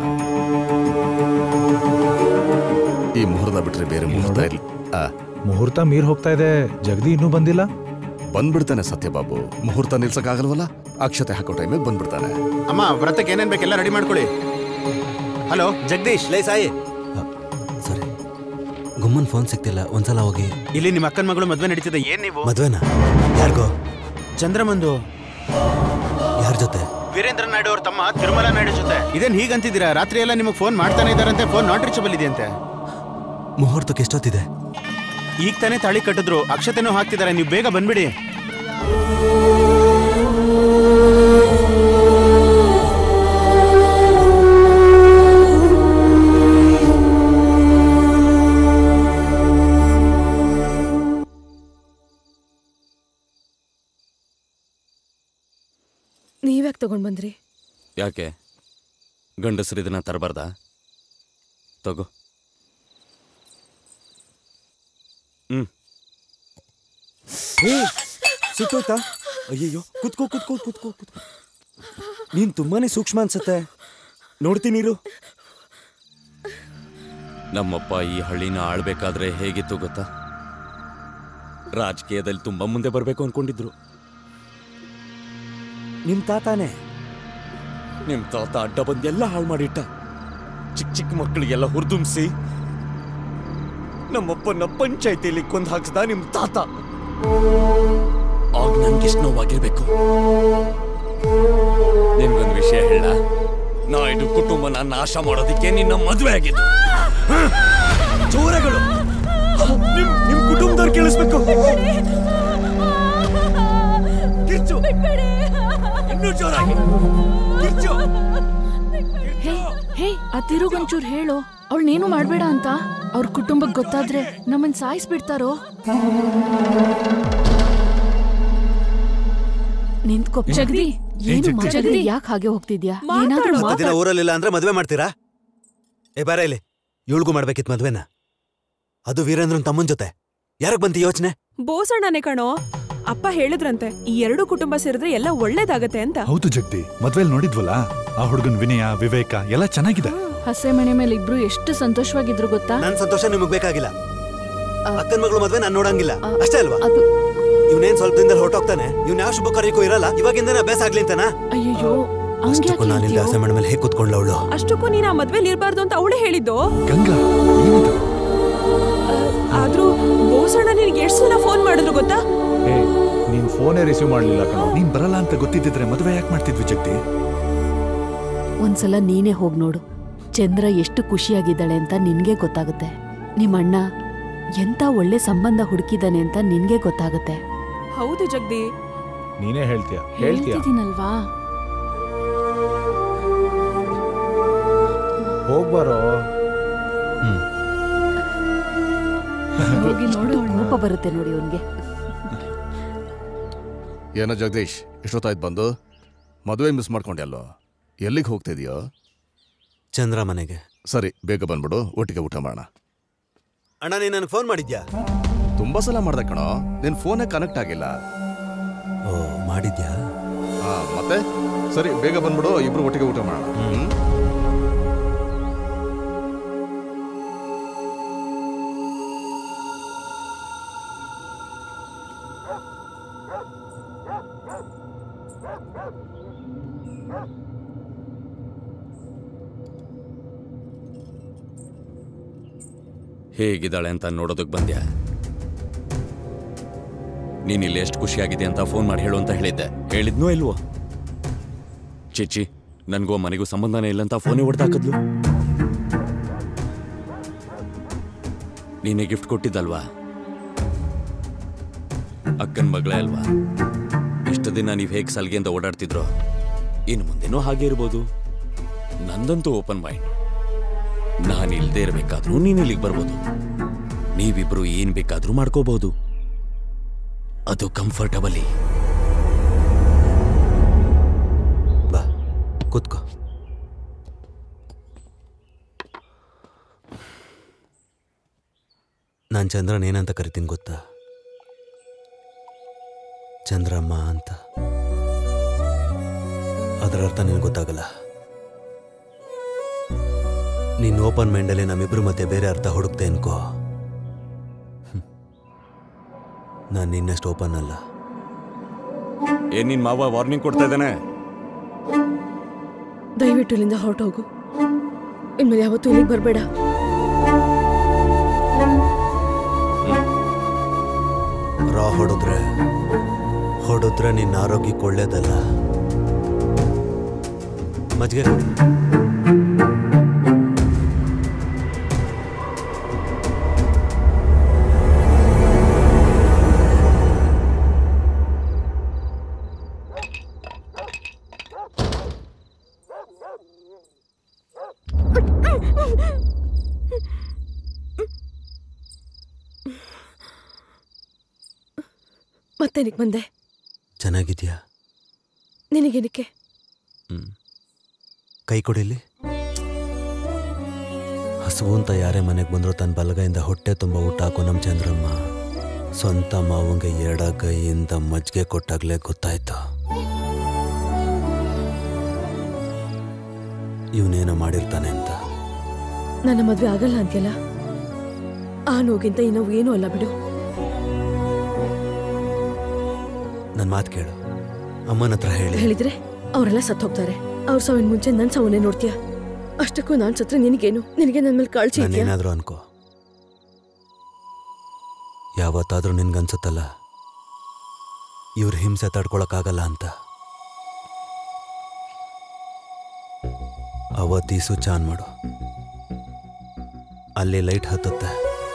Speaker 14: ಈ ಮುಹೂರ್ತ ಬಿಟ್ರೆ ಬೇರೆ ಮುಹೂರ್ತ ಇಲ್ಲ ಆ,
Speaker 20: ಮುಹೂರ್ತ ಮೀರ್ ಹೋಗ್ತಾ ಇದೆ ಜಗದಿ ಇನ್ನೂ ಬಂದಿಲ್ಲ
Speaker 14: ಬಂದ್ಬಿಡ್ತಾನೆ ಸತ್ಯಬಾಬು ಮುಹೂರ್ತ ನಿಲ್ಸಕ್ಕಾಗಲ್ವಲ್ಲ ಅಕ್ಷತೆ ಹಾಕೋ ಟೈಮಿಗೆ ಬಂದ್ಬಿಡ್ತಾನೆ
Speaker 7: ಅಮ್ಮ ವ್ರತಕ್ಕೆ ಏನೇನ್ ಬೇಕೆಲ್ಲ ರೆಡಿ ಮಾಡ್ಕೊಳ್ಳಿ ಹಲೋ ಜಗದೀಶ್ ಲೈ ಸಾಯಿ
Speaker 17: ಸರಿ ಗುಮ್ಮನ್ ಫೋನ್ ಸಿಗ್ತಿಲ್ಲ ಒಂದ್ಸಲ ಹೋಗಿ
Speaker 7: ಇಲ್ಲಿ ನಿಮ್ಮ ಅಕ್ಕನ ಮಗಳು ಮದ್ವೆ ನಡೀತಿದೆ ಏನ್ ನೀವು
Speaker 17: ಮದ್ವೆನಾ ಯಾರಿಗೋ
Speaker 7: ಚಂದ್ರಮಂದು
Speaker 17: ಯಾರ ಜೊತೆ
Speaker 7: ವೀರೇಂದ್ರ ನಾಯ್ಡು ಅವ್ರ ತಮ್ಮ ತಿರುಮಲ ನಾಯ್ಡು ಜೊತೆ ಇದೇನ್ ಹೀಗಂತಿದ್ದೀರಾ ರಾತ್ರಿ ಎಲ್ಲ ನಿಮಗೆ ಫೋನ್ ಮಾಡ್ತಾನೆ ಇದಾರಂತೆ ಫೋನ್ ನಾಟ್ ರೀಚಬಲ್ ಇದೆಯಂತೆ
Speaker 17: ಮುಹೂರ್ತಕ್ಕೆ ಎಷ್ಟೊತ್ತಿದೆ
Speaker 7: ಈಗ ತಾನೇ ತಾಳಿ ಕಟ್ಟಿದ್ರು ಅಕ್ಷತೆನೂ ಹಾಕ್ತಿದ್ದಾರೆ ನೀವು ಬೇಗ ಬಂದ್ಬಿಡಿ
Speaker 18: ನೀವ್ಯಾಕೆ ತಗೊಂಡ್ ಬಂದ್ರಿ
Speaker 15: ಯಾಕೆ ಗಂಡಸರು ಇದನ್ನ ತರಬಾರ್ದಾ ತಗೋ ಹ್ಮ್
Speaker 21: ಹೇ ಸುತ್ತೋಯ್ತಾ ಅಯ್ಯಯ್ಯೋ ಕುತ್ಕೋ ಕುತ್ಕೋ ಕುತ್ಕೋ ಕುತ್ಕೋ ನೀನ್ ತುಂಬಾನೇ ಸೂಕ್ಷ್ಮ ಅನ್ಸತ್ತೆ ನೋಡ್ತೀನಿರು
Speaker 15: ನಮ್ಮಪ್ಪ ಈ ಹಳ್ಳಿನ ಆಳ್ಬೇಕಾದ್ರೆ ಹೇಗಿತ್ತು ಗೊತ್ತಾ ರಾಜಕೀಯದಲ್ಲಿ ತುಂಬಾ ಮುಂದೆ ಬರಬೇಕು ಅನ್ಕೊಂಡಿದ್ರು
Speaker 21: ನಿಮ್ ತಾತಾನೆ
Speaker 15: ನಿಮ್ ತಾತ ಅಡ್ಡ ಬಂದೆಲ್ಲ ಹಾಳು ಮಾಡಿಟ್ಟ ಚಿಕ್ಕ ಚಿಕ್ಕ ಮಕ್ಕಳಿಗೆಲ್ಲ ಹುರಿದುಂಬಿಸಿ ನಮ್ಮಪ್ಪನ ಪಂಚಾಯತಿಯಲ್ಲಿ ಕೊಂದು ಹಾಕ್ಸ್ದ ನಿಮ್ ತಾತ ಆಗ ನನ್ಗೆಷ್ಟು ನೋವಾಗಿರ್ಬೇಕು ನಿನ್ಗೊಂದು ವಿಷಯ ಹೇಳ ನಾಯ್ಡು ಕುಟುಂಬನ ನಾಶ ಮಾಡೋದಿಕ್ಕೆ ನಿನ್ನ ಮದುವೆ ಆಗಿದ್ದು
Speaker 21: ಚೋರಗಳು ನಿಮ್ ನಿಮ್ ಕುಟುಂಬದವ್ರು ಕೇಳಿಸ್ಬೇಕು ಕಿರ್ಚು ಇನ್ನೂ ಜೋರಾಗಿ ಕಿರ್ಚು
Speaker 12: ಹೇ ಹೇ ಆ ತಿರುಗೊಂಚೂರ್ ಹೇಳು ಅವಳನ್ನೇನು ಮಾಡ್ಬೇಡ ಅಂತ ಅವ್ರ ಕುಟುಂಬಕ್ ಗೊತ್ತಾದ್ರೆ ನಮ್ಮನ್ ಸಾಯಿಸ್ಬಿಡ್ತಾರೋ
Speaker 10: ನಿಂತ್ಕೊ
Speaker 12: ಜಗದಿ ಏನು
Speaker 10: ಜಗದಿ?
Speaker 12: ಮಾ- ಜಗದಿ ಯಾಕೆ ಹಾಗೆ ಹೋಗ್ತಿದ್ಯಾ ಏನಾದ್ರೂ
Speaker 17: ಹತ್ತು ದಿನ
Speaker 12: ಮಾತಾಡ್-
Speaker 17: ಊರಲ್ಲಿಲ್ಲ ಅಂದ್ರೆ ಮದ್ವೆ ಮಾಡ್ತೀರಾ ಏ ಬಾರ ಇಲ್ಲಿ ಇವಳಿಗೂ ಮಾಡ್ಬೇಕಿತ್ತು ಮದ್ವೆನ ಅದು ವೀರೇಂದ್ರನ್ ತಮ್ಮನ್ ಜೊತೆ ಯಾರಕ್ ಬಂತಿ ಯೋಚನೆ
Speaker 16: ಬೋಸಣ್ಣನೇ ಕಣೋ ಅಪ್ಪ ಹೇಳಿದ್ರಂತೆ ಈ ಎರಡು ಕುಟುಂಬ ಸೇರಿದ್ರೆ ಎಲ್ಲ ಒಳ್ಳೇದಾಗತ್ತೆ ಅಂತ
Speaker 19: ಹೌದು ಜಗದಿ ಮದ್ವೆಲ್ ನೋಡಿದ್ವಲ್ಲ ಆ ಹುಡುಗನ್ ವಿನಯ ವಿವೇಕ ಎಲ್ಲ ಚೆನ್ನಾಗಿದೆ
Speaker 12: ಹಸೆ ಮನೆ ಮೇಲೆ ಇಬ್ರು ಎಷ್ಟು ಸಂತೋಷವಾಗಿದ್ರು ಗೊತ್ತಾ
Speaker 17: ನನ್ ಸಂತೋಷ ನಿಮಗ್ ಬೇಕಾಗಿಲ್ಲ ಅಕ್ಕನ ಮಗಳು ಮದ್ವೆ ನಾನ್ ನೋಡಂಗಿಲ್ಲ ಅಷ್ಟೇ ಅಲ್ವಾ
Speaker 12: ಅದು
Speaker 17: ಇವ್ನೇನ್ ಸ್ವಲ್ಪ ದಿನದಲ್ಲಿ ಹೊರಟೋಗ್ತಾನೆ ಇವ್ನ ಯಾವ ಶುಭ ಕಾರ್ಯಕ್ಕೂ ಇರಲ್ಲ ಇವಾಗಿಂದನೇ ಅಭ್ಯಾಸ ಆಗ್ಲಿ ಅಂತಾನ
Speaker 12: ಅಯ್ಯೋ
Speaker 17: ಅಷ್ಟಕ್ಕೂ ನಾನಿಂದ ಹಸೆ ಮನೆ ಮೇಲೆ ಹೇಗ್ ಕೂತ್ಕೊಂಡ್ಲ ಅವಳು
Speaker 16: ಅಷ್ಟಕ್ಕೂ ನೀನ್ ಆ ಮದ್ವೆಲಿ ಇರ್ಬಾರ್ದು ಅಂತ ಅವಳೇ ಹೇಳಿದ್ದು
Speaker 19: ಗಂಗಾ
Speaker 16: ಆದ್ರೂ ಬೋಸಣ್ಣ ನಿನ್ಗೆ ಎಷ್ಟು ಸಲ ಫೋನ್ ಮಾಡಿದ್ರು ಗೊತ್ತಾ
Speaker 20: ಏ ನೀನ್ ಫೋನೇ ರಿಸೀವ್ ಮಾಡ್ಲಿಲ್ಲ ಕಣೋ
Speaker 19: ನೀನ್ ಬರಲ್ಲ ಅಂತ ಗೊತ್ತಿದ್ದಿದ್ರೆ ಮದ್ವೆ ಯಾಕೆ ಮಾಡ್ತಿದ್ವಿ ಜಗದಿ
Speaker 10: ಒಂದ್ಸಲ ನೀನೇ ಹೋಗ್ ನೋಡು ಚಂದ್ರ ಎಷ್ಟು ಖುಷಿಯಾಗಿದ್ದಾಳೆ ಅಂತ ನಿನ್ಗೆ ಗೊತ್ತಾಗುತ್ತೆ ನಿಮ್ಮಣ್ಣ ಎಂತ ಒಳ್ಳೆ ಸಂಬಂಧ ಹುಡುಕಿದಾನೆ ಅಂತ ನಿನ್ಗೆ ಗೊತ್ತಾಗುತ್ತೆ
Speaker 16: ಹೌದು ಜಗ್ದಿ
Speaker 20: ನೀನೇ ಹೇಳ್ತೀಯ ಹೇಳ್ತೀಯ
Speaker 12: ಹೇಳ್ತಿದ್ದೀನಲ್ವಾ
Speaker 20: ಹೋಗ್ಬಾರೋ
Speaker 12: ಹೋಗಿ ನೋಡು
Speaker 10: ಕೋಪ ಬರುತ್ತೆ ನೋಡಿ ಅವನ್ಗೆ
Speaker 14: ಏನೋ ಜಗದೀಶ್ ಎಷ್ಟೊತ್ತಾಯ್ತು ಬಂದು ಮದುವೆ ಮಿಸ್ ಮಾಡ್ಕೊಂಡೆ ಅಲ್ಲೋ ಎಲ್ಲಿಗೆ ಹೋಗ್ತಿದ್ಯೋ
Speaker 17: ಚಂದ್ರ ಮನೆಗೆ
Speaker 14: ಸರಿ ಬೇಗ ಬಂದ್ಬಿಡು ಒಟ್ಟಿಗೆ ಊಟ ಮಾಡೋಣ
Speaker 17: ಅಣ್ಣ ನೀನು ನನಗೆ ಫೋನ್ ಮಾಡಿದ್ಯಾ
Speaker 14: ತುಂಬಾ ಸಲ ಮಾಡ್ದೆ ಕಣೋ ನಿನ್ ಫೋನೇ ಕನೆಕ್ಟ್ ಆಗಿಲ್ಲ
Speaker 17: ಓ ಮಾಡಿದ್ಯಾ
Speaker 14: ಹಾ ಮತ್ತೆ ಸರಿ ಬೇಗ ಬಂದ್ಬಿಡು ಇಬ್ರು ಒಟ್ಟಿಗೆ ಊಟ ಮಾಡೋಣ ಹ್ಮ್
Speaker 15: ಹೇಗಿದ್ದಾಳೆ ಅಂತ ನೋಡೋದಕ್ಕೆ ಬಂದ್ಯಾ ನೀನ್ ಇಲ್ಲಿ ಎಷ್ಟು ಖುಷಿಯಾಗಿದೆ ಅಂತ ಫೋನ್ ಮಾಡಿ ಹೇಳು ಅಂತ ಹೇಳಿದ್ದೆ ಹೇಳಿದ್ನೋ ಇಲ್ವೋ ಚಿಚ್ಚಿ ನನ್ಗೂ ಮನೆಗೂ ಸಂಬಂಧನೇ ಇಲ್ಲ ಅಂತ ಫೋನೇ ಹೊಡೆದಾಕದ್ಲು ನೀನೇ ಗಿಫ್ಟ್ ಕೊಟ್ಟಿದ್ದಲ್ವಾ ಅಕ್ಕನ ಮಗಳೇ ಅಲ್ವಾ ಇಷ್ಟು ದಿನ ನೀವು ಹೇಗೆ ಸಲ್ಗೆಯಿಂದ ಓಡಾಡ್ತಿದ್ರೋ ಇನ್ನು ಮುಂದೆನೂ ಹಾಗೆ ಇರ್ಬೋದು ನಂದಂತೂ ಓಪನ್ ಮೈಂಡ್ ನಾನು ಇಲ್ದೇ ಇರಬೇಕಾದ್ರೂ ನೀನು ಇಲ್ಲಿಗೆ ಬರ್ಬೋದು ನೀವಿಬ್ರು ಏನ್ ಬೇಕಾದ್ರೂ ಮಾಡ್ಕೋಬಹುದು ಅದು ಕಂಫರ್ಟಬಲಿ
Speaker 17: ಬಾ ಕೂತ್ಕೋ ನಾನು ಚಂದ್ರನ್ ಏನಂತ ಕರಿತೀನಿ ಗೊತ್ತಾ ಚಂದ್ರಮ್ಮ ಅಂತ ಅದರ ಅರ್ಥ ನಿನಗೆ ಗೊತ್ತಾಗಲ್ಲ ನೀನು ಓಪನ್ ಮೈಂಡಲ್ಲಿ ನಮ್ಮಿಬ್ರು ಮಧ್ಯೆ ಬೇರೆ ಅರ್ಥ ಹುಡುಕ್ತೆ ಅನ್ಕೋ ನಾನು ನಿನ್ನಷ್ಟು ಓಪನ್ ಅಲ್ಲ
Speaker 15: ಏನ್ ನಿನ್ ಮಾವ ವಾರ್ನಿಂಗ್ ಕೊಡ್ತಾ ಇದ್ದಾನೆ
Speaker 18: ದಯವಿಟ್ಟು ಇಲ್ಲಿಂದ ಹೊರಟೋಗು ಇನ್ಮೇಲೆ ಯಾವತ್ತೂ ಇಲ್ಲಿಗೆ ಬರಬೇಡ
Speaker 17: ರಾ ಹೊಡೆದ್ರೆ ಹೊಡೆದ್ರೆ ನಿನ್ನ ಆರೋಗ್ಯಕ್ಕೆ ಒಳ್ಳೇದಲ್ಲ ಮಜ್ಗೆ ಕೊಡಿ
Speaker 18: ಮತ್ತೇನಿಗೆ ಬಂದೆ
Speaker 17: ಚೆನ್ನಾಗಿದ್ಯಾ
Speaker 18: ನಿನಗೇನಕ್ಕೆ
Speaker 17: ಕೈ ಕೊಡಿಲಿ ಹಸುವು ಅಂತ ಯಾರೇ ಮನೆಗೆ ಬಂದರೂ ತನ್ನ ಬಲಗೈಯಿಂದ ಹೊಟ್ಟೆ ತುಂಬ ಊಟ ಹಾಕೋ ನಮ್ಮ ಚಂದ್ರಮ್ಮ ಸ್ವಂತ ಮಾವಂಗೆ ಎಡ ಕೈಯಿಂದ ಮಜ್ಜಿಗೆ ಕೊಟ್ಟಾಗಲೇ ಗೊತ್ತಾಯ್ತು ಇವನೇನೋ ಮಾಡಿರ್ತಾನೆ ಅಂತ
Speaker 18: ನನ್ನ ಮದ್ವೆ ಆಗಲ್ಲ ಅಂತ್ಯಲ್ಲ ಆ ನೋಗಿಂತ ಈ ನೋವು ಏನೂ ಅಲ್ಲ ಬಿಡು
Speaker 17: ನನ್ನ ಮಾತು ಕೇಳು ಅಮ್ಮನ ಹತ್ರ ಹೇಳಿ
Speaker 18: ಹೇಳಿದ್ರೆ ಅವರೆಲ್ಲ ಸತ್ತು ಹೋಗ್ತಾರೆ ಅವ್ರ ಸಾವಿನ ಮುಂಚೆ ನನ್ನ ಸಾವನ್ನೇ ನೋಡ್ತೀಯ ಅಷ್ಟಕ್ಕೂ ನಾನ್ ಸತ್ರೆ ನಿನಗೇನು ನಿನಗೆ ನನ್ನ ಮೇಲೆ ಕಾಳಜಿ ಇದೆಯಾ
Speaker 17: ನಾನೇನಾದರೂ ಅನ್ಕೋ ಯಾವತ್ತಾದ್ರೂ ನಿನ್ಗನ್ಸುತ್ತಲ್ಲ ಇವ್ರ ಹಿಂಸೆ ತಡ್ಕೊಳಕ್ಕಾಗಲ್ಲ ಅಂತ ಅವತ್ತಿ ಸ್ವಿಚ್ ಆನ್ ಮಾಡು ಅಲ್ಲಿ ಲೈಟ್ ಹತ್ತುತ್ತೆ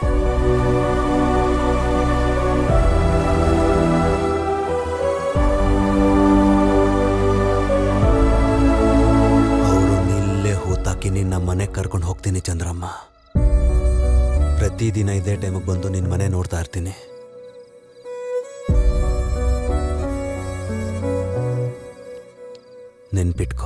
Speaker 17: ಅವರು ನಿಲ್ಲೇ ಹೂತಾಕಿ ನಿನ್ನ ಮನೆಗೆ ಕರ್ಕೊಂಡು ಹೋಗ್ತೀನಿ ಚಂದ್ರಮ್ಮ ಪ್ರತಿದಿನ ಇದೇ ಟೈಮಿಗೆ ಬಂದು ನಿನ್ನ ಮನೆ ನೋಡ್ತಾ ಇರ್ತೀನಿ ನೆನ್ಪಿಟ್ಕೋ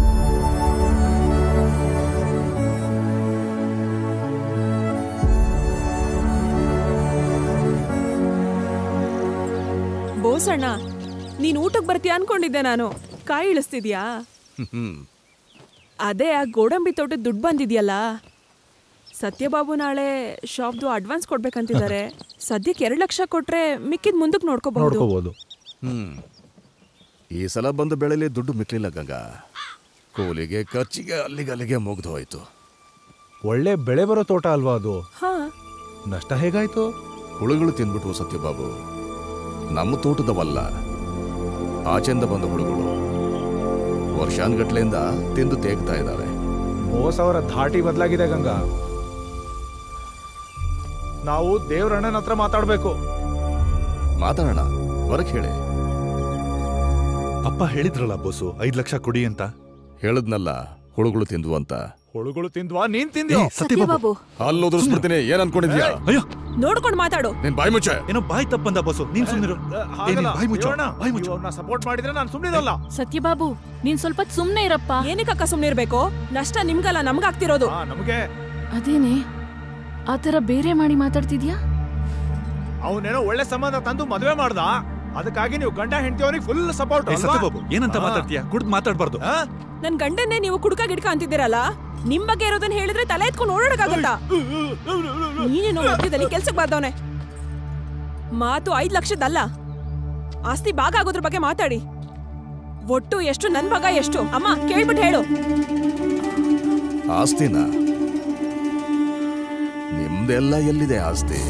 Speaker 16: ಬೋಸಣ್ಣ ನೀನ್ ಊಟಕ್ಕೆ ಬರ್ತೀಯ ಅನ್ಕೊಂಡಿದ್ದೆ ನಾನು ಕಾಯಿ ಇಳಿಸ್ತಿದ್ಯಾ
Speaker 14: ಹ್ಮ್
Speaker 16: ಅದೇ ಆ ಗೋಡಂಬಿ ತೋಟದ ದುಡ್ಡು ಬಂದಿದ್ಯಲ್ಲ ಸತ್ಯಬಾಬು ನಾಳೆ ಶಾಪ್ದು ಅಡ್ವಾನ್ಸ್ ಕೊಡ್ಬೇಕಂತಿದ್ದಾರೆ ಸದ್ಯಕ್ಕೆ ಎರಡು ಲಕ್ಷ ಕೊಟ್ರೆ ಮಿಕ್ಕಿದ್ ಮುಂದಕ್ಕೆ ನೋಡ್ಕೋಬಹುದು
Speaker 20: ನೋಡ್ಕೋಬಹುದು
Speaker 14: ಹ್ಮ್ ಈ ಸಲ ಬಂದ ಬೆಳೆಲಿ ದುಡ್ಡು ಮಿಕ್ಲಿಲ್ಲ ಗಂಗಾ ಕೂಲಿಗೆ ಖರ್ಚಿಗೆ ಅಲ್ಲಿಗೆ ಅಲ್ಲಿಗೆ ಮುಗ್ದು ಹೋಯ್ತು
Speaker 20: ಒಳ್ಳೆ ಬೆಳೆ ಬರೋ ತೋಟ ಅಲ್ವಾ ಅದು
Speaker 16: ಹಾ
Speaker 20: ನಷ್ಟ ಹೇಗಾಯ್ತು
Speaker 14: ಹುಳುಗಳು ತಿಂದ್ಬಿಟ್ವು ಸತ್ಯಬಾಬು ನಮ್ಮ ತೋಟದವಲ್ಲ ಆಚೆಂದ ಬಂದ ಹುಳುಗಳು ವರ್ಷಾನ್ಗಟ್ಲೆಯಿಂದ ತಿಂದು ತೇಗ್ತಾ ಇದ್ದಾವೆ
Speaker 20: ಮೋಸ ಅವರ ಧಾಟಿ ಬದಲಾಗಿದೆ ಗಂಗಾ ನಾವು ದೇವ್ರಣ್ಣನ ಹತ್ರ ಮಾತಾಡ್ಬೇಕು
Speaker 14: ಮಾತಾಡೋಣ ಹೊರಗೆ ಹೇಳಿ
Speaker 19: ಅಪ್ಪ ಹೇಳಿದ್ರಲ್ಲ ಬೋಸು ಐದ್ ಲಕ್ಷ ಕೊಡಿ ಅಂತ
Speaker 14: ಹೇಳದ್ನಲ್ಲ ಹುಳುಗಳು ತಿಂದ್ವು ಅಂತ
Speaker 20: ಹುಳುಗಳು ತಿಂದ್ವಾ ನೀನ್ ತಿಂದ್ಯೋ
Speaker 16: ಸತ್ಯಬಾಬು
Speaker 14: ಅಲ್ಲಿ ಉದುರಿಸ್ಬಿಡ್ತೀನಿ ಏನ್ ಅನ್ಕೊಂಡಿದ್ಯಾ
Speaker 19: ಅಯ್ಯೋ
Speaker 16: ನೋಡ್ಕೊಂಡು ಮಾತಾಡು
Speaker 14: ನಿನ್ ಬಾಯಿ ಮುಚ್ಚೆ
Speaker 19: ಏನೋ ಬಾಯಿ ತಪ್ಪಂದ ಬಸ್ಸು ನೀನ್ ಸುಮ್ಮನಿರು ಬಾಯಿ ಮುಚ್ಚು ಬಾಯಿ ಮುಚ್ಚು
Speaker 20: ಸಪೋರ್ಟ್ ಮಾಡಿದ್ರೆ ನಾನು ಸುಮ್ಮನಿರಲ್ಲ
Speaker 12: ಸತ್ಯಬಾಬು ನೀನ್ ಸ್ವಲ್ಪ ಸುಮ್ನೆ ಇರಪ್ಪ
Speaker 16: ಏನಕ್ಕಕ್ಕ ಸುಮ್ನೆ ಇರ್ಬೇಕು ನಷ್ಟ ನಿಮ್ಗಲ್ಲ ನಮ್ಗಾಗ್ತಿರೋದು
Speaker 20: ನಮಗೆ
Speaker 12: ಅದೇನೆ ಆತರ ಬೇರೆ ಮಾಡಿ ಮಾತಾಡ್ತಿದ್ಯಾ
Speaker 20: ಅವನೇನೋ ಒಳ್ಳೆ ಸಂಬಂಧ ತಂದು ಮದುವೆ ಮಾಡ್ದ ಅದಕ್ಕಾಗಿ ನೀವು ಗಂಡ ಹೆಂಡತಿ ಅವನಿಗೆ ಫುಲ್ ಸಪೋರ್ಟ್
Speaker 19: ಏ, ಸತ್ಯಬಾಬು ಏನಂತ ಮಾತಾಡ್ತೀಯ ಕುಡ್ದು ಮಾತಾಡ್ಬಾರ್ದು
Speaker 16: ನನ್ ಗಂಡನ್ನೇ ನೀವು ಕುಡ್ಕ ಗಿಡ್ಕ ಅಂತಿದ್ದೀರಲ್ಲ ನಿಮ್ ಬಗ್ಗೆ ಇರೋದನ್ನ ಹೇಳಿದ್ರೆ ತಲೆ ಎತ್ಕೊಂಡು ಓಡಾಡಕ್ಕಾಗತ್ತಾ ನೀನೇನೋ ಮಧ್ಯದಲ್ಲಿ ಕೆಲ್ಸಕ್ಕೆ ಬರ್ದವನೆ ಮಾತು ಐದ್ ಲಕ್ಷದಲ್ಲ ಆಸ್ತಿ ಭಾಗ ಆಗೋದ್ರ ಬಗ್ಗೆ ಮಾತಾಡಿ ಒಟ್ಟು ಎಷ್ಟು ನನ್ ಭಾಗ ಎಷ್ಟು ಅಮ್ಮ ಕೇಳ್ಬಿಟ್ಟು ಹೇಳು
Speaker 14: ಆಸ್ತಿನ ನಿಮ್ದೆಲ್ಲ ಎಲ್ಲಿದೆ ಆಸ್ತಿ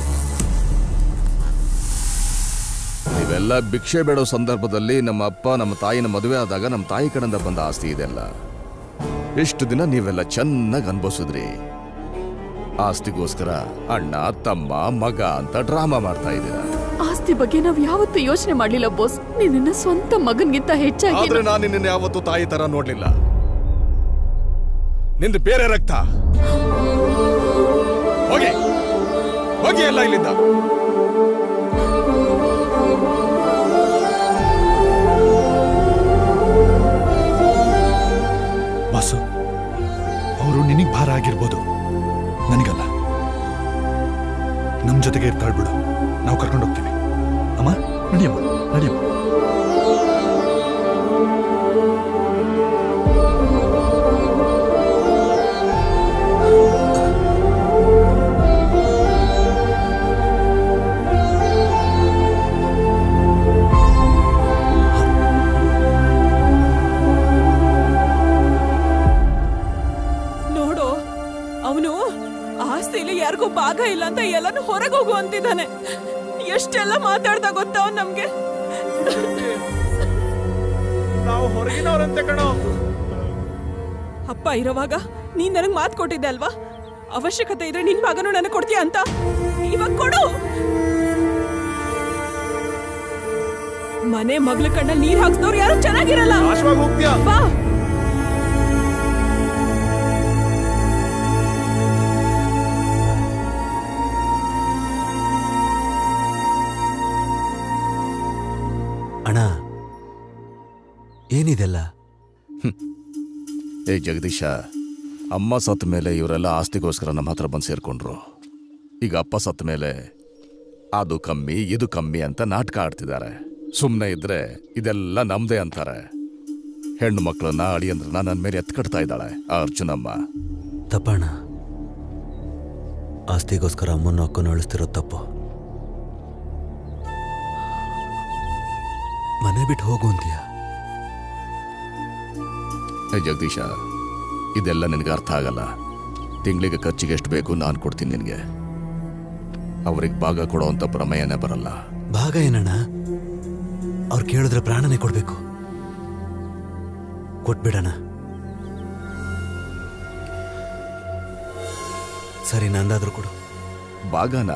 Speaker 14: ನೀವೆಲ್ಲ ಭಿಕ್ಷೆ ಬೇಡೋ ಸಂದರ್ಭದಲ್ಲಿ ನಮ್ಮ ಅಪ್ಪ ನಮ್ಮ ತಾಯಿನ ಮದುವೆ ಆದಾಗ ನಮ್ಮ ತಾಯಿ ಕಡೆಯಿಂದ ಬಂದ ಆಸ್ತಿ ಇದೆಲ್ಲ ಎಷ್ಟು ದಿನ ನೀವೆಲ್ಲ ಚೆನ್ನಾಗಿ ಅನ್ಭವಿಸಿದ್ರಿ ಆಸ್ತಿಗೋಸ್ಕರ ಅಣ್ಣ ತಮ್ಮ ಮಗ ಅಂತ ಡ್ರಾಮಾ ಮಾಡ್ತಾ ಇದ್ದೀರಾ
Speaker 10: ಆಸ್ತಿ ಬಗ್ಗೆ ನಾವ್ ಯಾವತ್ತೂ ಯೋಚನೆ ಮಾಡ್ಲಿಲ್ಲ ಬೋಸ್ ನಿನ್ನ ಸ್ವಂತ ಮಗನ್ಗಿಂತ ಹೆಚ್ಚಾಗಿ
Speaker 14: ಆದ್ರೆ ನಾನು ನಿನ್ನ ಯಾವತ್ತೂ ತಾಯಿ ತರ ನೋಡ್ಲಿಲ್ಲ ನಿಂದು ಬೇರೆ ರಕ್ತ ಹೋಗಿ ಹೋಗಿ ಎಲ್ಲ ಇಲ್ಲಿಂದ
Speaker 19: ಬಾಸು ಅವರು ನಿನಗ್ ಭಾರ ಆಗಿರ್ಬೋದು ನನಗಲ್ಲ ನಮ್ ಜೊತೆಗೆ ಇರ್ತಾಳ್ ಬಿಡು ನಾವು ಕರ್ಕೊಂಡು ಹೋಗ್ತೀವಿ ಅಮ್ಮ ನಡಿಯಮ್ಮ ನಡಿಯಮ್ಮ
Speaker 16: ನೋಡು ಅವನು ಆಸ್ತಿಲಿ ಯಾರಿಗೂ ಭಾಗ ಇಲ್ಲ ಅಂತ ಎಲ್ಲಾನು ಹೊರಗೆ ಹೋಗು ಅಂತಿದ್ದಾನೆ ಎಷ್ಟೆಲ್ಲ ಮಾತಾಡ್ದ ಗೊತ್ತಾ ಅವ್ನ್ ನಮ್ಗೆ
Speaker 20: ನಾವು ಹೊರಗಿನವ್ರಂತೆ ಕಣೋ
Speaker 16: ಅಪ್ಪ ಇರೋವಾಗ ನೀನ್ ನನಗ್ ಮಾತು ಕೊಟ್ಟಿದ್ದೆ ಅಲ್ವಾ ಅವಶ್ಯಕತೆ ಇದ್ರೆ ನಿನ್ ಭಾಗನೂ ನನಗೆ ಕೊಡ್ತೀಯ ಅಂತ ಇವಾಗ ಕೊಡು ಮನೆ ಮಗ್ಳ ಕಣ್ಣಲ್ಲಿ ನೀರ್ ಹಾಕ್ಸ್ದವ್ರು ಯಾರು ಚೆನ್ನಾಗಿರಲ್ಲ ಬಾ
Speaker 17: ಅಣ್ಣ ಏನಿದೆಲ್ಲ
Speaker 14: ಏ ಜಗದೀಶ ಅಮ್ಮ ಸತ್ತ ಮೇಲೆ ಇವರೆಲ್ಲ ಆಸ್ತಿಗೋಸ್ಕರ ನಮ್ಮ ಹತ್ರ ಬಂದು ಸೇರ್ಕೊಂಡ್ರು ಈಗ ಅಪ್ಪ ಸತ್ತ ಮೇಲೆ ಅದು ಕಮ್ಮಿ ಇದು ಕಮ್ಮಿ ಅಂತ ನಾಟಕ ಆಡ್ತಿದ್ದಾರೆ ಸುಮ್ಮನೆ ಇದ್ರೆ ಇದೆಲ್ಲ ನಮ್ದೇ ಅಂತಾರೆ ಹೆಣ್ಣು ಮಕ್ಕಳನ್ನ ಅಳಿಯಂದ್ರನ್ನ ನನ್ನ ಮೇಲೆ ಎತ್ಕಡ್ತಾ ಇದ್ದಾಳೆ ಆ ಅರ್ಜುನಮ್ಮ
Speaker 17: ತಪ್ಪಣ್ಣ ಆಸ್ತಿಗೋಸ್ಕರ ಅಮ್ಮನ ಅಕ್ಕನ ಅಳಿಸ್ತಿರೋ ತಪ್ಪು ಮನೆ ಬಿಟ್ಟು ಹೋಗು ಅಂತೀಯ
Speaker 14: ಏ ಜಗದೀಶ ಇದೆಲ್ಲ ನಿನಗೆ ಅರ್ಥ ಆಗಲ್ಲ ತಿಂಗಳಿಗೆ ಖರ್ಚಿಗೆ ಎಷ್ಟು ಬೇಕು ನಾನು ಕೊಡ್ತೀನಿ ನಿನಗೆ ಅವ್ರಿಗೆ ಭಾಗ ಕೊಡೋ ಅಂತ ಪ್ರಮೇಯನೇ ಬರಲ್ಲ
Speaker 17: ಭಾಗ ಏನಣ್ಣ ಅವ್ರು ಕೇಳಿದ್ರೆ ಪ್ರಾಣನೇ ಕೊಡ್ಬೇಕು ಕೊಟ್ಬಿಡಣ ಸರಿ ನಂದಾದ್ರೂ ಕೊಡು
Speaker 14: ಭಾಗನ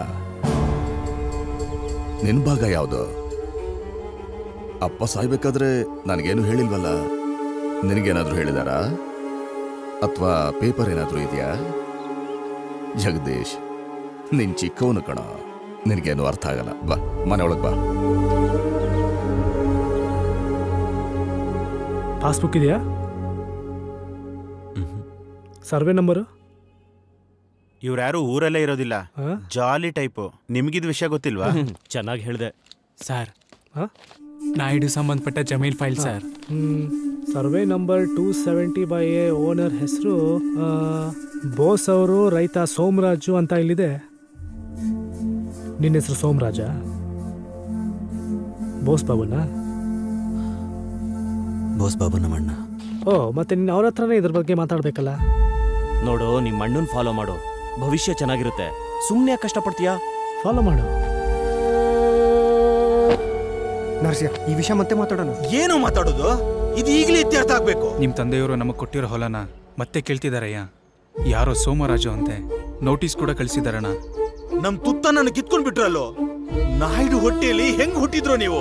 Speaker 14: ನಿನ್ ಭಾಗ ಯಾವುದು ಅಪ್ಪ ಸಾಯ್ಬೇಕಾದ್ರೆ ನನಗೇನು ಹೇಳಿಲ್ವಲ್ಲ ನಿನಗೇನಾದ್ರೂ ಹೇಳಿದಾರಾ ಅಥವಾ ಪೇಪರ್ ಏನಾದ್ರೂ ಇದೆಯಾ ಜಗದೀಶ್ ನಿನ್ ಚಿಕ್ಕವನು ಕಣ ನಿನಗೇನು ಅರ್ಥ ಆಗಲ್ಲ ಬಾ ಮನೆ ಒಳಗೆ ಬಾ
Speaker 13: ಪಾಸ್ಬುಕ್ ಇದೆಯಾ ಸರ್ವೆ ನಂಬರು
Speaker 7: ಇವ್ರ್ಯಾರು ಊರಲ್ಲೇ ಇರೋದಿಲ್ಲ ಜಾಲಿ ಟೈಪು ನಿಮ್ಗಿದ್ ವಿಷಯ ಗೊತ್ತಿಲ್ವಾ
Speaker 9: ಚೆನ್ನಾಗಿ ಹೇಳಿದೆ
Speaker 3: ಸರ್ ನಾಯ್ಡು ಸಂಬಂಧಪಟ್ಟ ಜಮೀನ್ file sir
Speaker 13: survey number two seventy by A owner ಹೆಸರು ಬೋಸ್ ಅವರು ರೈತ ಸೋಮರಾಜು ಅಂತ ಇಲ್ಲಿದೆ ನಿನ್ನ ಹೆಸರು ಸೋಮರಾಜ ಬೋಸ್ ಬಾಬುನಾ
Speaker 17: ಬೋಸ್ ಬಾಬು ನಮ್ಮಣ್ಣ
Speaker 13: ಓ ಮತ್ತೆ ನೀನು ಅವ್ರ ಹತ್ರನೇ ಇದ್ರ ಬಗ್ಗೆ ಮಾತಾಡ್ಬೇಕಲ್ಲ
Speaker 9: ನೋಡು ನಿಮ್ಮ ಅಣ್ಣನ್ ಫಾಲೋ ಮಾಡು ಭವಿಷ್ಯ ಚೆನ್ನಾಗಿರುತ್ತೆ ಸುಮ್ಮನೆ ಯಾಕೆ ಕಷ್ಟಪಡ್ತೀಯಾ
Speaker 13: ಫಾಲೋ ಮಾಡು
Speaker 11: ನರಸಿಂಹ ಈ ವಿಷಯ ಮತ್ತೆ ಮಾತಾಡೋಣ
Speaker 5: ಏನು ಮಾತಾಡೋದು ಇದು ಈಗಲೇ ಇತ್ಯರ್ಥ ಆಗ್ಬೇಕು
Speaker 3: ನಿಮ್ಮ ತಂದೆಯವರು ನಮಗೆ ಕೊಟ್ಟಿರೋ ಹೊಲನ ಮತ್ತೆ ಕೇಳ್ತಿದಾರಯ್ಯ ಯಾರೋ ಸೋಮರಾಜು ಅಂತೆ ನೋಟಿಸ್ ಕೂಡ ಕಳಿಸಿದಾರಣ್ಣ
Speaker 5: ನಮ್ ತುತ್ತ ನನ್ನ ಕಿತ್ಕೊಂಡ್ ಬಿಟ್ರಲ್ಲೋ ನಾಯ್ಡು ಹೊಟ್ಟೆಯಲ್ಲಿ ಹೆಂಗ್ ಹುಟ್ಟಿದ್ರು ನೀವು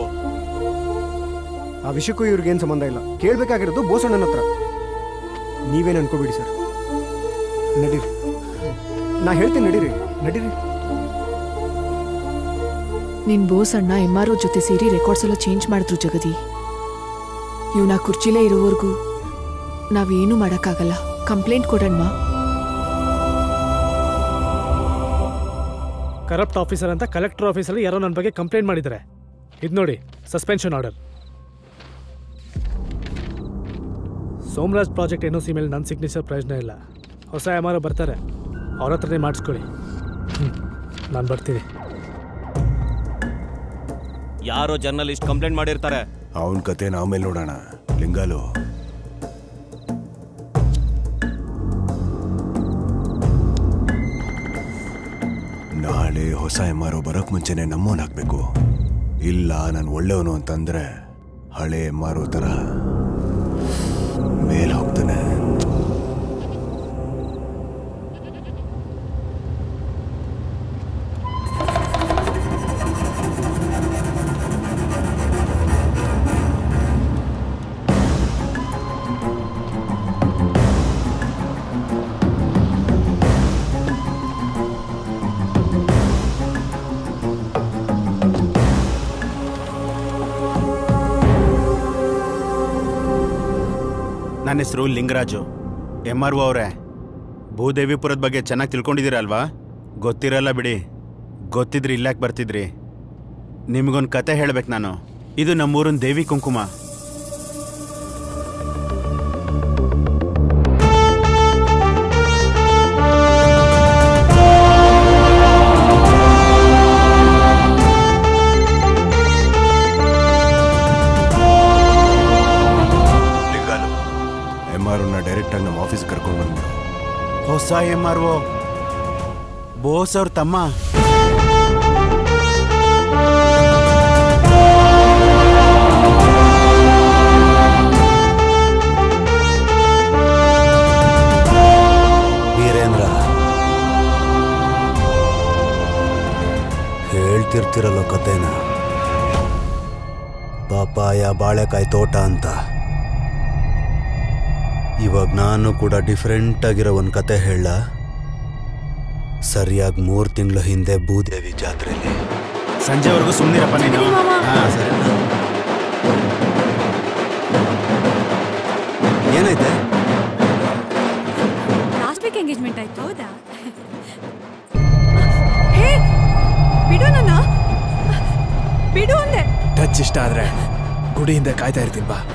Speaker 11: ಆ ವಿಷಯಕ್ಕೂ ಇವ್ರಿಗೇನು ಸಂಬಂಧ ಇಲ್ಲ ಕೇಳಬೇಕಾಗಿರೋದು ಬೋಸಣ್ಣನ ಹತ್ರ ನೀವೇನು ಅನ್ಕೋಬೇಡಿ ಸರ್ ನಡೀರಿ ನಾ ಹೇಳ್ತೀನಿ ನಡೀರಿ ನಡೀರಿ
Speaker 10: ನಿನ್ ಬೋಸ್ ಅಣ್ಣ ಎಮ್ ಆರ್ ಜೊತೆ ಸೇರಿ ರೆಕಾರ್ಡ್ಸ್ ಎಲ್ಲ ಚೇಂಜ್ ಮಾಡಿದ್ರು ಜಗದಿ ಇವ್ನ ಕುರ್ಚಿಲೇ ಇರೋವರೆಗೂ ನಾವೇನು ಮಾಡೋಕ್ಕಾಗಲ್ಲ ಕಂಪ್ಲೇಂಟ್ ಕೊಡಣ್ವಾ
Speaker 13: ಕರಪ್ಟ್ ಆಫೀಸರ್ ಅಂತ ಕಲೆಕ್ಟರ್ ಆಫೀಸಲ್ಲಿ ಯಾರೋ ನನ್ನ ಬಗ್ಗೆ ಕಂಪ್ಲೇಂಟ್ ಮಾಡಿದ್ದಾರೆ ಇದು ನೋಡಿ suspension order Somaraj project N O C ಮೇಲೆ ನನ್ನ ಸಿಗ್ನೇಚರ್ ಪ್ರಯೋಜನ ಇಲ್ಲ ಹೊಸ ಎಮ್ ಆರ್ ಬರ್ತಾರೆ ಅವ್ರ ಹತ್ರನೇ ಮಾಡಿಸ್ಕೊಳ್ಳಿ ನಾನು ಬರ್ತೀನಿ
Speaker 9: ಯಾರೋ ಜರ್ನಲಿಸ್ಟ್ ಕಂಪ್ಲೇಂಟ್ ಮಾಡಿರ್ತಾರೆ
Speaker 8: ಅವನ ಕತೆ ಆಮೇಲೆ ನೋಡೋಣ ಲಿಂಗಾಲು ನಾಳೆ ಹೊಸ ಎಮ್ ಆರ್ ಬರೋಕ್ ಮುಂಚೆನೆ ನಮ್ಮೋನಾಗ್ಬೇಕು ಇಲ್ಲ ನಾನು ಒಳ್ಳೆಯವನು ಅಂತಂದ್ರೆ ಹಳೆ ಎಮ್ ಆರ್ ತರ ಮೇಲ್ ಹೋಗ್ತಾನೆ
Speaker 7: ನನ್ನ ಹೆಸರು ಲಿಂಗರಾಜು ಎಮ್ ಆರ್ ಒ ಅವರೇ ಭೂದೇವಿಪುರದ ಬಗ್ಗೆ ಚೆನ್ನಾಗಿ ತಿಳ್ಕೊಂಡಿದ್ದೀರಲ್ವಾ ಗೊತ್ತಿರಲ್ಲ ಬಿಡಿ ಗೊತ್ತಿದ್ರಿ ಇಲ್ಲಾಕೆ ಬರ್ತಿದ್ರಿ ನಿಮಗೊಂದು ಕತೆ ಹೇಳ್ಬೇಕು ನಾನು ಇದು ನಮ್ಮೂರಿನ ದೇವಿ ಕುಂಕುಮ
Speaker 8: ಲಿಂಗಾಲು ಎಮ್ ಆರ್ ಡೈರೆಕ್ಟ್ ಆಗಿ ನಮ್ಮ ಆಫೀಸ್ ಕರ್ಕೊಂಡು ಬಂದ್ಬಿಡು
Speaker 7: ಹೊಸ ಎಮ್ ಆರ್ ಒ ಬೋಸ್ ಅವ್ರ ತಮ್ಮ
Speaker 17: ವೀರೇಂದ್ರ ಹೇಳ್ತಿರ್ತಿರಲ್ಲ ಕತೆನ ಪಾಪಾಯ ಬಾಳೆಕಾಯಿ ತೋಟ ಅಂತ ಇವಾಗ ನಾನು ಕೂಡ ಡಿಫ್ರೆಂಟ್ ಆಗಿರೋ ಒಂದು ಕತೆ ಹೇಳ ಸರಿಯಾಗಿ ಮೂರು ತಿಂಗಳ ಹಿಂದೆ ಭೂದೇವಿ ಜಾತ್ರೆಯಲ್ಲಿ
Speaker 7: ಸಂಜೆವರೆಗೂ ಸುಮ್ಮನಿರಪ್ಪ ನೀನು ಹಾ ಸರಿ
Speaker 17: ಏನೈತೆ
Speaker 1: ಲಾಸ್ಟ್ ವೀಕ್ ಎಂಗೇಜ್ಮೆಂಟ್ ಆಯ್ತು ಹೌದಾ ಹೇ ಬಿಡು ನನ್ನ ಬಿಡು ಅಂದೆ
Speaker 6: ಟಚ್ ಇಷ್ಟ ಆದ್ರೆ ಗುಡಿಯಿಂದ ಕಾಯ್ತಾ ಇರ್ತೀನಿ ಬಾ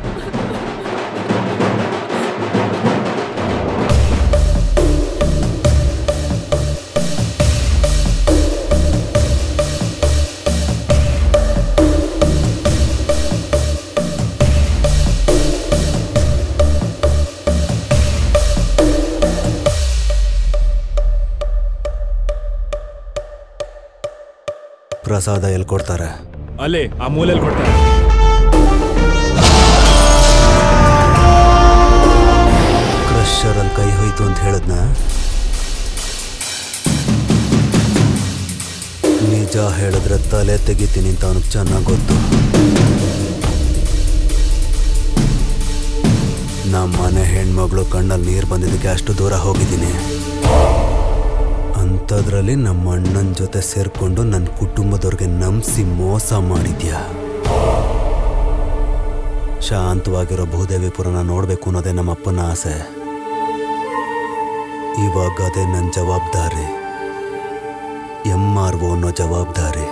Speaker 17: ಪ್ರಸಾದ ಎಲ್ಲಿ ಕೊಡ್ತಾರೆ
Speaker 6: ಅಲ್ಲೇ ಆ ಮೂಲೆಯಲ್ಲಿ ಕೊಡ್ತಾರೆ
Speaker 17: ಕ್ರಷರಲ್ಲಿ ಕೈ ಹೋಯ್ತು ಅಂತ ಹೇಳದ್ನ ನಿಜ ಹೇಳಿದ್ರೆ ತಲೆ ತೆಗಿತೀನಿ ಅಂತ ಅವನಿಗೆ ಚೆನ್ನಾಗಿ ಗೊತ್ತು ನಮ್ಮ ಮನೆ ಹೆಣ್ಮಗಳು ಕಣ್ಣಲ್ಲಿ ನೀರು ಬಂದಿದ್ದಕ್ಕೆ ಅಷ್ಟು ದೂರ ಹೋಗಿದ್ದೀನಿ ಅಂಥದ್ರಲ್ಲಿ ನಮ್ಮ ಅಣ್ಣನ ಜೊತೆ ಸೇರ್ಕೊಂಡು ನನ್ನ ಕುಟುಂಬದವ್ರಿಗೆ ನಂಬಿಸಿ ಮೋಸ ಮಾಡಿದ್ಯಾ ಶಾಂತವಾಗಿರೋ ಭೂದೇವಿಪುರನ ನೋಡಬೇಕು ಅನ್ನೋದೇ ನಮ್ಮ ಅಪ್ಪನ ಆಸೆ ಇವಾಗ ಅದೇ ನನ್ನ ಜವಾಬ್ದಾರಿ ಎಂ ಆರ್ ಒ ಅನ್ನೋ ಜವಾಬ್ದಾರಿ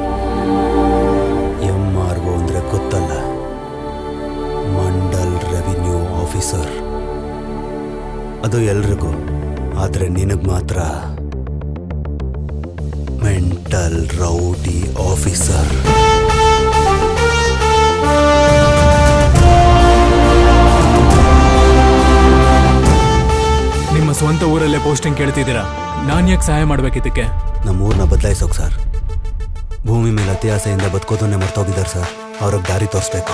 Speaker 17: ಎಂ ಆರ್ ಒ ಅಂದರೆ ಗೊತ್ತಲ್ಲ ಮಂಡಲ್ ರೆವಿನ್ಯೂ ಆಫೀಸರ್ ಅದು ಎಲ್ರಿಗೂ ಆದರೆ ನಿನಗೆ ಮಾತ್ರ ಮೆಂಟಲ್ ರೌಡಿ ಆಫೀಸರ್
Speaker 3: ನಿಮ್ಮ ಸ್ವಂತ ಊರಲ್ಲೇ ಪೋಸ್ಟಿಂಗ್ ಕೇಳ್ತಿದ್ದೀರಾ ನಾನು ಯಾಕೆ ಸಹಾಯ ಮಾಡ್ಬೇಕಿದ್ದಕ್ಕೆ
Speaker 17: ನಮ್ಮ ಊರನ್ನ ಬದಲಾಯಿಸೋಕೆ ಸರ್ ಭೂಮಿ ಮೇಲೆ ಅತಿ ಆಸೆಯಿಂದ ಬದುಕೋದನ್ನೇ ಮರ್ತೋಗಿದ್ದಾರೆ ಸರ್ ಅವ್ರಿಗೆ ದಾರಿ ತೋರಿಸ್ಬೇಕು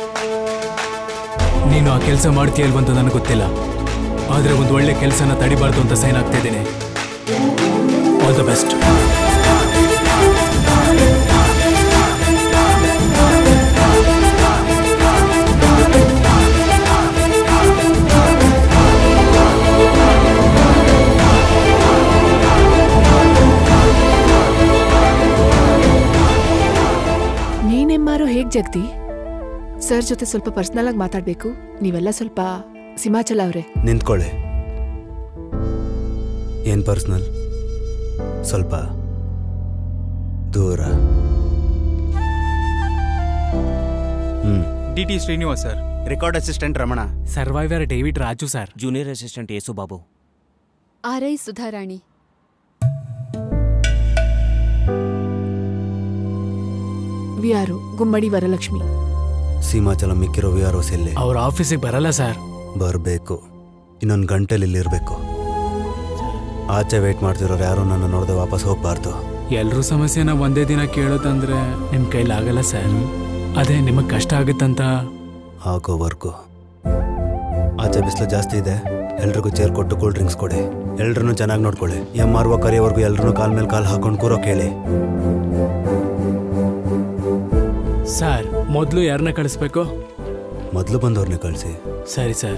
Speaker 3: ನೀನು ಆ ಕೆಲಸ ಮಾಡ್ತೀಯಲ್ವಂತ ನನಗೆ ಗೊತ್ತಿಲ್ಲ ಆದರೆ ಒಂದು ಒಳ್ಳೆ ಕೆಲಸನ ತಡಿಬಾರ್ದು ಅಂತ ಸೈನ್ ಆಗ್ತಿದ್ದೀನಿ ಆಲ್ ದ ಬೆಸ್ಟ್
Speaker 10: ಜಗದಿ ಸರ್ ಜೊತೆ ಸ್ವಲ್ಪ ಪರ್ಸ್ನಲ್ ಆಗಿ ಮಾತಾಡಬೇಕು ನೀವೆಲ್ಲ ಸ್ವಲ್ಪ ಸಿಮಾಚಲ ಅವರೇ
Speaker 17: ನಿಂತ್ಕೊಳ್ಳಿ ಏನು ಪರ್ಸ್ನಲ್ ಸ್ವಲ್ಪ ದೂರ ಹ್ಞೂ
Speaker 3: D T Srinivas sir
Speaker 7: record assistant Ramana
Speaker 3: surveyor David Raju sir
Speaker 9: junior assistant Yesu Babu
Speaker 2: R I Sudharani
Speaker 10: ವಿಯಾರು ಗುಮ್ಮಡಿ ವರಲಕ್ಷ್ಮಿ
Speaker 17: ಸೀಮಾಚಲ ಮಿಕ್ಕಿರೋ ವಿ ಆರ್ ಎಲ್ಲೆ
Speaker 3: ಅವ್ರ ಆಫೀಸಿಗೆ ಬರಲ್ಲ ಸರ್
Speaker 17: ಬರಬೇಕು ಇನ್ನೊಂದು ಗಂಟೆಲಿ ಇಲ್ಲಿರಬೇಕು ಆಚೆ ವೆಯ್ಟ್ ಮಾಡ್ತಿರೋರು ಯಾರು ನನ್ನ ನೋಡದೆ ವಾಪಸ್ ಹೋಗ್ಬಾರ್ದು
Speaker 3: ಎಲ್ರೂ ಸಮಸ್ಯೆನ ಒಂದೇ ದಿನ ಕೇಳೋದಂದ್ರೆ ನಿಮ್ ಕೈಲಾಗಲ್ಲ ಸರ್ ಅದೇ ನಿಮಗ್ ಕಷ್ಟ ಆಗುತ್ತಂತ
Speaker 17: ಆಗೋವರೆಗೂ ಆಚೆ ಬಿಸಿಲು ಜಾಸ್ತಿ ಇದೆ ಎಲ್ರಿಗೂ ಚೇರ್ ಕೊಟ್ಟು ಕೂಲ್ ಡ್ರಿಂಕ್ಸ್ ಕೊಡಿ ಎಲ್ರನ್ನೂ ಚೆನ್ನಾಗಿ ನೋಡ್ಕೊಳ್ಳಿ ಎಮ್ ಆರ್ ಒ ಕರೆಯೋವರೆಗೂ ಎಲ್ರೂ ಕಾಲ್ ಮೇಲೆ ಕಾಲ್ ಹಾಕೊಂಡು ಕೂರೋ ಕೇಳಿ
Speaker 3: ಸರ್ ಮೊದಲು ಯಾರನ್ನ ಕಳಿಸ್ಬೇಕು
Speaker 17: ಮೊದಲು ಬಂದವ್ರನ್ನೇ ಕಳಿಸಿ
Speaker 3: ಸರಿ ಸರ್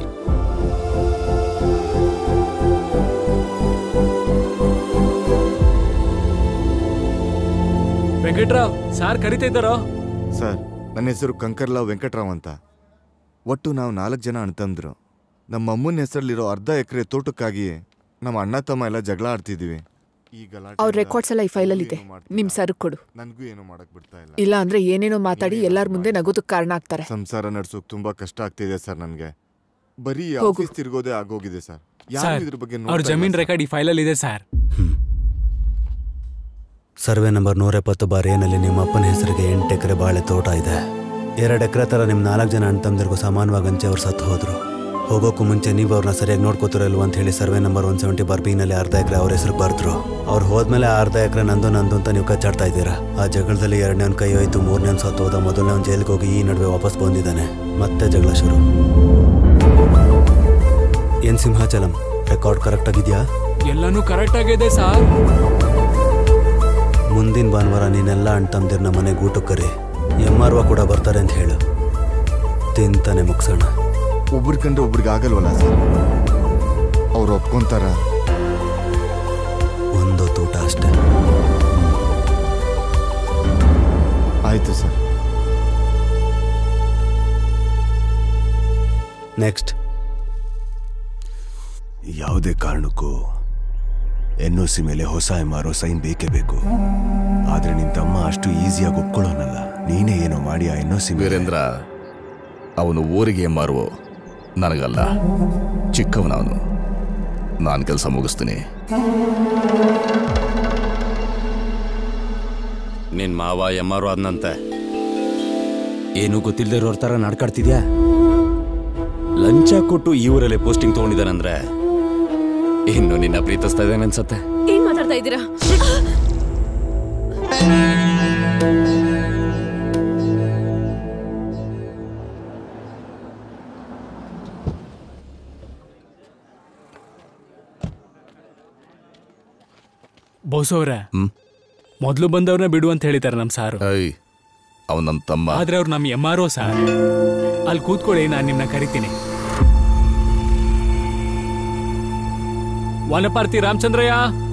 Speaker 3: ವೆಂಕಟ್ರಾವ್ ಸಾರ್ ಕರಿತಾ ಇದ್ದಾರೋ
Speaker 22: ಸರ್ ನನ್ನ ಹೆಸರು ಕಂಕರ್ಲಾವ್ ವೆಂಕಟರಾವ್ ಅಂತ ಒಟ್ಟು ನಾವು ನಾಲ್ಕು ಜನ ಅಣ್ತಂದ್ರು ನಮ್ಮ ಅಮ್ಮನ ಹೆಸರಲ್ಲಿರೋ ಅರ್ಧ ಎಕರೆ ತೋಟಕ್ಕಾಗಿ ನಮ್ಮ ಅಣ್ಣ ತಮ್ಮ ಎಲ್ಲ ಜಗಳ ಆಡ್ತಿದ್ದೀವಿ ಈ ಗಲಾಟೆ
Speaker 10: ಅವ್ರ ರೆಕಾರ್ಡ್ಸ್ ಎಲ್ಲ ಈ ಫೈಲಲ್ಲಿ ಇದೆ ನಿಮ್ ಸರ್ ಕೊಡು
Speaker 22: ನನಗೂ ಏನು ಮಾಡಕ್ ಬಿಡ್ತಾ ಇಲ್ಲ
Speaker 10: ಇಲ್ಲ ಅಂದ್ರೆ ಏನೇನೋ ಮಾತಾಡಿ ಎಲ್ಲಾರ ಮುಂದೆ ನಗೋದಕ್ಕೆ ಕಾರಣ ಆಗ್ತಾರೆ
Speaker 22: ಸಂಸಾರ ನಡ್ಸೋಕ್ ತುಂಬಾ ಕಷ್ಟ ಆಗ್ತಿದೆ ಸರ್ ನನಗೆ ಬರೀ
Speaker 10: ಹೋಗು.
Speaker 22: ಆಫೀಸ್ ತಿರ್ಗೋದೇ ಆಗೋಗಿದೆ ಸರ್ ಯಾರು
Speaker 3: ಸರ್
Speaker 22: ಇದ್ರ ಬಗ್ಗೆ
Speaker 3: ಅವ್ರ
Speaker 22: ನೋಡ್ತಾ ಇಲ್ಲ
Speaker 3: ಜಮೀನ್
Speaker 22: ಸರ್.
Speaker 3: ರೆಕಾರ್ಡ್ ಈ ಫೈಲಲ್ಲಿ ಇದೆ ಸರ್
Speaker 17: ಸರ್ವೆ ನಂಬರ್ ನೂರ ಎಪ್ಪತ್ತು ಬಾರ್ ಏನಲ್ಲಿ ನಿಮ್ಮ ಅಪ್ಪನ ಹೆಸರಿಗೆ ಎಂಟು ಎಕರೆ ಬಾಳೆ ತೋಟ ಇದೆ ಎರಡು ಎಕರೆ ಥರ ನಿಮ್ಮ ನಾಲ್ಕು ಜನ ಅಣ್ಣ ತಮ್ಮದಿರ್ಗೂ ಸಮಾನವಾಗಿ ಹಂಚಿ ಅವ್ರು ಸತ್ತು ಹೋದ್ರು ಹೋಗೋಕ್ಕೂ ಮುಂಚೆ ನೀವು ಅವ್ರನ್ನ ಸರಿಯಾಗಿ ನೋಡ್ಕೋತಿರೋ ಇಲ್ವ ಅಂತ ಹೇಳಿ survey number one seventy by ಬಿನಲ್ಲಿ ಅರ್ಧ ಎಕರೆ ಅವ್ರ ಹೆಸರು ಬರ್ದ್ರು ಅವ್ರು ಹೋದ್ಮೇಲೆ ಆ ಅರ್ಧ ಎಕರೆ ನಂದು ನಂದು ಅಂತ ನೀವು ಕಚ್ಚಾಡ್ತಾ ಇದ್ದೀರಾ ಆ ಜಗಳದಲ್ಲಿ ಎರಡನೇ ಒಂದು ಕೈ ಹೋಯ್ತು ಮೂರನೇ ಒಂದು ಸತ್ತು ಹೋದ ಮೊದಲನೇ ಒಂದು ಜೈಲಿಗೆ ಹೋಗಿ ಈ ನಡುವೆ ವಾಪಸ್ ಬಂದಿದ್ದಾನೆ ಮತ್ತೆ ಜಗಳ ಶುರು ಏನ್ ಸಿಂಹಾಚಲಂ ರೆಕಾರ್ಡ್ ಕರೆಕ್ಟ್ ಆಗಿದೆಯಾ
Speaker 3: ಎಲ್ಲಾನು ಕರೆಕ್ಟ್ ಆಗಿದೆ ಸರ್
Speaker 17: ಮುಂದಿನ ಭಾನುವಾರ ನೀನೆಲ್ಲ ಅಣ್ಣ ತಮ್ಮದಿರ್ನ ಮನೆಗೆ ಊಟಕ್ಕೆ ಕರಿ ಎಮ್ ಆರ್ ಕೂಡ ಬರ್ತಾರೆ ಅಂತ ಹೇಳು ತಿಂತಾನೆ ಮುಗ್ಸೋಣ
Speaker 22: ಒಬ್ರ ಕಂಡ್ರೆ ಒಬ್ರಿಗೆ ಆಗಲ್ವಲ್ಲ ಸರ್ ಅವ್ರು ಒಪ್ಕೊಂತಾರ
Speaker 17: ಒಂದೊತ್ತು ಊಟ ಅಷ್ಟೇ
Speaker 22: ಆಯ್ತು ಸರ್
Speaker 17: ನೆಕ್ಸ್ಟ್
Speaker 8: ಯಾವುದೇ ಕಾರಣಕ್ಕೂ ಎನ್ ಒ ಸಿ ಮೇಲೆ ಹೊಸ ಎಮ್ ಆರ್ ಸೈನ್ ಬೇಕೇ ಬೇಕು ಆದ್ರೆ ನಿನ್ ತಮ್ಮ ಅಷ್ಟು ಈಸಿಯಾಗಿ ಒಪ್ಕೊಳ್ಳೋನಲ್ಲ ನೀನೇ ಏನೋ ಮಾಡಿ ಆ ಎನ್ ಒ ಸಿ
Speaker 14: ವೀರೇಂದ್ರ ಅವನು ಊರಿಗೆ ಮಾರುವ ನನಗಲ್ಲ ಚಿಕ್ಕವನವನು ನಾನು ಕೆಲಸ ಮುಗಿಸ್ತೀನಿ
Speaker 15: ನಿನ್ ಮಾವ ಎಮ್ಮಾರು ಆದ್ನಂತೆ ಏನು ಗೊತ್ತಿಲ್ಲದೆ ಇರೋರ್ ಥರ ನಡ್ಕಾಡ್ತಿದ್ಯಾ ಲಂಚ ಕೊಟ್ಟು ಈ ಊರಲ್ಲೇ ಪೋಸ್ಟಿಂಗ್ ತಗೊಂಡಿದ್ದಾನಂದ್ರೆ ಇನ್ನು ನಿನ್ನ ಪ್ರೀತಿಸ್ತಾ ಇದ್ದಾನೆ ಅನ್ಸತ್ತೆ
Speaker 18: ಏನ್ ಮಾತಾಡ್ತಾ ಇದ್ದೀರಾ
Speaker 3: ಬೋಸವ್ರೆ ಮೊದಲು ಬಂದವ್ರನ್ನ ಬಿಡು ಅಂತ ಹೇಳಿದ್ದಾರೆ ನಮ್ ಸಾರು
Speaker 14: ಐ ಅವನ ನನ್ನ ತಮ್ಮ
Speaker 3: ಆದ್ರೆ ಅವ್ರು ನಮ್ ಎಮ್ ಆರ್ ಸಾರ್ ಅಲ್ಲಿ ಕೂತ್ಕೊಳ್ಳಿ ನಾನು ನಿಮ್ನ ಕರಿತೀನಿ ವನಪಾರ್ತಿ ರಾಮಚಂದ್ರಯ್ಯ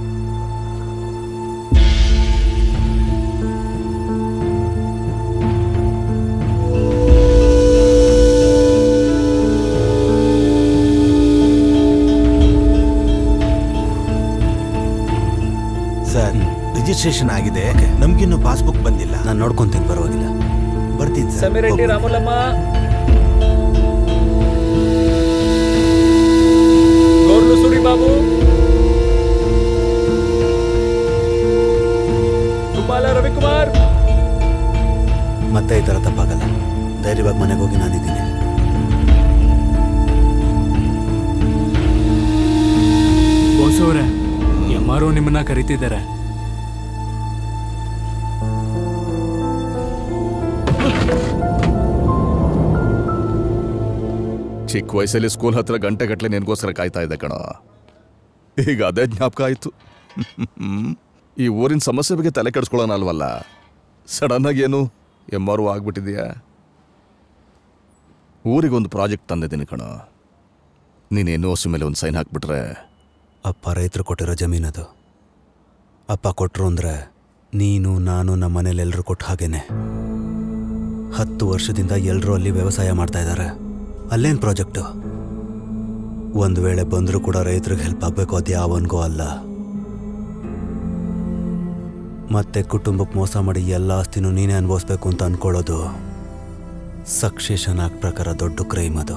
Speaker 5: ಸರ್ ರಿಜಿಸ್ಟ್ರೇಷನ್ ಆಗಿದೆ ನಮ್ಗಿನ್ನೂ ಪಾಸ್ಬುಕ್ ಬಂದಿಲ್ಲ
Speaker 17: ನಾನು ನೋಡ್ಕೊಂತೀನಿ ಪರವಾಗಿಲ್ಲ
Speaker 5: ಬರ್ತೀನಿ ಸರ್
Speaker 3: ಸಮೀರ್ ರೆಡ್ಡಿ ರಾಮುಲಮ್ಮ ಗೌರ್ಲು ಸುರಿ ಬಾಬು ಕುಮಾಲ ರವಿಕುಮಾರ್
Speaker 17: ಮತ್ತೆ ಈ ಥರ ತಪ್ಪಾಗಲ್ಲ ಧೈರ್ಯವಾಗಿ ಮನೆಗೆ ಹೋಗಿ ನಾನಿದ್ದೀನಿ
Speaker 3: ಬೋಸವ್ರೆ ಎಮ್ ಆರ್ ನಿಮ್ಮನ್ನ ಕರಿತಿದ್ದಾರೆ
Speaker 14: ಚಿಕ್ಕ ವಯಸ್ಸಲ್ಲಿ ಸ್ಕೂಲ್ ಹತ್ರ ಗಂಟೆ ಗಟ್ಟಲೆ ನಿನಗೋಸ್ಕರ ಕಾಯ್ತಾ ಇದ್ದೆ ಕಣ ಈಗ ಅದೇ ಜ್ಞಾಪಕ ಆಯ್ತು ಈ ಊರಿನ ಸಮಸ್ಯೆ ಬಗ್ಗೆ ತಲೆ ಕೆಡಿಸ್ಕೊಳ್ಳೋಣ ಅಲ್ವಲ್ಲ ಸಡನ್ ಆಗಿ ಏನು ಎಮ್ಮಾರು ಆಗ್ಬಿಟ್ಟಿದ್ಯಾ ಊರಿಗೊಂದು ಪ್ರಾಜೆಕ್ಟ್ ತಂದಿದ್ದೀನಿ ಕಣ ನೀನು ಎನ್ ಓ ಸಿ ಮೇಲೆ ಒಂದು ಸೈನ್ ಹಾಕ್ಬಿಟ್ರೆ
Speaker 17: ಅಪ್ಪ ರೈತರು ಕೊಟ್ಟಿರೋ ಜಮೀನದು ಅಪ್ಪ ಕೊಟ್ಟರು ಅಂದರೆ ನೀನು ನಾನು ನಮ್ಮ ಮನೇಲಿ ಎಲ್ಲರೂ ಕೊಟ್ಟು ಹಾಗೇನೆ ಹತ್ತು ವರ್ಷದಿಂದ ಎಲ್ಲರೂ ಅಲ್ಲಿ ವ್ಯವಸಾಯ ಮಾಡ್ತಾ ಇದ್ದಾರೆ ಅಲ್ಲೇನು ಪ್ರಾಜೆಕ್ಟು ಒಂದು ವೇಳೆ ಬಂದರೂ ಕೂಡ ರೈತರಿಗೆ ಹೆಲ್ಪ್ ಆಗಬೇಕು ಅದು ಯಾವನಿಗೂ ಅಲ್ಲ ಮತ್ತೆ ಕುಟುಂಬಕ್ಕೆ ಮೋಸ ಮಾಡಿ ಎಲ್ಲ ಆಸ್ತಿನೂ ನೀನೇ ಅನುಭವಿಸ್ಬೇಕು ಅಂತ ಅನ್ಕೊಳ್ಳೋದು ಸಕ್ಸೇಷನ್ ಆಕ್ಟ್ ಪ್ರಕಾರ ದೊಡ್ಡ ಕ್ರೈಮ್ ಅದು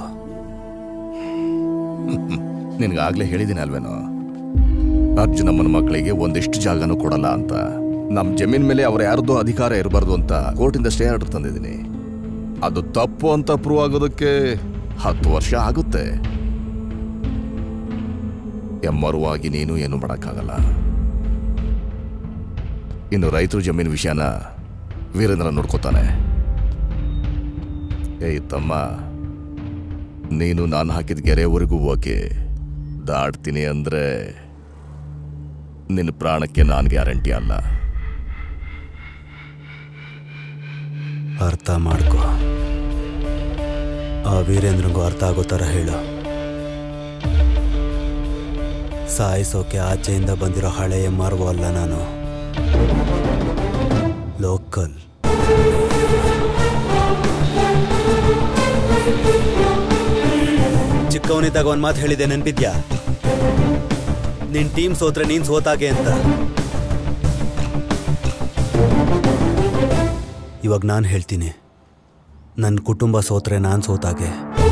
Speaker 14: ನಿನ್ಗಾಗ್ಲೇ ಹೇಳಿದ್ದೀನಿ ಅಲ್ವೇನೋ ಅರ್ಜುನಮ್ಮನ ಮಕ್ಕಳಿಗೆ ಒಂದಿಷ್ಟು ಜಾಗನೂ ಕೊಡಲ್ಲ ಅಂತ ನಮ್ ಜಮೀನ್ ಮೇಲೆ ಅವ್ರ ಯಾರ್ದೋ ಅಧಿಕಾರ ಇರಬಾರ್ದು ಅಂತ ಕೋರ್ಟಿಂದ ಸ್ಟೇ ಆರ್ಡರ್ ತಂದಿದ್ದೀನಿ ಅದು ತಪ್ಪು ಅಂತ ಪ್ರೂವ್ ಆಗೋದಕ್ಕೆ ಹತ್ತು ವರ್ಷ ಆಗುತ್ತೆ ಎಮ್ಮರುವಾಗಿ ನೀನು ಏನು ಮಾಡೋಕ್ಕಾಗಲ್ಲ ಇನ್ನು ರೈತರು ಜಮೀನು ವಿಷಯನ ವೀರೇಂದ್ರ ನೋಡ್ಕೋತಾನೆ ಏಯ್ ತಮ್ಮ ನೀನು ನಾನು ಹಾಕಿದ ಗೆರೆವರೆಗೂ ಹೋಗಿ ದಾಟ್ತೀನಿ ಅಂದ್ರೆ ನಿನ್ನ ಪ್ರಾಣಕ್ಕೆ ನಾನು ಗ್ಯಾರಂಟಿ ಅಲ್ಲ
Speaker 17: ಅರ್ಥ ಮಾಡ್ಕೋ ಆ ವೀರೇಂದ್ರಂಗೂ ಅರ್ಥ ಆಗೋ ಥರ ಹೇಳು ಸಾಯಿಸೋಕೆ ಆಚೆಯಿಂದ ಬಂದಿರೋ ಹಳೆಯ ಮಾರ್ವ ಅಲ್ಲ ನಾನು ಲೋಕಲ್ ಚಿಕ್ಕವನಿದ್ದಾಗ ಒಂದು ಮಾತು ಹೇಳಿದೆ ನೆನ್ಪಿದ್ಯಾ ನಿನ್ ಟೀಮ್ ಸೋತ್ರೆ ನೀನ್ ಸೋತಾಗೆ ಅಂತ ಇವಾಗ ನಾನು ಹೇಳ್ತೀನಿ ನನ್ನ ಕುಟುಂಬ ಸೋತ್ರೆ ನಾನು ಸೋತಾಗೆ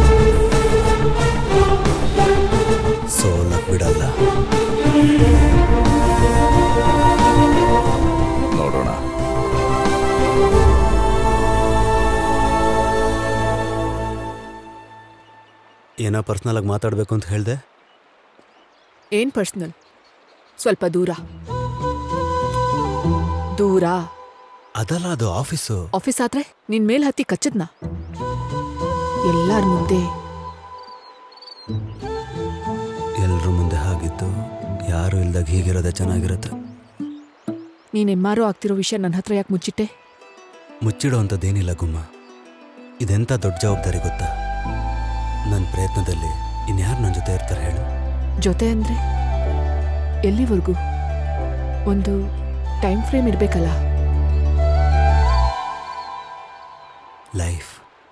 Speaker 17: ಸೋಲಕ್ ಬಿಡಲ್ಲ
Speaker 14: ನೋಡೋಣ
Speaker 17: ಏನೋ ಪರ್ಸ್ನಲ್ ಆಗಿ ಮಾತಾಡಬೇಕು ಅಂತ ಹೇಳ್ದೆ
Speaker 10: ಏನ್ ಪರ್ಸ್ನಲ್ ಸ್ವಲ್ಪ ದೂರ ದೂರ
Speaker 17: ಅದಲ್ಲ ಅದು ಆಫೀಸು
Speaker 10: ಆಫೀಸ್ ಆದ್ರೆ ನಿನ್ ಮೇಲ್ ಹತ್ತಿ ಕಚ್ಚದ್ನ ಎಲ್ಲಾರ ಮುಂದೆ
Speaker 17: ಎಲ್ರ ಮುಂದೆ ಹಾಗಿತ್ತು ಯಾರು ಇಲ್ದಾಗ ಹೀಗಿರೋದೆ ಚೆನ್ನಾಗಿರುತ್ತೆ
Speaker 10: ನೀನ್ ಎಮ್ಮಾರೋ ಆಗ್ತಿರೋ ವಿಷಯ ನನ್ನ ಹತ್ರ ಯಾಕೆ ಮುಚ್ಚಿಟ್ಟೆ
Speaker 17: ಮುಚ್ಚಿಡೋ ಅಂಥದ್ದೇನಿಲ್ಲ ಗುಮ್ಮ ಇದೆಂಥ ದೊಡ್ಡ ಜವಾಬ್ದಾರಿ ಗೊತ್ತಾ ನನ್ನ ಪ್ರಯತ್ನದಲ್ಲಿ ಇನ್ಯಾರು ನನ್ನ ಜೊತೆ ಇರ್ತಾರೆ ಹೇಳು
Speaker 10: ಜೊತೆ ಅಂದ್ರೆ ಎಲ್ಲಿವರೆಗೂ ಒಂದು ಟೈಮ್ ಫ್ರೇಮ್ ಇರ್ಬೇಕಲ್ಲ
Speaker 17: ಲೈಫ್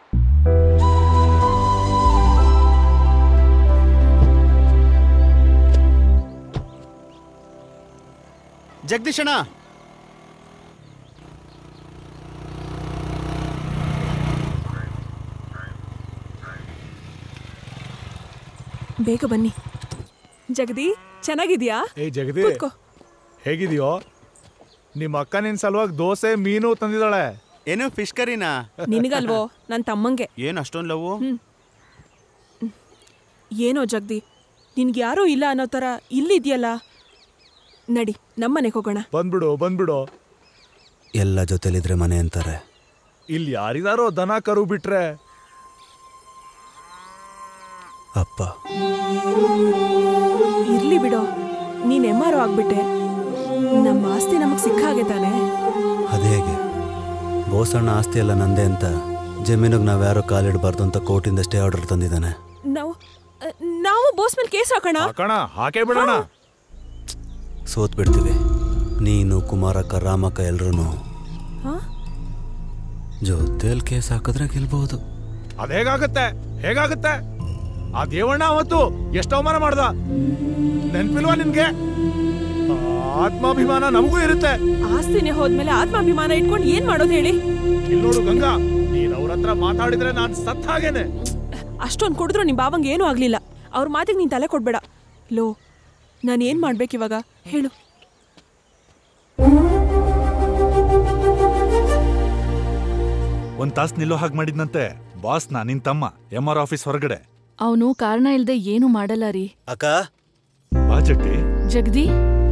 Speaker 7: ಜಗದೀಶಣ್ಣ
Speaker 16: ಬೇಗ ಬನ್ನಿ ಜಗದಿ ಚೆನ್ನಾಗಿದ್ಯಾ
Speaker 20: ಏಯ್ ಜಗದಿ
Speaker 16: ಕೂತ್ಕೋ.
Speaker 20: ಹೇಗಿದೆಯೋ ನಿಮ್ಮ ಅಕ್ಕ ನಿನ್ ಸಲುವಾಗಿ ದೋಸೆ ಮೀನು ತಂದಿದ್ದಾಳೆ
Speaker 7: ಏನು ಫಿಶ್ ಕರಿನಾ
Speaker 16: ನಿನಗಲ್ವೋ ನನ್ನ ತಮ್ಮಂಗೆ
Speaker 7: ಏನು ಅಷ್ಟೊಂದು ಲವ್
Speaker 16: ಹ್ಮ್. ಏನೋ ಜಗದಿ ನಿನ್ಗೆ ಯಾರೂ ಇಲ್ಲ ಅನ್ನೋ ಥರ ಇಲ್ಲಿದ್ಯಲ್ಲ ನಡಿ ನಮ್ಮನೆಗೆ ಹೋಗೋಣ
Speaker 20: ಬಂದ್ಬಿಡು ಬಂದ್ಬಿಡು
Speaker 17: ಎಲ್ಲ ಜೊತೆಲಿದ್ರೆ ಮನೆ ಅಂತಾರೆ
Speaker 20: ಇಲ್ಲಿ ಯಾರಿದಾರೋ ದನ ಕರು ಬಿಟ್ರೆ
Speaker 17: ಅಪ್ಪ
Speaker 16: ಇರ್ಲಿ ಬಿಡೋ ನೀನ್ ಎಮ್ಮಾರು ಆಗ್ಬಿಟ್ಟೆ ನಮ್ಮ ಆಸ್ತಿ ನಮಗ್ ಸಿಕ್ಕ ಹಾಗೆ ತಾನೆ
Speaker 17: ಅದೇಗೆ ಬೋಸಣ್ಣ ಆಸ್ತಿ ಎಲ್ಲ ನಂದೇ ಅಂತ ಜಮೀನಿಗೆ ನಾವ್ಯಾರೋ ಕಾಲಿಡಬಾರ್ದು ಅಂತ ಕೋರ್ಟಿಂದ ಸ್ಟೇ ಆರ್ಡರ್ ತಂದಿದ್ದಾನೆ
Speaker 16: ನಾವು ಅ, ನಾವು ಬೋಸ್ ಮೇಲೆ ಕೇಸ್ ಹಾಕೋಣ
Speaker 20: ಹಾಕೋಣ ಹಾಕೇ ಬಿಡೋಣ
Speaker 17: ಸೋತ್ ಬಿಡ್ತೀವಿ ನೀನು ಕುಮಾರಕ್ಕ ರಾಮಕ್ಕ ಎಲ್ರೂ
Speaker 16: ಹಾ?
Speaker 17: ಜೊತೆಲಿ ಕೇಸ್ ಹಾಕಿದ್ರೆ ಗೆಲ್ಬಹುದು
Speaker 20: ಅದೇಗಾಗತ್ತೆ ಹೇಗಾಗತ್ತೆ ಆ ದೇವಣ್ಣ ಅವತ್ತು ಎಷ್ಟು ಅವಮಾನ ಮಾಡ್ದ ನೆನ್ಪಿಲ್ವಾ ನಿನ್ಗೆ ಆ ಆತ್ಮಾಭಿಮಾನ ನಮಗೂ ಇರುತ್ತೆ
Speaker 16: ಆಸ್ತಿನೇ ಹೋದ್ಮೇಲೆ ಆತ್ಮಾಭಿಮಾನ ಇಟ್ಕೊಂಡು ಏನ್ ಮಾಡೋದು ಹೇಳಿ
Speaker 20: ಇಲ್ಲಿ ನೋಡು ಗಂಗಾ ನೀನ್ ಅವ್ರ ಹತ್ರ ಮಾತಾಡಿದ್ರೆ ನಾನ್ ಸತ್ ಹಾಗೇನೆ
Speaker 16: ಅಷ್ಟೊಂದು ಕುಡಿದ್ರು ನಿಮ್ ಬಾವಂಗೆ ಏನೂ ಆಗ್ಲಿಲ್ಲ ಅವ್ರ ಮಾತಿಗೆ ನೀನ್ ತಲೆ ಕೊಡ್ಬೇಡ ಲೋ ನಾನು ಏನ್ ಮಾಡ್ಬೇಕಿವಾಗ ಹೇಳು
Speaker 19: ಒಂದ್ ತಾಸ್ ನಿಲ್ಲೋ ಹಾಗೆ ಮಾಡಿದ್ನಂತೆ ಬಾಸ್ನ ನಿನ್ ತಮ್ಮ ಎಂ ಆರ್ ಆಫೀಸ್ ಹೊರಗಡೆ
Speaker 12: ಅವನು ಕಾರಣ ಇಲ್ದೆ ಏನು ಮಾಡಲ್ಲ ರೀ
Speaker 17: ಅಕ್ಕ
Speaker 19: ಬಾ ಜಟ್ಟಿ
Speaker 12: ಜಗದಿ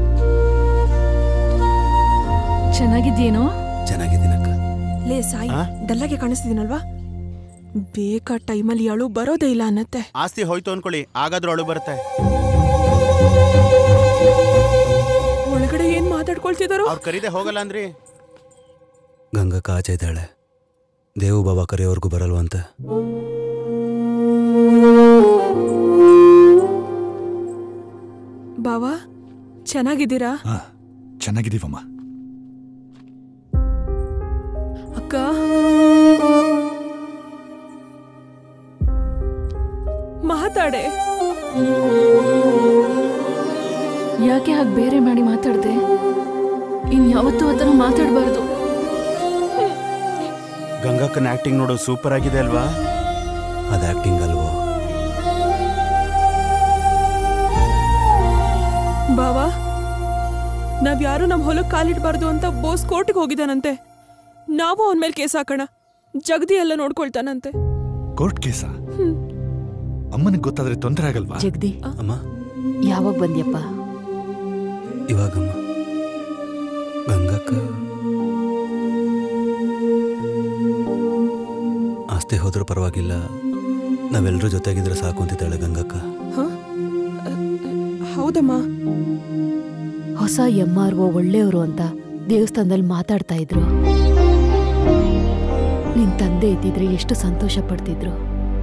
Speaker 12: ಚೆನ್ನಾಗಿದ್ಯೇನೋ
Speaker 17: ಚೆನ್ನಾಗಿದ್ದೀನಕ್ಕ
Speaker 16: ಲೇ ಸಾಯಿ ಡಲ್ಲಾಗೆ ಕಾಣಿಸ್ತಿದ್ದೀನಲ್ವಾ ಬೇಕಾ ಟೈಮಲ್ಲಿ ಅಳು ಬರೋದೇ ಇಲ್ಲ ಅನ್ನತ್ತೆ
Speaker 7: ಆಸ್ತಿ ಹೋಯ್ತು ಅನ್ಕೊಳ್ಳಿ ಆಗಾದ್ರೂ ಅಳು ಬರುತ್ತೆ
Speaker 16: ಒಳಗಡೆ ಏನ್ ಮಾತಾಡ್ಕೊಳ್ತಿದಾರೋ
Speaker 7: ಅವ್ರು ಕರೀದೆ ಹೋಗಲ್ಲ ಅಂದ್ರಿ
Speaker 17: ಗಂಗಕ್ಕ ಆಚೆ ಇದ್ದಾಳೆ ದೇವು ಬಾಬಾ ಕರೆಯೋರ್ಗೂ ಬರಲ್ವಂತೆ
Speaker 16: ಬಾವಾ ಚೆನ್ನಾಗಿದ್ದೀರಾ
Speaker 19: ಹಾ ಚೆನ್ನಾಗಿದೀವಮ್ಮ
Speaker 16: ಅಕ್ಕ ಮಾತಾಡೆ
Speaker 12: ಯಾಕೆ ಹಾಗೆ ಬೇರೆ ಮಾಡಿ ಮಾತಾಡ್ದೆ ಇನ್ ಯಾವತ್ತೂ ಆ ಥರ ಮಾತಾಡಬಾರ್ದು
Speaker 7: ಗಂಗಕ್ಕನ ಆಕ್ಟಿಂಗ್ ನೋಡು ಸೂಪರ್ ಆಗಿದೆ ಅಲ್ವಾ
Speaker 17: ಅದು ಆ್ಯಕ್ಟಿಂಗ್ ಅಲ್ವೋ
Speaker 16: ಬಾವಾ ನಾವ್ ಯಾರು ನಮ್ ಹೊಲಕ್ ಕಾಲಿಡ್ಬಾರ್ದು ಅಂತ ಬೋಸ್ ಕೋರ್ಟ್ಗೆ ಹೋಗಿದಾನಂತೆ ನಾವು ಅವನ ಮೇಲೆ ಕೇಸ್ ಹಾಕೋಣ ಜಗದಿ ಎಲ್ಲ ನೋಡ್ಕೊಳ್ತಾನಂತೆ
Speaker 19: ಕೋರ್ಟ್ ಕೇಸ ಅಮ್ಮನಿಗೆ ಗೊತ್ತಾದ್ರೆ ತೊಂದರೆ ಆಗಲ್ವಾ
Speaker 18: ಜಗದಿ
Speaker 17: ಅಮ್ಮ
Speaker 18: ಯಾವಾಗ ಬಂದ್ಯಪ್ಪ
Speaker 17: ಇವಾಗಮ್ಮ ಗಂಗಕ್ಕ ಆಸ್ತಿ ಹೋದ್ರೂ ಪರವಾಗಿಲ್ಲ ನಾವೆಲ್ಲರೂ ಜೊತೆಗಿದ್ರೆ ಸಾಕು ಅಂತಿದ್ದಾಳೆ ಗಂಗಕ್ಕ
Speaker 16: ಹೌದಮ್ಮ
Speaker 18: ಹೊಸ ಎಂ ಆರ್ ಒ ಒಳ್ಳೆಯವರು ಅಂತ ದೇವಸ್ಥಾನದಲ್ಲಿ ಮಾತಾಡ್ತಾ ಇದ್ರು ನಿನ್ ತಂದೆ ಇದ್ದಿದ್ರೆ ಎಷ್ಟು ಸಂತೋಷ ಪಡ್ತಿದ್ರು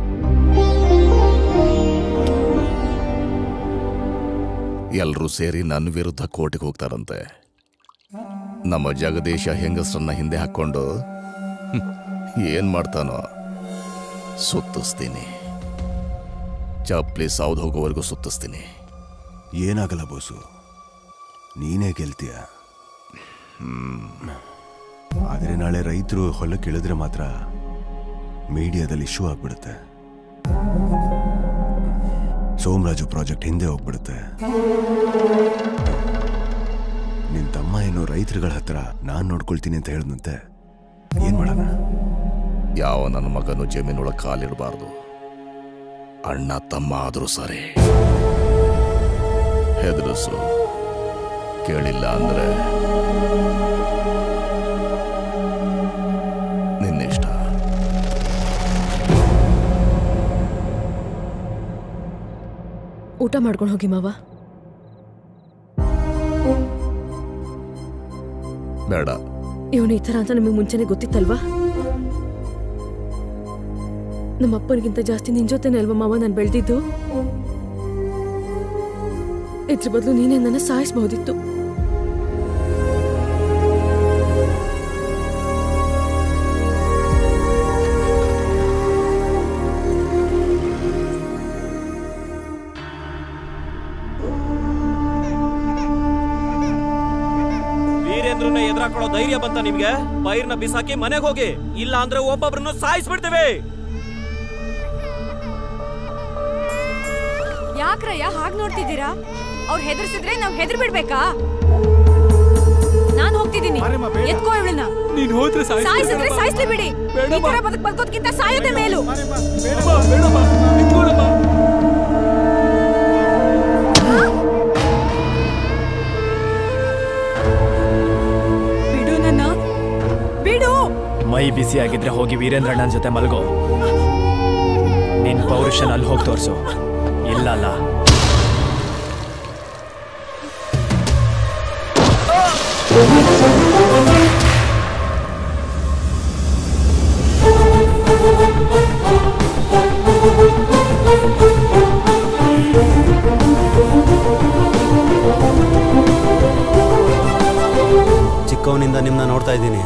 Speaker 14: ಎಲ್ರೂ ಸೇರಿ ನನ್ನ ವಿರುದ್ಧ ಕೋರ್ಟಿಗೆ ಹೋಗ್ತಾರಂತೆ ನಮ್ಮ ಜಗದೀಶ ಹೆಂಗಸ್ರನ್ನ ಹಿಂದೆ ಹಾಕ್ಕೊಂಡು ಹ್ಮ್, ಏನ್ ಮಾಡ್ತಾನೋ ಸುತ್ತಿಸ್ತೀನಿ ಚಪ್ಲಿ ಸಾವ್ದು ಹೋಗೋವರೆಗೂ ಸುತ್ತಿಸ್ತೀನಿ
Speaker 8: ಏನಾಗಲ್ಲ ಬೋಸು ನೀನೇ ಗೆಲ್ತೀಯ ಆದರೆ ನಾಳೆ ರೈತರು ಹೊಲಕ್ಕೆ ಇಳಿದ್ರೆ ಮಾತ್ರ ಮೀಡಿಯಾದಲ್ಲಿ ಇಶ್ಯೂ ಆಗ್ಬಿಡುತ್ತೆ ಸೋಮರಾಜು ಪ್ರಾಜೆಕ್ಟ್ ಹಿಂದೆ ಹೋಗ್ಬಿಡುತ್ತೆ ನಿನ್ ತಮ್ಮ ಏನೋ ರೈತರುಗಳ ಹತ್ರ ನಾನ್ ನೋಡ್ಕೊಳ್ತೀನಿ ಅಂತ ಹೇಳಿದಂತೆ ಏನ್ ಮಾಡೋಣ
Speaker 14: ಯಾವ ನನ್ನ ಮಗನು ಜಮೀನೊಳಗೆ ಕಾಲಿಡಬಾರ್ದು ಅಣ್ಣ ತಮ್ಮ ಆದರೂ ಸರಿ ಹೆದರಸು ಕೇಳಿಲ್ಲ ಅಂದ್ರೆ ನಿನ್ನಿಷ್ಟ
Speaker 18: ಊಟ ಮಾಡ್ಕೊಂಡು ಹೋಗಿ ಮಾವ
Speaker 14: ಬೇಡ
Speaker 18: ಇವನು ಈ ಥರ ಅಂತ ನಮಗೆ ಮುಂಚೆನೆ ಗೊತ್ತಿತ್ತಲ್ವಾ ನಮ್ಮ ಅಪ್ಪನಿಗಿಂತ ಜಾಸ್ತಿ ನಿನ್ ಜೊತೆನೇ ಅಲ್ವಾ ಮಾವ ನಾನು ಬೆಳೆದಿದ್ದು ಇದ್ರ ಬದಲು ನೀನೇ ನನ್ನ ಸಾಯಿಸಬಹುದಿತ್ತು
Speaker 9: ವೀರೇಂದ್ರನ ಎದುರಾಕೊಳ್ಳೋ ಧೈರ್ಯ ಬಂತ ನಿಮ್ಗೆ ಪೈರ್ನ ಬಿಸಾಕಿ ಮನೆಗೆ ಹೋಗಿ ಇಲ್ಲ ಅಂದ್ರೆ ಒಬ್ಬೊಬ್ರನ್ನ ಸಾಯಿಸ್ಬಿಡ್ತೇವೆ
Speaker 1: ಯಾಕ್ರಯ್ಯ ಹಾಗ್ ನೋಡ್ತಿದ್ದೀರಾ ಅವ್ರು ಹೆದರ್ಸಿದ್ರೆ ನಾವ್ ಹೆದರ್ ಬಿಡ್ಬೇಕಾ ನಾನ್ ಹೋಗ್ತಿದ್ದೀನಿ ಎತ್ಕೋ ಇವಳನ್ನ
Speaker 3: ನೀನ್ ಹೋದ್ರೆ
Speaker 1: ಸಾಯಿಸಿದ್ರೆ ಸಾಯಿಸ್ಲಿ ಬಿಡಿ ಈ ತರ ಬದುಕ್ ಬದುಕೋದ್ಕಿಂತ ಸಾಯೋದೇ ಮೇಲು ಬಿಡು ನನ್ನ ಬಿಡು
Speaker 3: ಮೈ ಬಿಸಿ ಆಗಿದ್ರೆ ಹೋಗಿ ವೀರೇಂದ್ರಣ್ಣನ ಜೊತೆ ಮಲಗೋ ನಿನ್ ಪೌರುಷನ ಅಲ್ಲಿ ಹೋಗಿ ತೋರ್ಸು ಇಲ್ಲ ಅಲ್ಲ
Speaker 17: ಚಿಕ್ಕವನಿಂದ ನಿಮ್ಮನ್ನ ನೋಡ್ತಾ ಇದ್ದೀನಿ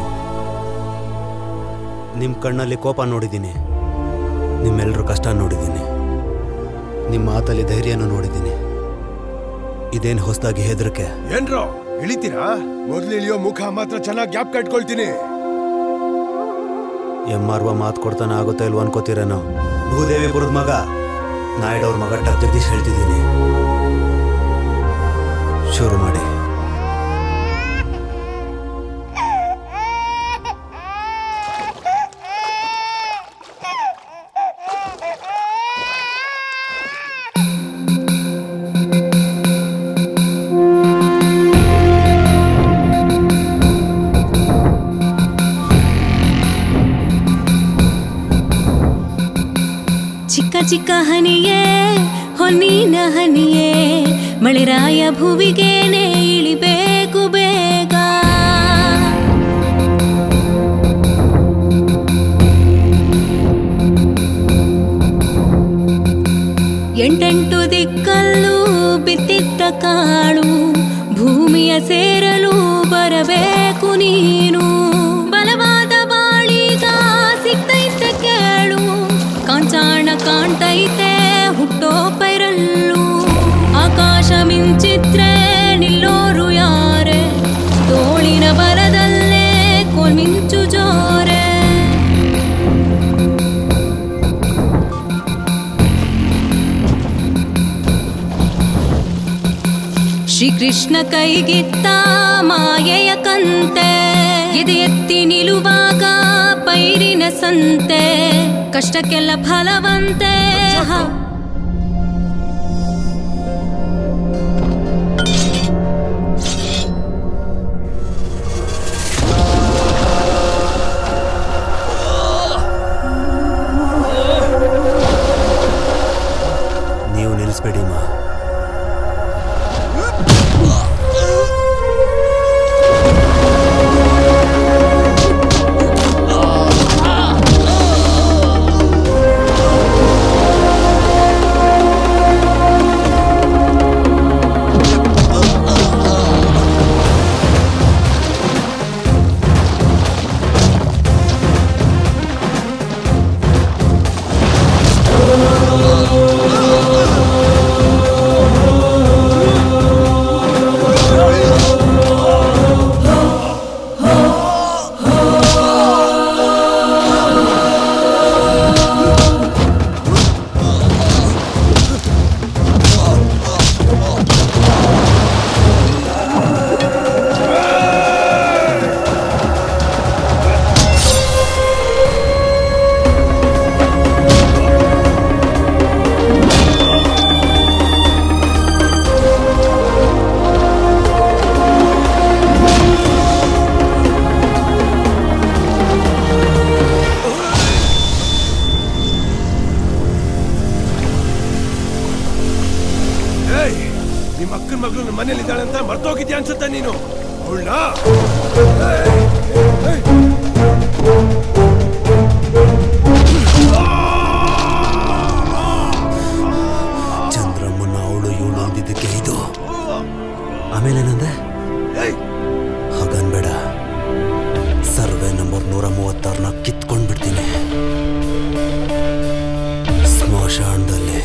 Speaker 17: ನಿಮ್ಮ ಕಣ್ಣಲ್ಲಿ ಕೋಪ ನೋಡಿದ್ದೀನಿ ನಿಮ್ಮೆಲ್ಲರ ಕಷ್ಟ ನೋಡಿದ್ದೀನಿ ನಿಮ್ಮ ಮಾತಲ್ಲಿ ಧೈರ್ಯನೂ ನೋಡಿದ್ದೀನಿ ಇದೇನು ಹೊಸದಾಗಿ ಹೆದರಿಕೆ
Speaker 8: ಏನ್ರೋ ಇಳಿತೀರಾ ಮೊದ್ಲು ಇಳಿಯೋ ಮುಖ ಮಾತ್ರ ಚೆನ್ನಾಗಿ ಗ್ಯಾಪ್ ಕಟ್ಕೊಳ್ತೀನಿ
Speaker 17: ಎಮ್ಮಾರ್ವ ಮಾತು ಕೊಡ್ತಾನೆ ಆಗುತ್ತಾ ಇಲ್ವ ಅನ್ಕೋತೀರೇನೋ ಭೂದೇವಿಪುರದ ಮಗ ನಾಯ್ಡವ್ರ ಮಗ ಟಕ್ ಜಗದೀಶ್ ಹೇಳ್ತಿದ್ದೀನಿ ಶುರು ಮಾಡಿ
Speaker 4: ಚಿಕ್ಕ ಚಿಕ್ಕ ಹನಿಯೇ ಹೊನ್ನಿನ ಹನಿಯೇ ಮಳೆರಾಯ ಭುವಿಗೇನೆ ಇಳಿಬೇಕು ಬೇಗ ಎಂಟೆಂಟು ದಿಕ್ಕಲ್ಲೂ ಬಿತ್ತಿಟ್ಟ ಕಾಳು ಭೂಮಿಯ ಸೇರಲು ಬರಬೇಕು ನೀನು ಬಲವಾದ ಬಾಳಿಗ ಸಿಗ್ತೈತೆ ಕೇಳು ಕಾಂಚಾಣ ಕಾಣ್ತೈತೆ ಹುಟ್ಟೋ ಶ್ರೀಕೃಷ್ಣ ಕೈಗಿತ್ತ ಮಾಯೆಯ ಕಂತೆ ಎದೆ ಎತ್ತಿ ನಿಲುವಾಗ ಪೈರಿನ ಸಂತೆ ಕಷ್ಟಕ್ಕೆಲ್ಲ ಫಲವಂತೆ ಹ.
Speaker 17: ನೀವು ನಿಲ್ಲಿಸ್ಬೇಡಿ ಮಾ
Speaker 11: ಏಯ್ ನಿಮ್ಮ ಅಕ್ಕನ ಮಗಳು ನಮ್ಮ ಮನೇಲಿ ಇದ್ದಾಳೆ ಅಂತ ಮರ್ತೋಗಿದ್ಯಾ ಅನ್ಸುತ್ತೆ ನೀನು ಅವಳನ್ನ
Speaker 17: ಚಂದ್ರಮ್ಮನ ಅವಳು ಇವಳು ಅಂದಿದ್ದಕ್ಕೆ ಇದು ಆಮೇಲೆ ಏನಂದೆ ಹಾಗನ್ಬೇಡ ಸರ್ವೆ ನಂಬರ್ ನೂರ ಮೂವತ್ತಾರನ್ನ ಕಿತ್ಕೊಂಡ್ ಬಿಡ್ತೀನಿ ಸ್ಮಶಾನದಲ್ಲಿ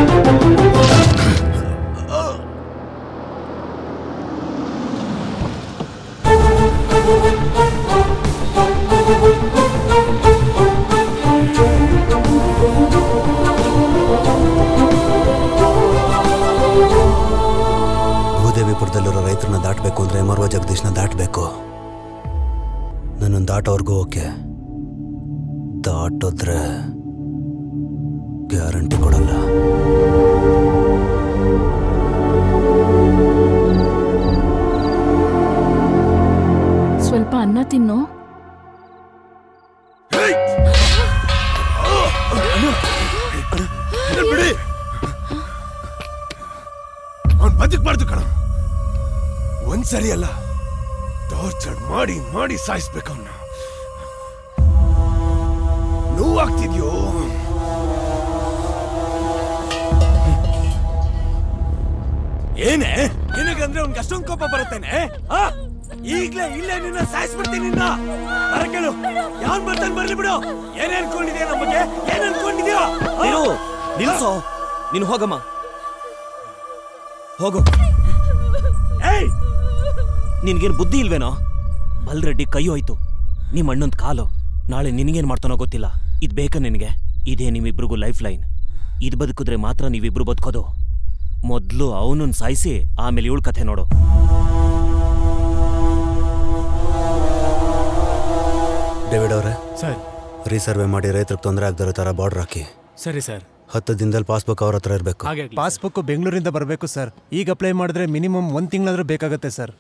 Speaker 17: ಭೂದೇವಿಪುರದಲ್ಲಿರೋ ರೈತರನ್ನ ದಾಟಬೇಕು ಅಂದ್ರೆ ಮರ್ವ ಜಗದೀಶ್ನ ದಾಟಬೇಕು ನನ್ನನ್ನು ದಾಟೋರ್ಗೂ ಓಕೆ ದಾಟೋದ್ರೆ ಗ್ಯಾರಂಟಿ ಕೊಡಲ್ಲ
Speaker 12: ಸ್ವಲ್ಪ ಅನ್ನ ತಿನ್ನು
Speaker 11: ಬಿಡಿ ಅವ್ನ್ ಬದುಕ್ಬಾರ್ದು ಕಣ ಒಂದ್ಸರಿ ಅಲ್ಲ ಟಾರ್ಚರ್ ಮಾಡಿ ಮಾಡಿ ಸಾಯಿಸ್ಬೇಕು ಅವನ್ನ ನೋವಾಗ್ತಿದ್ಯೋ
Speaker 6: ಏನೇ ನಿನಗಂದ್ರೆ ಅವ್ನ್ಗೆ ಅಷ್ಟೊಂದು ಕೋಪ ಬರುತ್ತೇನೆ ಆ ಈಗ್ಲೇ ಇಲ್ಲೇ ನಿನ್ನ ಸಾಯಿಸ್ಬಿಡ್ತೀನಿ ನಿನ್ನ ಬರ ಕೇಳು ಯಾವನ್ ಬರ್ತಾನೆ ಬರ್ಲಿ ಬಿಡು ಏನೇ ಅನ್ಕೊಂಡಿದ್ಯಾ ನಮ್ಮ ಬಗ್ಗೆ ಏನ್ ಅನ್ಕೊಂಡಿದ್ಯಾ ಆ?
Speaker 9: ನೀನು ನಿಲ್ಸೋ ನೀನು ಹೋಗಮ್ಮ ಹೋಗು
Speaker 6: ಏಯ್
Speaker 9: ನಿನ್ಗೇನ್ ಬುದ್ಧಿ ಇಲ್ವೇನೋ ಬಲ್ರೆಡ್ಡಿ ಕೈ ಹೋಯ್ತು ನಿಮ್ಮ ಅಣ್ಣಂದ್ ಕಾಲು ನಾಳೆ ನಿನಗೇನ್ ಮಾಡ್ತಾನೋ ಗೊತ್ತಿಲ್ಲ ಇದ್ ಬೇಕಾ ನಿನಗೆ ಇದೇ ನಿಮ್ಮಿಬ್ರಿಗೂ ಲೈಫ್ ಲೈನ್ ಇದ್ ಬದುಕಿದ್ರೆ ಮಾತ್ರ ನೀವಿಬ್ರು ಬದುಕೋದು ಮೊದ್ಲು ಅವನನ್ನ ಸಾಯಿಸಿ ಆಮೇಲೆ ಇವಳ ಕಥೆ ನೋಡು
Speaker 17: ಡೇವಿಡ್ ಅವರೇ
Speaker 3: ಸರ್
Speaker 17: ರೀಸರ್ವೆ ಮಾಡಿ ರೈತರಿಗೆ ತೊಂದರೆ ಆಗದಿರೋ ಥರ ಬಾರ್ಡರ್ ಹಾಕಿ
Speaker 3: ಸರಿ ಸರ್
Speaker 17: ಹತ್ತು ದಿನದಲ್ಲಿ ಪಾಸ್ಬುಕ್ ಅವ್ರ ಹತ್ರ ಇರಬೇಕು
Speaker 21: ಪಾಸ್ಬುಕ್ ಬೆಂಗಳೂರಿಂದ ಬರಬೇಕು ಸರ್ ಈಗ ಅಪ್ಲೈ ಮಾಡಿದ್ರೆ ಮಿನಿಮಮ್ ಒಂದು ತಿಂಗಳಾದ್ರೂ ಬೇಕಾಗುತ್ತೆ ಸರ್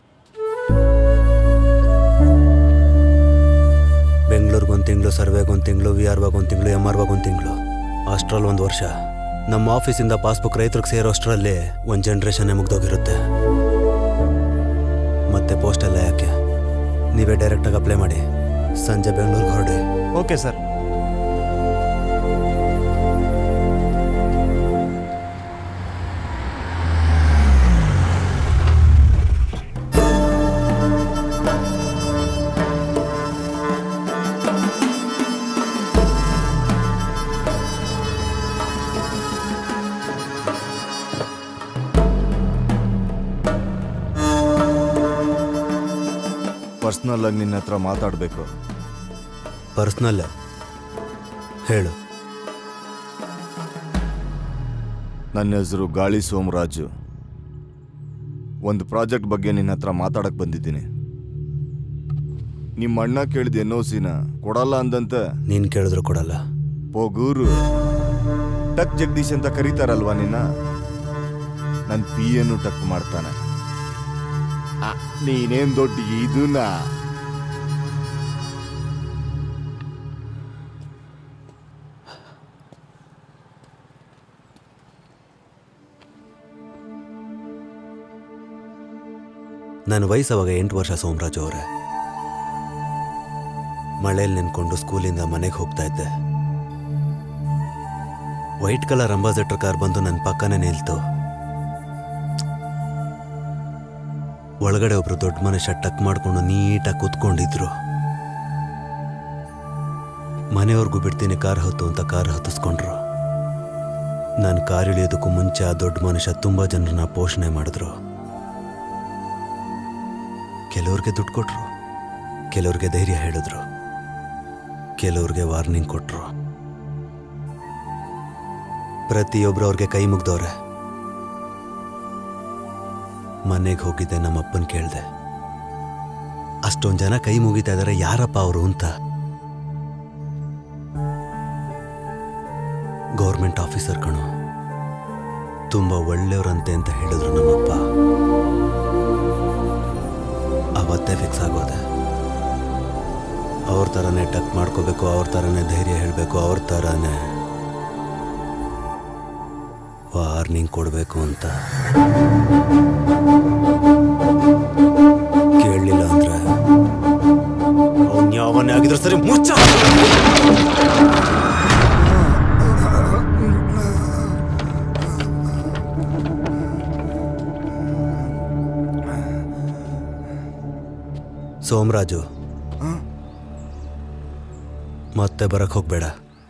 Speaker 17: ಬೆಂಗಳೂರಿಗೆ ಒಂದು ತಿಂಗಳು ಸರ್ವೆಗೆ ಒಂದು ತಿಂಗಳು ವಿ ಆರ್ ಒಂದು ತಿಂಗಳು ಎಮ್ ಆರ್ ಒಂದು ತಿಂಗಳು ಅಷ್ಟರಲ್ಲಿ ಒಂದು ವರ್ಷ ನಮ್ಮ ಆಫೀಸಿಂದ ಪಾಸ್ಬುಕ್ ರೈತರಿಗೆ ಸೇರೋ ಅಷ್ಟರಲ್ಲಿ ಒಂದು ಜನ್ರೇಷನ್ನೇ ಮುಗ್ದೋಗಿರುತ್ತೆ ಮತ್ತೆ ಪೋಸ್ಟ್ ಎಲ್ಲ ಯಾಕೆ ನೀವೇ ಡೈರೆಕ್ಟಾಗಿ ಅಪ್ಲೈ ಮಾಡಿ ಸಂಜೆ ಬೆಂಗಳೂರಿಗೆ ಹೊರಡಿ
Speaker 21: ಓಕೆ ಸರ್
Speaker 22: ಪರ್ಸ್ನಲ್ ಆಗಿ ನಿನ್ನ ಹತ್ರ ಮಾತಾಡಬೇಕು
Speaker 17: ಪರ್ಸ್ನಲ್ ಹೇಳು
Speaker 22: ನನ್ನ ಹೆಸರು ಗಾಳಿ ಸೋಮರಾಜು ಒಂದು ಪ್ರಾಜೆಕ್ಟ್ ಬಗ್ಗೆ ನಿನ್ನ ಹತ್ರ ಮಾತಾಡಕ್ ಬಂದಿದ್ದೀನಿ ನಿಮ್ಮ ಅಣ್ಣ ಕೇಳಿದ ಎನ್ ಒ ಸಿನ ಕೊಡಲ್ಲ ಅಂದಂತೆ
Speaker 17: ನೀನ್ ಕೇಳಿದ್ರು ಕೊಡಲ್ಲ
Speaker 22: ಪೊಗೂರು ಟಕ್ ಜಗದೀಶ್ ಅಂತ ಕರೀತಾರಲ್ವಾ ನಿನ್ನ ನನ್ನ ಪಿ ಎನ್ನು ಟಕ್ ಮಾಡ್ತಾನೆ ಆ, ನೀನೇನ್ ದೊಡ್ಡ ಇದನ್ನ
Speaker 17: ನನ್ನ ವಯಸ್ಸು ಅವಾಗ ಎಂಟು ವರ್ಷ ಸೋಮರಾಜು ಅವರೇ ಮಳೇಲಿ ನೆನ್ಕೊಂಡು ಸ್ಕೂಲಿಂದ ಮನೆಗೆ ಹೋಗ್ತಾ ಇದ್ದೆ ವೈಟ್ ಕಲರ್ ಅಂಬಾಸೆಡರ್ ಕಾರ್ ಬಂದು ನನ್ನ ಪಕ್ಕನೇ ನಿಲ್ತು ಒಳಗಡೆ ಒಬ್ರು ದೊಡ್ಡ ಮನುಷ್ಯ ಟಕ್ ಮಾಡ್ಕೊಂಡು ನೀಟಾಗಿ ಕೂತ್ಕೊಂಡಿದ್ರು ಮನೆಯವ್ರಿಗೂ ಬಿಡ್ತೀನಿ ಕಾರ್ ಹತ್ತು ಅಂತ ಕಾರ್ ಹತ್ತಿಸ್ಕೊಂಡ್ರು ನಾನು ಕಾರ್ ಇಳಿಯೋದಕ್ಕೂ ಮುಂಚೆ ಆ ದೊಡ್ಡ ಮನುಷ್ಯ ತುಂಬ ಜನರನ್ನ ಪೋಷಣೆ ಮಾಡಿದ್ರು ಕೆಲವ್ರಿಗೆ ದುಡ್ಡು ಕೊಟ್ರು ಕೆಲವ್ರಿಗೆ ಧೈರ್ಯ ಹೇಳಿದ್ರು ಕೆಲವ್ರಿಗೆ ವಾರ್ನಿಂಗ್ ಕೊಟ್ರು ಪ್ರತಿಯೊಬ್ರು ಅವ್ರಿಗೆ ಕೈ ಮುಗ್ದವ್ರೆ ಮನೆಗೆ ಹೋಗಿದ್ದೆ ನಮ್ಮ ಅಪ್ಪನ್ ಕೇಳ್ದೆ ಅಷ್ಟೊಂದು ಜನ ಕೈ ಮುಗಿತಾ ಇದಾರೆ ಯಾರಪ್ಪ ಅವರು ಅಂತ ಗೌರ್ಮೆಂಟ್ ಆಫೀಸರ್ ಕಣೋ ತುಂಬ ಒಳ್ಳೆಯವ್ರಂತೆ ಅಂತ ಹೇಳಿದ್ರು ನಮ್ಮಪ್ಪ ಅವತ್ತೇ ಫಿಕ್ಸ್ ಆಗೋದೆ ಅವ್ರ ಥರನೇ ಟಕ್ ಮಾಡ್ಕೋಬೇಕು ಅವ್ರ ಥರನೇ ಧೈರ್ಯ ಹೇಳಬೇಕು ಅವ್ರ ಥರನೇ ವಾರ್ನಿಂಗ್ ಕೊಡಬೇಕು ಅಂತ ಕೇಳಲಿಲ್ಲ ಅಂದ್ರೆ ಅವ್ನು ಯಾವನ್ನೇ ಆಗಿದ್ರು ಸರಿ ಮುಚ್ಚ ಸೋಮರಾಜು ಮತ್ತೆ ಬರಕ್ ಹೋಗ್ಬೇಡ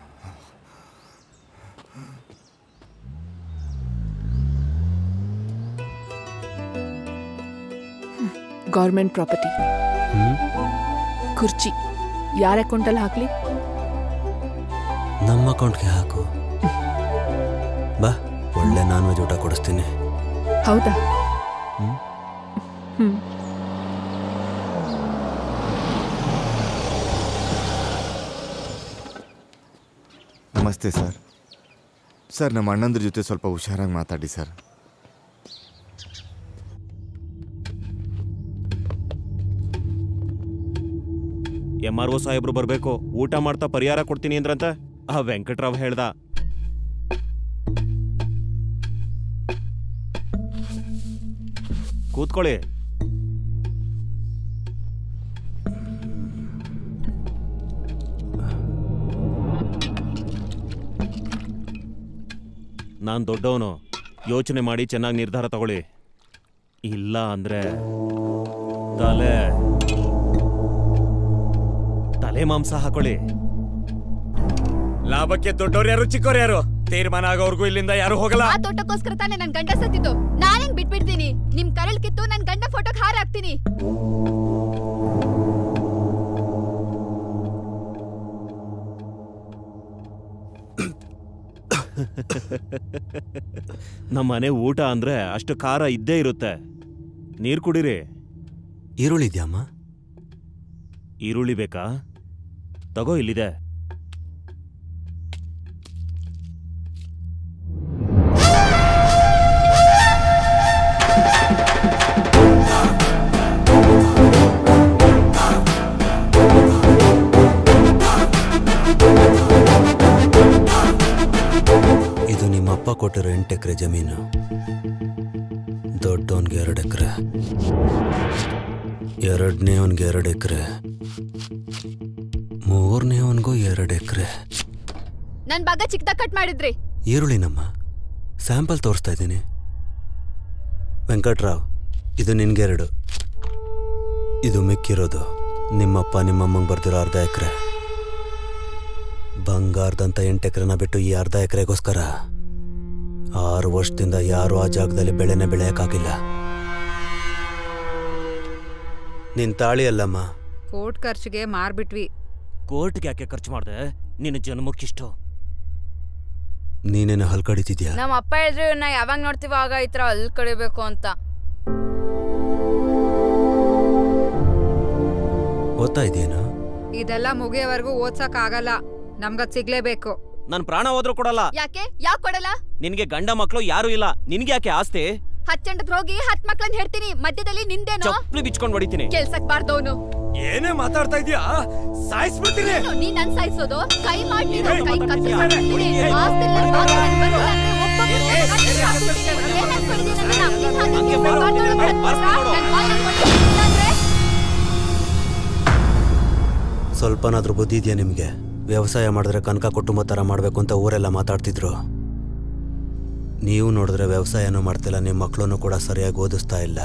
Speaker 10: ಗೌರ್ಮೆಂಟ್ ಪ್ರಾಪರ್ಟಿ ಕುರ್ಚಿ ಯಾರ ಅಕೌಂಟಲ್ಲಿ ಹಾಕ್ಲಿ
Speaker 17: ನಮ್ಮ ಅಕೌಂಟ್ಗೆ ಹಾಕು ಬಾ ಒಳ್ಳೆ ನಾನ್ ವೆಜ್ ಊಟ ಕೊಡಿಸ್ತೀನಿ
Speaker 10: ಹೌದಾ ಹ್ಮ್
Speaker 22: ನಮಸ್ತೆ ಸರ್ ಸರ್ ನಮ್ಮ ಅಣ್ಣಂದ್ರ ಜೊತೆ ಸ್ವಲ್ಪ ಹುಷಾರಾಗಿ ಮಾತಾಡಿ ಸರ್
Speaker 9: ಎಂ ಆರ್ ಒ ಸಾಹೇಬ್ರು ಬರ್ಬೇಕು ಊಟ ಮಾಡ್ತಾ ಪರಿಹಾರ ಕೊಡ್ತೀನಿ ಅಂದ್ರಂತ ಆ ವೆಂಕಟ್ರಾವ್ ಹೇಳ್ದ ಕೂತ್ಕೊಳ್ಳಿ ನಾನು ದೊಡ್ಡವನು ಯೋಚನೆ ಮಾಡಿ ಚೆನ್ನಾಗಿ ನಿರ್ಧಾರ ತಗೊಳ್ಳಿ ಇಲ್ಲ ಅಂದ್ರೆ ತಲೆ ತಲೆ ಮಾಂಸ ಹಾಕೊಳ್ಳಿ
Speaker 6: ಲಾಭಕ್ಕೆ ದೊಡ್ಡವ್ರು ಯಾರು ಚಿಕ್ಕವ್ರು ಯಾರು ತೀರ್ಮಾನ ಆಗೋರ್ಗೂ ಇಲ್ಲಿಂದ ಯಾರು ಹೋಗಲ್ಲ
Speaker 2: ಆ ತೋಟಕ್ಕೋಸ್ಕರ ತಾನೇ ನನ್ ಗಂಡ ಸತ್ತಿದ್ದು ನಾನೇನ್ ಬಿಟ್ಬಿಡ್ತೀನಿ ನಿಮ್ ಕರಲ್ ಕಿತ್ತು ನನ್ ಗಂಡ ಫೋಟೋಕ್ ಹಾರ ಹಾಕ್ತೀನಿ
Speaker 9: ನಮ್ಮ ಮನೆ ಊಟ ಅಂದ್ರೆ ಅಷ್ಟು ಖಾರ ಇದ್ದೇ ಇರುತ್ತೆ ನೀರು ಕುಡೀರಿ
Speaker 17: ಈರುಳ್ಳಿ ಇದೆಯಮ್ಮ
Speaker 9: ಈರುಳ್ಳಿ ಬೇಕಾ ತಗೋ ಇಲ್ಲಿದೆ
Speaker 17: ಇದು ನಿಮ್ಮ ಅಪ್ಪ ಕೊಟ್ಟಿರೋ ಎಂಟು ಎಕರೆ ಜಮೀನು ದೊಡ್ಡವನ್ಗೆ ಎರಡು ಎಕರೆ ಎರಡನೇ ಅವನ್ಗೆ ಎರಡು ಎಕರೆ ಮೂರನೇ ಅವನ್ಗೂ ಎರಡು ಎಕರೆ
Speaker 2: ನನ್ ಭಾಗ ಚಿಕ್ಕದಾಗ ಕಟ್ ಮಾಡಿದ್ರಿ
Speaker 17: ಈರುಳ್ಳಿನಮ್ಮ ಸ್ಯಾಂಪಲ್ ತೋರಿಸ್ತಾ ಇದ್ದೀನಿ ವೆಂಕಟ್ರಾವ್ ಇದು ನಿನ್ಗೆರಡು ಇದು ಮಿಕ್ಕಿರೋದು ನಿಮ್ಮಪ್ಪ ನಿಮ್ಮಮ್ಮಂಗೆ ಬರ್ದಿರೋ ಅರ್ಧ ಎಕರೆ ಬಂಗಾರದಂತ ಎಂಟು ಎಕರೆನ ಬಿಟ್ಟು ಈ ಅರ್ಧ ಎಕರೆಗೋಸ್ಕರ ಆರು ವರ್ಷದಿಂದ ಯಾರು ಆ ಜಾಗದಲ್ಲಿ ಬೆಳೆನೇ ಬೆಳೆಯಕ್ಕಾಗಿಲ್ಲ ನಿನ್ ತಾಳಿ ಅಲ್ಲಮ್ಮ
Speaker 1: ಕೋರ್ಟ್ ಖರ್ಚಿಗೆ ಮಾರ್ಬಿಟ್ವಿ
Speaker 9: ಕೋರ್ಟ್ಗೆ ಯಾಕೆ ಖರ್ಚು ಮಾಡಿದೆ ನಿನ್ನ ಜನ್ಮಕ್ಕಿಷ್ಟು
Speaker 17: ನೀನೇನು ಹಲ್ ಕಡಿತಿದ್ಯಾ
Speaker 1: ನಮ್ಮ ಅಪ್ಪ ಹೇಳಿದ್ರು ನಾ ಯಾವಾಗ ನೋಡ್ತೀವೋ ಆಗ ಈ ಥರ ಅಲ್ಲಿ ಕಡಿಬೇಕು ಅಂತ
Speaker 17: ಓದ್ತಾ ಇದೆಯೇನು
Speaker 1: ಇದೆಲ್ಲ ಮುಗಿಯೋವರೆಗೂ ಓದ್ಸಕ್ ಆಗಲ್ಲ ನಮ್ಗದ್ ಸಿಗ್ಲೇಬೇಕು
Speaker 9: ನನ್ ಪ್ರಾಣ ಹೋದ್ರೂ ಕೊಡಲ್ಲ
Speaker 2: ಯಾಕೆ ಯಾಕೆ ಕೊಡಲ್ಲ
Speaker 9: ನಿನ್ಗೆ ಗಂಡ ಮಕ್ಕಳು ಯಾರು ಇಲ್ಲ ನಿನ್ಗೆ ಯಾಕೆ ಆಸ್ತಿ
Speaker 2: ಹಚ್ಚಂಡದ್ ಹೋಗಿ ಹತ್ ಮಕ್ಳನ್ ಹೇಳ್ತೀನಿ ಮಧ್ಯದಲ್ಲಿ ನಿಂದೇನೋ
Speaker 9: ಚಪ್ಪಲಿ ಬಿಚ್ಕೊಂಡ್ ಹೊಡಿತೀನಿ
Speaker 2: ಕೆಲ್ಸಕ್ ಬಾರ್ದವನು
Speaker 6: ಏನೇ ಮಾತಾಡ್ತಾ ಇದೀಯಾ ಸಾಯಿಸ್ಬಿಡ್ತೀನಿ
Speaker 2: ನೀನ್ ನನ್ ಸಾಯಿಸೋದು ಕೈ ಮಾಡಿ
Speaker 6: ಏಯ್,
Speaker 2: ಕೈ ಕತ್ತರಿಸ್ಬಿಡ್ತೀನಿ. ಆಸ್ತಿ ಎಲ್ಲ ಭಾಗ ನನ್ ಬರಲ್ಲ ಅಂದ್ರೆ ಒಬ್ಬೊಬ್ರು ಕತ್ತರಿಸಿ ಹಾಕ್ಬಿಡ್ತೀನಿ. ಏನ್ ಅನ್ಕೊಂಡಿದೀಯ ನನ್ನ? ನೀನ್ ಹಾಗೆ ನೀನ್ ಬಾರ್ದವ್ಳು ಕತ್ಬಿಟ್ರಾ? ನನ್ ಬಾಯ್ ಅನ್ಕೊಂಡಿದ್ದೀನಿ. ಇಲ್ಲಾಂದ್ರೆ
Speaker 17: ಸ್ವಲ್ಪನಾದ್ರೂ ಬುದ್ಧಿ ಇದೆಯಾ ನಿಮಗೆ ವ್ಯವಸಾಯ ಮಾಡಿದ್ರೆ ಕನಕ ಕುಟುಂಬ ಥರ ಮಾಡಬೇಕು ಅಂತ ಊರೆಲ್ಲ ಮಾತಾಡ್ತಿದ್ರು ನೀವು ನೋಡಿದ್ರೆ ವ್ಯವಸಾಯನೂ ಮಾಡ್ತಿಲ್ಲ ನಿಮ್ಮ ಮಕ್ಕಳನ್ನು ಕೂಡ ಸರಿಯಾಗಿ ಓದಿಸ್ತಾ ಇಲ್ಲ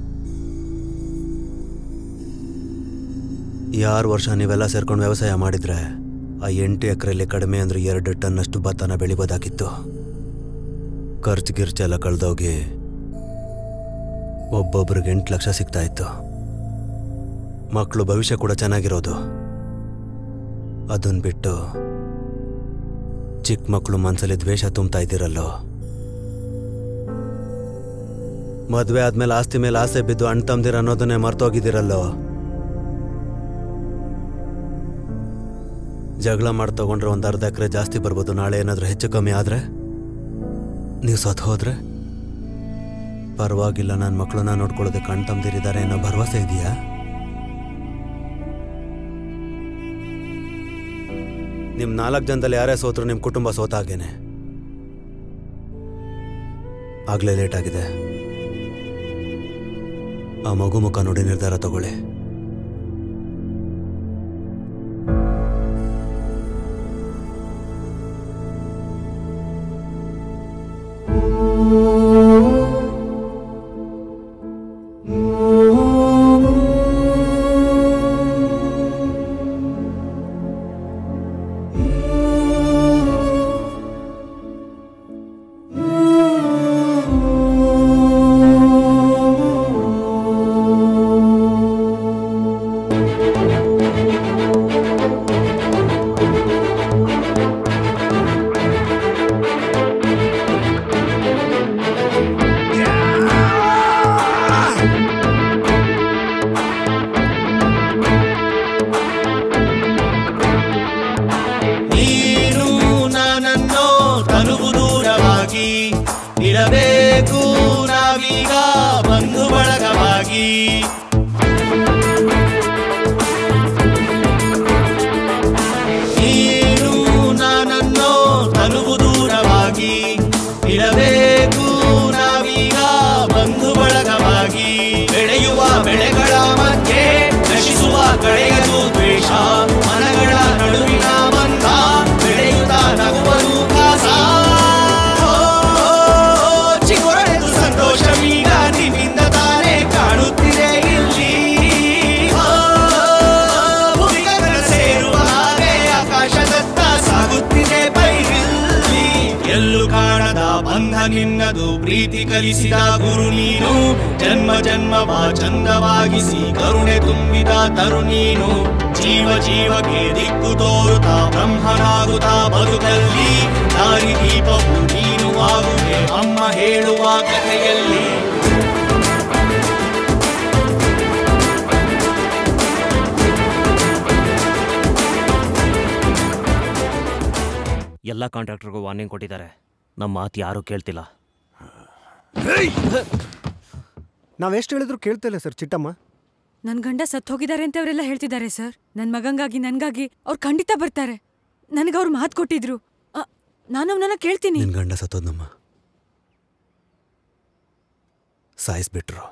Speaker 17: ಈ ಆರು ವರ್ಷ ನೀವೆಲ್ಲ ಸೇರ್ಕೊಂಡು ವ್ಯವಸಾಯ ಮಾಡಿದ್ರೆ ಆ ಎಂಟು ಎಕರೆಯಲ್ಲಿ ಕಡಿಮೆ ಅಂದ್ರೆ ಎರಡು ಟನ್ನಷ್ಟು ಭತ್ತನ ಬೆಳಿಬೋದಾಗಿತ್ತು ಖರ್ಚು ಗಿರ್ಚೆಲ್ಲ ಕಳೆದೋಗಿ ಒಬ್ಬೊಬ್ರಿಗೆ ಎಂಟು ಲಕ್ಷ ಸಿಗ್ತಾ ಇತ್ತು ಮಕ್ಕಳು ಭವಿಷ್ಯ ಕೂಡ ಚೆನ್ನಾಗಿರೋದು ಅದನ್ನ ಬಿಟ್ಟು ಚಿಕ್ಕ ಮಕ್ಕಳು ಮನಸ್ಸಲ್ಲಿ ದ್ವೇಷ ತುಂಬ್ತಾ ಇದ್ದೀರಲ್ಲೋ ಮದುವೆ ಆದ್ಮೇಲೆ ಆಸ್ತಿ ಮೇಲೆ ಆಸೆ ಬಿದ್ದು ಅಣ್ಣ ತಮ್ದಿರ ಅನ್ನೋದನ್ನೇ ಮರ್ತೋಗಿದ್ದೀರಲ್ಲೋ ಜಗಳ ಮಾಡಿ ತಗೊಂಡ್ರೆ ಒಂದು ಅರ್ಧ ಎಕರೆ ಜಾಸ್ತಿ ಬರ್ಬೋದು ನಾಳೆ ಏನಾದರೂ ಹೆಚ್ಚು ಕಮ್ಮಿ ಆದ್ರೆ ನೀವು ಸತ್ ಹೋದ್ರೆ ಪರವಾಗಿಲ್ಲ ನನ್ನ ಮಕ್ಕಳನ್ನ ನೋಡ್ಕೊಳ್ಳೋದಕ್ಕೆ ಅಣ್ಣ ತಮ್ದಿರಿದ್ದಾರೆ ಅನ್ನೋ ಭರವಸೆ ಇದೆಯಾ ನಿಮ್ಮ ನಾಲ್ಕು ಜನದಲ್ಲಿ ಯಾರೇ ಸೋತ್ರು ನಿಮ್ಮ ಕುಟುಂಬ ಸೋತಾಗೇನೆ ಆಗ್ಲೇ ಲೇಟ್ ಆಗಿದೆ ಆ ಮಗು ಮುಖ ನೋಡಿ ನಿರ್ಧಾರ ತಗೊಳ್ಳಿ
Speaker 13: ನೀನು ನಾನನ್ನೋ ತನುವು ದೂರವಾಗಿ ಇರಬೇಕು ನಾವೀಗ ಬಂಧು ಬಳಗವಾಗಿ ನೀನು ನಾನನ್ನೋ ತನುವು ದೂರವಾಗಿ ಇರಬೇಕು ನಾವೀಗ ಬಂಧು ಬಳಗವಾಗಿ ಬೆಳೆಯುವ ಬೆಳೆಗಳ ಮಧ್ಯೆ ನಶಿಸುವ ಕಳೆಯದು ದ್ವೇಷ ಮನಗಳ ನಡುವಿನ ಬಂಧ ಬೆಳೆಯುತ್ತ ನಗುವುದು ಕಾಸ ಓ, ಚಿಗುರಡೆದು ಸಂತೋಷವೀಗ ನಿನ್ನಿಂದ ತಾನೇ ಕಾಣುತ್ತಿದೆ ಇಲ್ಲಿ ಓ, ಭುವಿಗಗನ ಸೇರುವ ಹಾಗೆ ಆಕಾಶದತ್ತ ಸಾಗುತ್ತಿದೆ ಬೈರಿಲ್ಲಿ ಎಲ್ಲೂ ಕಾಣದ ಬಂಧ ನಿನ್ನದು ಪ್ರೀತಿ ಕಲಿಸಿದ ಗುರು ನೀನು ಜನ್ಮ ಜನ್ಮವ ಚಂದವಾಗಿಸಿ ಕರುಣೆ ತುಂಬಿದ ತರು ನೀನು ಜೀವ ಜೀವಕ್ಕೆ ದಿಕ್ಕು ತೋರುತ್ತಾ ಬ್ರಹ್ಮನಾಗುತ್ತಾ ಬದುಕಲ್ಲಿ ದಾರಿ ದೀಪವು ನೀನು ಆಗುವೆ ಅಮ್ಮ ಹೇಳುವ ಕಥೆಯಲ್ಲಿ
Speaker 9: ಎಲ್ಲ ಕಾಂಟ್ರಾಕ್ಟರ್ಗೂ ವಾರ್ನಿಂಗ್ ಕೊಟ್ಟಿದ್ದಾರೆ ನಮ್ಮ ಮಾತು ಯಾರೂ ಕೇಳ್ತಿಲ್ಲ
Speaker 15: ನಾವೆಷ್ಟು ಹೇಳಿದ್ರು ಕೇಳ್ತಿಲ್ಲ ಸರ್ ಚಿಟ್ಟಮ್ಮ
Speaker 1: ನನ್ ಗಂಡ ಸತ್ ಹೋಗಿದ್ದಾರೆ ಅಂತ ಅವರೆಲ್ಲ ಹೇಳ್ತಿದ್ದಾರೆ ಸರ್ ನನ್ ಮಗಂಗಾಗಿ ನನ್ಗಾಗಿ ಅವ್ರು ಖಂಡಿತ ಬರ್ತಾರೆ ನನಗೆ ಅವ್ರು ಮಾತು ಕೊಟ್ಟಿದ್ರು ಅ, ನಾನು ಅವನನ್ನ ಕೇಳ್ತೀನಿ
Speaker 17: ನಿನ್ ಗಂಡ ಸತ್ತೋದ್ನಮ್ಮ ಸಾಯಿಸ್ಬಿಟ್ರು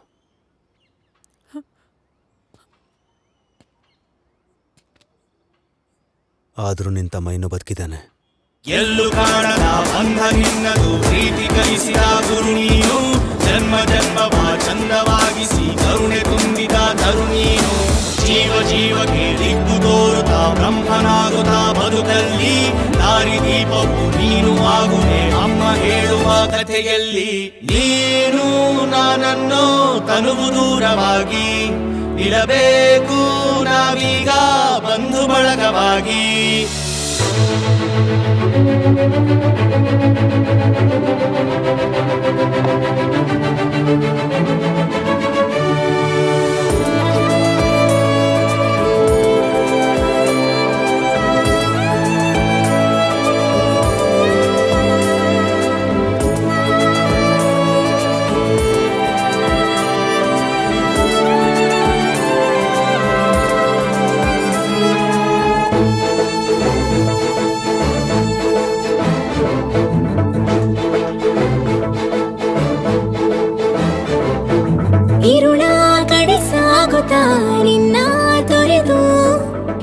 Speaker 17: ಆದ್ರೂ ನಿನ್ ತಮ್ಮ ಇನ್ನೂ ಬದುಕಿದ್ದಾನೆ
Speaker 13: ಎಲ್ಲೂ ಕಾಣದ ಬಂಧ ನಿನ್ನದು ಪ್ರೀತಿ ಕಲಿಸಿದ ಗುರು ನೀನು ಜನ್ಮ ಜನ್ಮವ ಚಂದವಾಗಿಸಿ ಕರುಣೆ ತುಂಬಿದ ತರು ನೀನು ಜೀವ ಜೀವಕ್ಕೆ ದಿಕ್ಕು ತೋರುತ್ತಾ ಬ್ರಹ್ಮನಾಗುತ್ತಾ ಬದುಕಲ್ಲಿ ದಾರಿ ದೀಪವು ನೀನು ಆಗುವೆ ಅಮ್ಮ ಹೇಳುವ ಕಥೆಯಲ್ಲಿ ನೀನು ನಾನನ್ನೋ ತನುವು ದೂರವಾಗಿ ಇರಬೇಕು ನಾವೀಗ ಬಂಧು ಬಳಗವಾಗಿ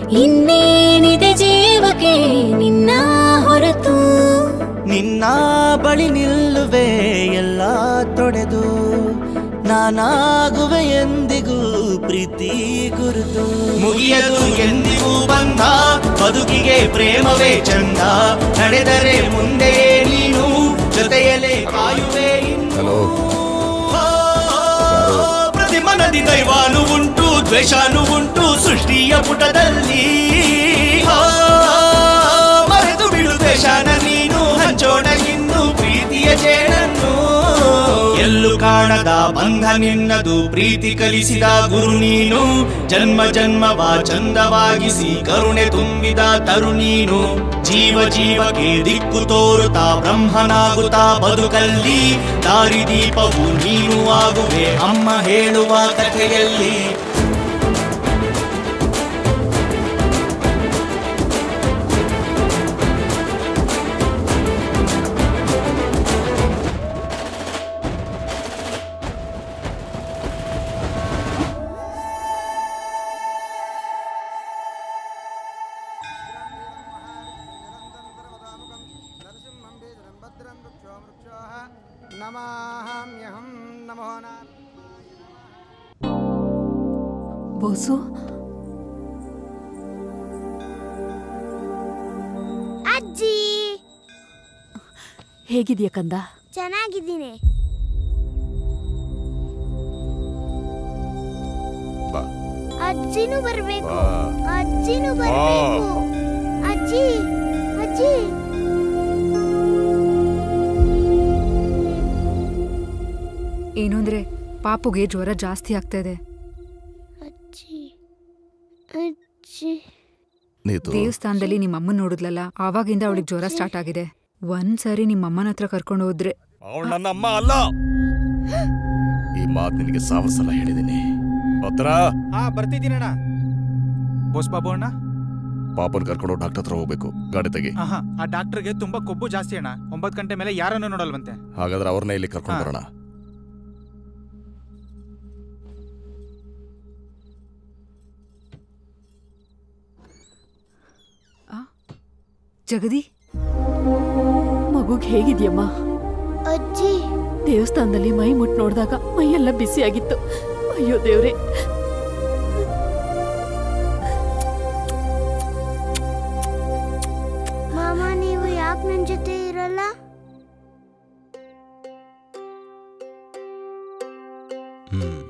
Speaker 4: ಇನ್ನೇನಿದೆ ಜೀವಕ್ಕೆ ನಿನ್ನ ಹೊರತು
Speaker 5: ನಿನ್ನ ಬಳಿ ನಿಲ್ಲುವೆ ಎಲ್ಲ ತೊಡೆದು ನಾನಾಗುವೆ ಎಂದಿಗೂ ಪ್ರೀತಿ ಗುರುತು
Speaker 13: ಮುಗಿಯದು ಎಂದಿಗೂ ಬಂದ ಬದುಕಿಗೆ ಪ್ರೇಮವೇ ಚಂದ ನಡೆದರೆ ಮುಂದೆ ನೀನು ಜೊತೆಯಲ್ಲೇ ಕಾಯುವೆ
Speaker 14: ಹಲೋ
Speaker 13: ಪ್ರತಿ ಮನದಿ ದೈವಾನು ಉಂಟು ದ್ವೇಷಾನು ಉಂಟು ಸೃಷ್ಟಿಯ ಪುಟದಲ್ಲಿ ಆ, ಮರೆತು ಬಿಡು ದ್ವೇಷಾನ ನೀನು ಹಂಚೋಣ ಇನ್ನು ಪ್ರೀತಿಯ ಜೇನನ್ನು ಎಲ್ಲೂ ಕಾಣದ ಬಂಧ ನಿನ್ನದು ಪ್ರೀತಿ ಕಲಿಸಿದ ಗುರು ನೀನು ಜನ್ಮ ಜನ್ಮವ ಚಂದವಾಗಿಸಿ ಕರುಣೆ ತುಂಬಿದ ತರು ನೀನು ಜೀವ ಜೀವಕ್ಕೆ ದಿಕ್ಕು ತೋರುತ್ತಾ ಬ್ರಹ್ಮನಾಗುತ್ತಾ ಬದುಕಲ್ಲಿ ದಾರಿದೀಪವು ನೀನು ಆಗುವೆ ಅಮ್ಮ ಹೇಳುವ ಕಥೆಯಲ್ಲಿ
Speaker 15: ನಮಾಹಮ್ಯಹಂ ನಮೋ
Speaker 10: ಬೋಸು
Speaker 2: ಅಜ್ಜಿ
Speaker 10: ಹೇಗಿದ್ಯಾ ಕಂದ
Speaker 2: ಚೆನ್ನಾಗಿದ್ದೀನಿ
Speaker 14: ಬಾ
Speaker 2: ಅಜ್ಜಿನೂ ಬರ್ಬೇಕು
Speaker 14: ಬಾ.
Speaker 2: ಅಜ್ಜಿನೂ ಬರ್ಬೇಕು ಅಜ್ಜಿ ಅಜ್ಜಿ
Speaker 20: ಏನು ಅಂದ್ರೆ ಪಾಪುಗೆ ಜ್ವರ ಜಾಸ್ತಿ ಆಗ್ತಾ ಇದೆ
Speaker 2: ಅಜ್ಜಿ ಅಜ್ಜಿ
Speaker 14: ನೀತು
Speaker 20: ದೇವಸ್ಥಾನದಲ್ಲಿ ನಿಮ್ಮ ಅಮ್ಮನ್ ನೋಡಿದ್ಲಲ್ಲ ಆವಾಗಿಂದ ಅವಳಿಗೆ ಜ್ವರ ಸ್ಟಾರ್ಟ್ ಆಗಿದೆ ಒಂದ್ಸರಿ ನಿಮ್ಮ ಅಮ್ಮನ ಹತ್ರ ಕರ್ಕೊಂಡು ಹೋದ್ರೆ
Speaker 14: ಅವಳು ನನ್ನ ಅಮ್ಮ ಅಲ್ಲ ಈ ಮಾತು ನಿನಗೆ ಸಾವಿರ ಸಲ ಹೇಳಿದ್ದೀನಿ ಹತ್ರ
Speaker 23: ಹಾ ಬರ್ತಿದ್ದೀನಣ್ಣ ಬೋಸ್ ಬಾಬು ಅಣ್ಣ
Speaker 14: ಪಾಪನ್ ಕರ್ಕೊಂಡು ಡಾಕ್ಟರ್ ಹತ್ರ ಹೋಗ್ಬೇಕು ಗಾಡಿ ತೆಗಿ
Speaker 23: ಆಹಾ ಆ ಡಾಕ್ಟರ್ಗೆ ತುಂಬಾ ಕೊಬ್ಬು ಜಾಸ್ತಿ ಅಣ್ಣ ಒಂಬತ್ತು ಗಂಟೆ ಮೇಲೆ ಯಾರನ್ನು ನೋಡಲ್ವಂತೆ
Speaker 14: ಹಾಗಾದ್ರೆ ಅವ್ರನ್ನ ಇಲ್ಲಿ ಕರ್ಕೊಂಡು
Speaker 23: ಹಾ.
Speaker 14: ಬರೋಣ
Speaker 20: ಜಗದಿ
Speaker 10: ಮಗುಗ್ ಹೇಗಿದ್ಯಮ್ಮ
Speaker 2: ಅಜ್ಜಿ
Speaker 10: ದೇವಸ್ಥಾನದಲ್ಲಿ ಮೈ ಮುಟ್ ನೋಡಿದಾಗ ಮೈಯೆಲ್ಲ ಬಿಸಿಯಾಗಿತ್ತು ಅಯ್ಯೋ ದೇವ್ರೆ
Speaker 2: ಮಾಮ ನೀವು ಯಾಕೆ ನನ್ನ ಜೊತೆ ಇರಲ್ಲ
Speaker 17: ಹ್ಮ್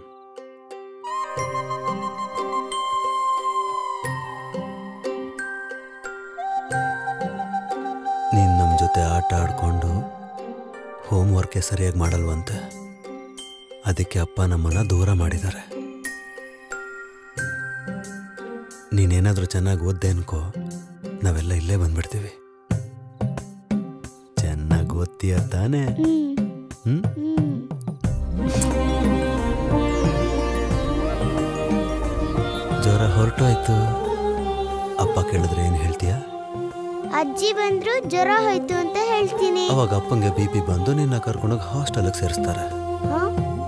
Speaker 17: ನೀನು ನಮ್ಮ ಜೊತೆ ಆಟ ಆಡ್ಕೊಂಡು ಹೋಮ್ ವರ್ಕೆ ಸರಿಯಾಗಿ ಮಾಡಲ್ವಂತೆ ಅದಕ್ಕೆ ಅಪ್ಪ ನಮ್ಮನ್ನ ದೂರ ಮಾಡಿದ್ದಾರೆ ನೀನೇನಾದರೂ ಚೆನ್ನಾಗಿ ಓದ್ದೆ ಅನ್ಕೋ ನಾವೆಲ್ಲ ಇಲ್ಲೇ ಬಂದ್ಬಿಡ್ತೀವಿ ಚೆನ್ನಾಗಿ ಓದ್ತೀಯ ತಾನೇ ಹ್ಮ್ ಜ್ವರ ಹೊರಟೋಯ್ತು ಅಪ್ಪ ಕೇಳಿದ್ರೆ ಏನು ಹೇಳ್ತೀಯ
Speaker 2: ಅಜ್ಜಿ ಬಂದ್ರು ಜ್ವರ ಹೋಯ್ತು ಅಂತ ಹೇಳ್ತೀನಿ
Speaker 17: ಅವಾಗ ಅಪ್ಪಂಗೆ ಬಿ ಪಿ ಬಂದು ನಿನ್ನ ಕರ್ಕೊಂಡೋಗಿ ಹಾಸ್ಟೆಲ್ಗೆ ಸೇರಿಸ್ತಾರೆ
Speaker 2: ಹಾ?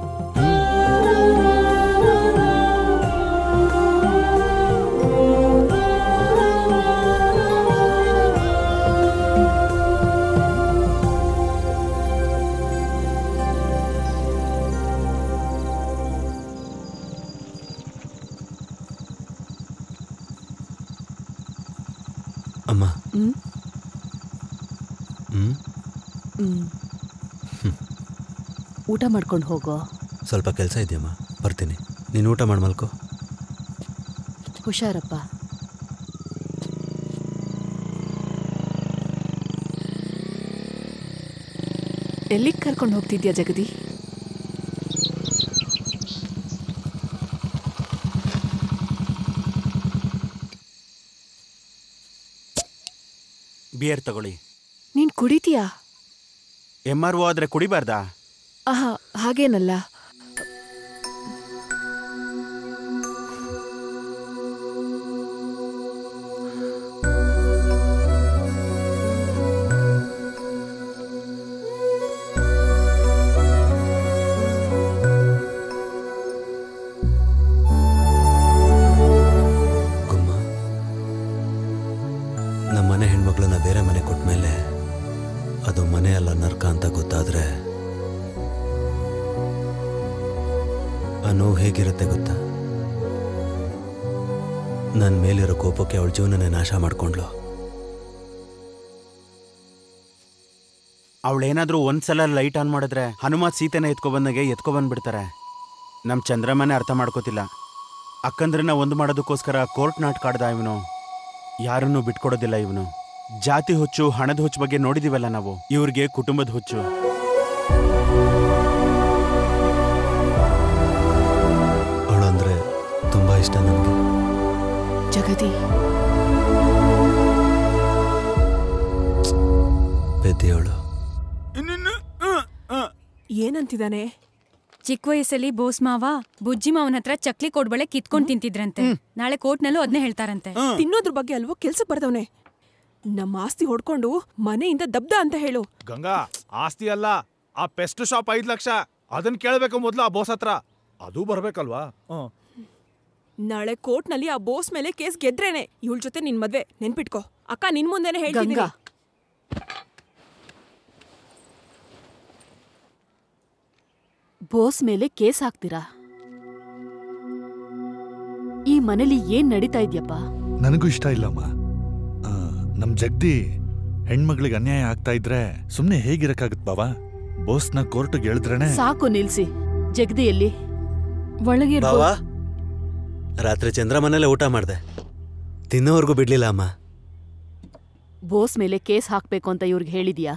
Speaker 17: ಅಮ್ಮ
Speaker 10: ಹ್ಮ್
Speaker 17: ಹ್ಮ್
Speaker 10: ಹ್ಮ್ ಊಟ ಮಾಡ್ಕೊಂಡು ಹೋಗೋ
Speaker 17: ಸ್ವಲ್ಪ ಕೆಲಸ ಇದೆಯಮ್ಮ ಬರ್ತೀನಿ ನೀನು ಊಟ ಮಾಡಿ ಮಲ್ಕೋ
Speaker 10: ಹುಷಾರಪ್ಪ ಎಲ್ಲಿಗೆ ಕರ್ಕೊಂಡು ಹೋಗ್ತಿದ್ಯಾ ಜಗದಿ
Speaker 7: ಬಿಯರ್ ತಗೊಳ್ಳಿ
Speaker 10: ನೀನ್ ಕುಡಿತೀಯಾ
Speaker 7: ಎಮ್ ಆರ್ ಒ ಆದ್ರೆ ಕುಡಿಬಾರ್ದಾ
Speaker 10: ಆಹಾ ಹಾಗೇನಲ್ಲ
Speaker 17: ಗುಮ್ಮ, ಗುಮ್ಮ. ನಮ್ಮ ಮನೆ ಹೆಣ್ಮಕ್ಳನ್ನ ಬೇರೆ ಮನೆ ಕೊಟ್ಟ ಮೇಲೆ ಅದು ಮನೆ ಅಲ್ಲ ನರ್ಕ ಅಂತ ಗೊತ್ತಾದ್ರೆ ಆ ನೋವು ಹೇಗಿರುತ್ತೆ ಗೊತ್ತಾ ನನ್ನ ಮೇಲಿರೋ ಕೋಪಕ್ಕೆ ಅವಳ ಜೀವನನೇ ನಾಶ ಮಾಡ್ಕೊಂಡ್ಲು
Speaker 7: ಅವಳೇನಾದ್ರೂ ಒಂದ್ಸಲ ಲೈಟ್ ಆನ್ ಮಾಡಿದ್ರೆ ಹನುಮ ಸೀತೆನ ಎತ್ಕೊಬಂದಾಗೆ ಎತ್ಕೊಬಂದ್ಬಿಡ್ತಾರೆ ನಮ್ಮ ಚಂದ್ರಮ್ಮನೇ ಅರ್ಥ ಮಾಡ್ಕೋತಿಲ್ಲ ಅಕ್ಕಂದ್ರನ್ನ ಒಂದು ಮಾಡೋದಕ್ಕೋಸ್ಕರ ಕೋರ್ಟ್ ನಾಟಕ ಆಡ್ದ ಇವನು ಯಾರನ್ನೂ ಬಿಟ್ಕೊಡೋದಿಲ್ಲ ಇವನು ಜಾತಿ ಹುಚ್ಚು ಹಣದ ಹುಚ್ಚು ಬಗ್ಗೆ ನೋಡಿದೀವಲ್ಲ ನಾವು ಇವ್ರಿಗೆ ಕುಟುಂಬದ ಹುಚ್ಚು
Speaker 17: ಅವಳು ಅಂದ್ರೆ ತುಂಬಾ ಇಷ್ಟ ನನಗೆ
Speaker 10: ಜಗತಿ
Speaker 17: ಪೆದ್ದಿಯವಳು
Speaker 1: ಏನಂತಿದ್ದಾನೆ ಚಿಕ್ಕ ವಯಸ್ಸಲ್ಲಿ ಬೋಸ್ ಮಾವ ಬುಜ್ಜಿ ಮಾವನ ಹತ್ರ ಚಕ್ಲಿ ಕೋಡ್ಬಳೆ ಕಿತ್ಕೊಂಡ್ ತಿಂತಿದ್ರಂತೆ ನಾಳೆ ಕೋರ್ಟ್ನಲ್ಲೂ ಅದನ್ನೇ ಹೇಳ್ತಾರಂತೆ
Speaker 10: ತಿನ್ನೋದ್ರ ಬಗ್ಗೆ ಅಲ್ವೋ ಕೆಲ್ಸ ಬರ್ದವನೆ ನಮ್ಮ ಆಸ್ತಿ ಹೊಡ್ಕೊಂಡು ಮನೆಯಿಂದ ದಬ್ದ ಅಂತ ಹೇಳು
Speaker 16: ಗಂಗಾ ಆಸ್ತಿ ಅಲ್ಲ ಆ ಪೆಸ್ಟ್ ಶಾಪ್ ಐದ್ ಲಕ್ಷ ಅದನ್ನ ಕೇಳ್ಬೇಕು ಮೊದ್ಲು ಆ ಬೋಸ್ ಹತ್ರ ಅದು ಬರ್ಬೇಕಲ್ವಾ ಹ್ಮ್
Speaker 10: ನಾಳೆ ಕೋರ್ಟ್ನಲ್ಲಿ ಆ ಬೋಸ್ ಮೇಲೆ ಕೇಸ್ ಗೆದ್ರೇನೆ ಇವಳ ಜೊತೆ ನಿನ್ ಮದ್ವೆ ನೆನ್ಪಿಟ್ಕೋ ಅಕ್ಕ ನಿನ್ ಮುಂದೆನೆ ಹೇಳ್ತೀನಿ
Speaker 12: ಗಂಗಾ. ಬೋಸ್ ಮೇಲೆ ಕೇಸ್ ಹಾಕ್ತೀರಾ ಈ ಮನೇಲಿ ಏನ್ ನಡೀತಾ ಇದ್ಯಪ್ಪ
Speaker 18: ನನಗೂ ಇಷ್ಟ ಇಲ್ಲಮ್ಮ ಆ, ನಮ್ ಜಗ್ದಿ ಹೆಣ್ಮಕ್ಳಿಗೆ ಅನ್ಯಾಯ ಆಗ್ತಾ ಇದ್ರೆ ಸುಮ್ನೆ ಹೇಗಿರಕ್ಕಾಗತ್ ಬಾವಾ ಬೋಸ್ನ ಕೋರ್ಟ್ಗೆ ಎಳೆದ್ರೇನೆ
Speaker 12: ಸಾಕು ನಿಲ್ಸಿ ಜಗದಿಯಲ್ಲಿ ಒಳಗೆ
Speaker 17: ಬಾವಾ ರಾತ್ರಿ ಚಂದ್ರ ಮನೇಲೆ ಊಟ ಮಾಡ್ದೆ ತಿನ್ನೋವರೆಗೂ ಬಿಡ್ಲಿಲ್ಲ ಅಮ್ಮ
Speaker 12: ಬೋಸ್ ಮೇಲೆ ಕೇಸ್ ಹಾಕ್ಬೇಕು ಅಂತ ಇವ್ರಿಗೆ ಹೇಳಿದ್ಯಾ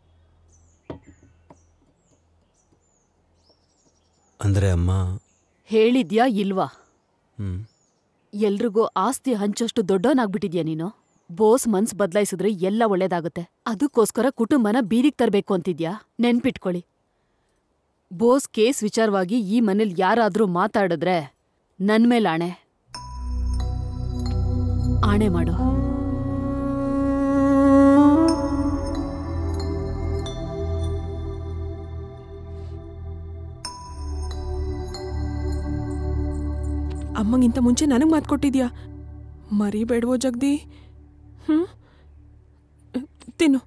Speaker 17: ಅಂದ್ರೆ ಅಮ್ಮ
Speaker 12: ಹೇಳಿದ್ಯಾ ಇಲ್ವಾ
Speaker 17: ಹ್ಮ್
Speaker 12: ಎಲ್ರಿಗೂ ಆಸ್ತಿ ಹಂಚೋಷ್ಟು ದೊಡ್ಡವನಾಗ್ಬಿಟ್ಟಿದ್ಯಾ ನೀನು ಬೋಸ್ ಮನ್ಸ್ ಬದಲಾಯಿಸಿದ್ರೆ ಎಲ್ಲ ಒಳ್ಳೇದಾಗುತ್ತೆ ಅದಕ್ಕೋಸ್ಕರ ಕುಟುಂಬನ ಬೀದಿಗ್ ತರ್ಬೇಕು ಅಂತಿದ್ಯಾ ನೆನ್ಪಿಟ್ಕೊಳ್ಳಿ ಬೋಸ್ ಕೇಸ್ ವಿಚಾರವಾಗಿ ಈ ಮನೇಲಿ ಯಾರಾದ್ರೂ ಮಾತಾಡಿದ್ರೆ ನನ್ ಮೇಲ್ ಆಣೆ ಆಣೆ ಮಾಡು
Speaker 10: ಅಮ್ಮಂಗಿಂತ ಮುಂಚೆ ನನಗ್ ಮಾತು ಕೊಟ್ಟಿದ್ಯಾ ಮರಿಬೇಡ್ವೋ ಜಗ್ದಿ ಹ್ಮ್ ತಿನ್ನು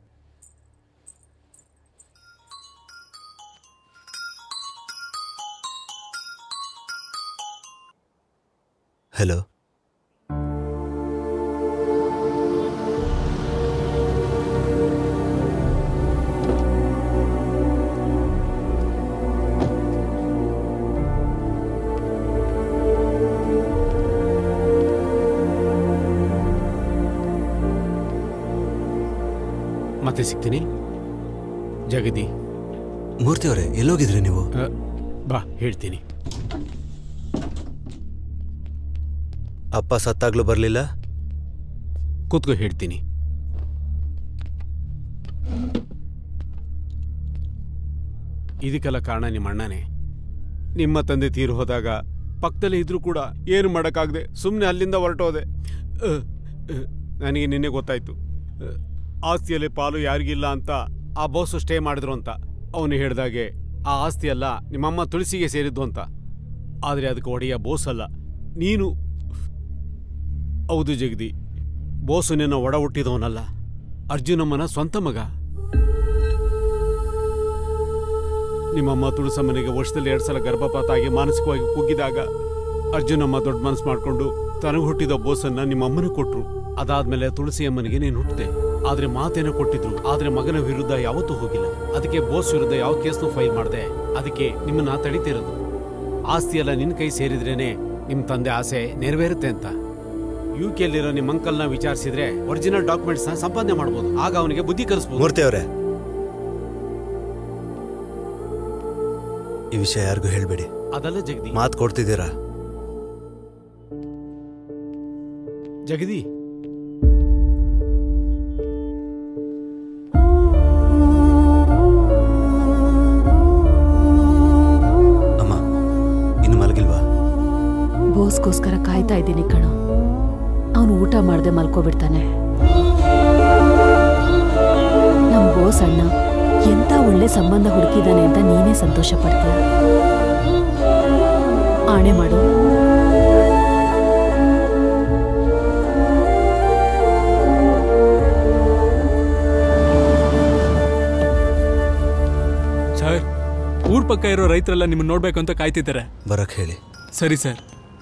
Speaker 17: ಹಲೋ
Speaker 6: ಮತ್ತೆ ಸಿಗ್ತೀನಿ ಜಗದಿ
Speaker 17: ಮೂರ್ತಿ ಅವರೇ ಎಲ್ಲೋಗಿದ್ರಿ ನೀವು
Speaker 6: ಅ, ಬಾ ಹೇಳ್ತೀನಿ
Speaker 17: ಅಪ್ಪ ಸತ್ತಾಗ್ಲೂ ಬರ್ಲಿಲ್ಲ
Speaker 6: ಕೂತ್ಕೋ ಹೇಳ್ತೀನಿ ಇದಕ್ಕೆಲ್ಲ ಕಾರಣ ನಿಮ್ಮ ಅಣ್ಣನೇ ನಿಮ್ಮ ತಂದೆ ತೀರು ಹೋದಾಗ ಪಕ್ಕದಲ್ಲಿ ಇದ್ರೂ ಕೂಡ ಏನು ಮಾಡೋಕ್ಕಾಗದೆ ಸುಮ್ಮನೆ ಅಲ್ಲಿಂದ ಹೊರಟೋದೆ ಅ, ಅ, ನನಗೆ ನಿನ್ನೆ ಗೊತ್ತಾಯ್ತು ಅ, ಆಸ್ತಿಯಲ್ಲಿ ಪಾಲು ಯಾರಿಗಿಲ್ಲ ಅಂತ ಆ ಬೋಸು ಸ್ಟೇ ಮಾಡಿದ್ರು ಅಂತ ಅವನು ಹೇಳ್ದಾಗೆ ಆ ಆಸ್ತಿ ಅಲ್ಲ ನಿಮ್ಮಮ್ಮ ತುಳಸಿಗೆ ಸೇರಿದ್ದು ಅಂತ ಆದರೆ ಅದಕ್ಕೆ ಒಡೆಯ ಬೋಸ್ ಅಲ್ಲ ನೀನು ಹೌದು ಜಗದಿ ಬೋಸು ನಿನ್ನ ಒಡ ಹುಟ್ಟಿದವನಲ್ಲ ಅರ್ಜುನಮ್ಮನ ಸ್ವಂತ ಮಗ ನಿಮ್ಮಮ್ಮ ತುಳಸಮ್ಮನಿಗೆ ವರ್ಷದಲ್ಲಿ ಎರಡು ಸಲ ಗರ್ಭಪಾತ ಆಗಿ ಮಾನಸಿಕವಾಗಿ ಕುಗ್ಗಿದಾಗ ಅರ್ಜುನಮ್ಮ ದೊಡ್ಡ ಮನಸ್ಸು ಮಾಡಿಕೊಂಡು ತನಗೆ ಹುಟ್ಟಿದ ಬೋಸನ್ನ ನಿಮ್ಮಮ್ಮನಿಗೆ ಕೊಟ್ರು ಅದಾದ್ಮೇಲೆ ತುಳಸಿ ಅಮ್ಮನಿಗೆ ನೀನು ಹುಟ್ಟಿದೆ ಆದ್ರೆ ಮಾತೇನೋ ಕೊಟ್ಟಿದ್ರು ಆದ್ರೆ ಮಗನ ವಿರುದ್ಧ ಯಾವತ್ತೂ ಹೋಗಿಲ್ಲ ಅದಕ್ಕೆ ಬೋಸ್ ವಿರುದ್ಧ ಯಾವ ಕೇಸ್ನು ಫೈಲ್ ಮಾಡಿದೆ ಅದಕ್ಕೆ ನಿಮ್ಮನ್ನ ತಡಿತಿರೋದು ಆಸ್ತಿ ಎಲ್ಲ ನಿನ್ನ ಕೈ ಸೇರಿದ್ರೇನೆ ನಿಮ್ಮ ತಂದೆ ಆಸೆ ನೆರವೇರುತ್ತೆ ಅಂತ ಯು ಕೆಲ್ಲಿರೋ ನಿಮ್ಮ ಅಂಕಲ್ನ ವಿಚಾರಿಸಿದ್ರೆ ಒರಿಜಿನಲ್ ಡಾಕ್ಯುಮೆಂಟ್ಸ್ನ ಸಂಪಾದನೆ ಮಾಡ್ಬೋದು ಆಗ ಅವನಿಗೆ ಬುದ್ಧಿ ಕಲಿಸ್ಬೋದು
Speaker 17: ಮೂರ್ತಿ ಅವರೇ ಈ ವಿಷಯ ಯಾರಿಗೂ ಹೇಳ್ಬೇಡಿ
Speaker 6: ಅದಲ್ಲ ಜಗದಿ
Speaker 17: ಮಾತು ಕೊಡ್ತಿದ್ದೀರಾ
Speaker 6: ಜಗದಿ
Speaker 17: ಅಮ್ಮ ಇನ್ನು ಮಲಗಿಲ್ವಾ
Speaker 12: ಬೋಸ್ಗೋಸ್ಕರ ಕಾಯ್ತಾ ಇದ್ದೀನಿ ಕಣೋ ಅವನು ಊಟ ಮಾಡದೆ ಮಲ್ಕೋಬಿಡ್ತಾನೆ ನಮ್ ಬೋಸ್ ಅಣ್ಣ ಎಂತ ಒಳ್ಳೆ ಸಂಬಂಧ ಹುಡುಕಿದಾನೆ ಅಂತ ನೀನೇ ಸಂತೋಷ ಪಡ್ತೀಯ ಆಣೆ ಮಾಡು
Speaker 3: ಅಕ್ಕಪಕ್ಕ ಇರೋ ರೈತರೆಲ್ಲ ನಿಮ್ಮನ್ನ ನೋಡ್ಬೇಕು ಅಂತ ಕಾಯ್ತಿದ್ದಾರೆ
Speaker 17: ಬರಕ್ ಹೇಳಿ
Speaker 3: ಸರಿ ಸರ್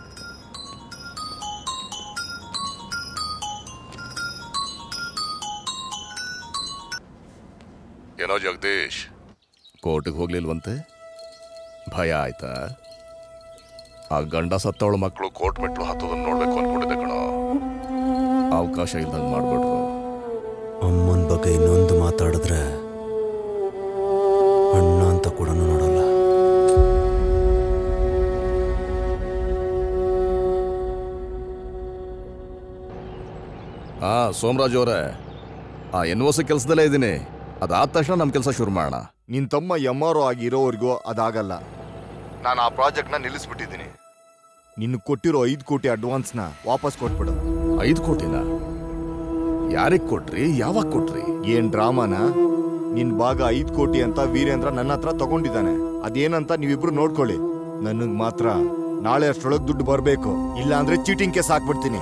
Speaker 14: ಏನೋ ಜಗದೀಶ್ ಕೋರ್ಟಿಗೆ ಹೋಗ್ಲಿಲ್ವಂತೆ ಭಯ ಆಯ್ತಾ ಆ ಗಂಡ ಸತ್ತವಳ ಮಕ್ಕಳು ಕೋರ್ಟ್ ಮೆಟ್ಲು ಹತ್ತೋದನ್ನ ನೋಡ್ಬೇಕು ಅನ್ಕೊಂಡಿದ್ದೆ ಕಣೋ ಅವಕಾಶ ಇಲ್ದಂಗೆ ಮಾಡ್ಬಿಟ್ರು
Speaker 17: ಅಮ್ಮನ ಬಗ್ಗೆ ಇನ್ನೊಂದು ಮಾತಾಡಿದ್ರೆ ಅಣ್ಣ ಅಂತ ಕೂಡ ನೋಡಲ್ಲ
Speaker 14: ಹಾ ಸೋಮರಾಜ್ ಅವರೇ ಆ ಎನ್ ಓ ಸಿ ಕೆಲಸದಲ್ಲೇ ಇದ್ದೀನಿ ಅದಾದ ತಕ್ಷಣ ನಮ್ಮ ಕೆಲಸ ಶುರು ಮಾಡೋಣ
Speaker 22: ನಿನ್ ತಮ್ಮ ಎಮ್ ಆರ್ ಆಗಿ ಇರೋವರೆಗೂ ಅದಾಗಲ್ಲ ನಾನು ಆ ಪ್ರಾಜೆಕ್ಟ್ನ ನಿಲ್ಲಿಸ್ಬಿಟ್ಟಿದ್ದೀನಿ ನಿನ್ನ ಕೊಟ್ಟಿರೋ ಐದು ಕೋಟಿ ಅಡ್ವಾನ್ಸ್ನ ವಾಪಸ್ ಕೊಟ್ಬಿಡು
Speaker 14: ಐದು ಕೋಟಿನ ಯಾರಿಗೆ ಕೊಟ್ರಿ ಯಾವಾಗ ಕೊಟ್ರಿ
Speaker 22: ಏನ್ ಡ್ರಾಮಾನ ನಿನ್ ಭಾಗ ಐದ್ ಕೋಟಿ ಅಂತ ವೀರೇಂದ್ರ ನನ್ನ ಹತ್ರ ತಗೊಂಡಿದ್ದಾನೆ ಅದೇನಂತ ನೀವಿಬ್ರು ನೋಡ್ಕೊಳ್ಳಿ ನನಗ್ ಮಾತ್ರ ನಾಳೆ ಅಷ್ಟರೊಳಗ್ ದುಡ್ಡು ಬರ್ಬೇಕು ಇಲ್ಲ ಅಂದ್ರೆ ಚೀಟಿಂಗ್ ಕೇಸ್ ಹಾಕ್ಬಿಡ್ತೀನಿ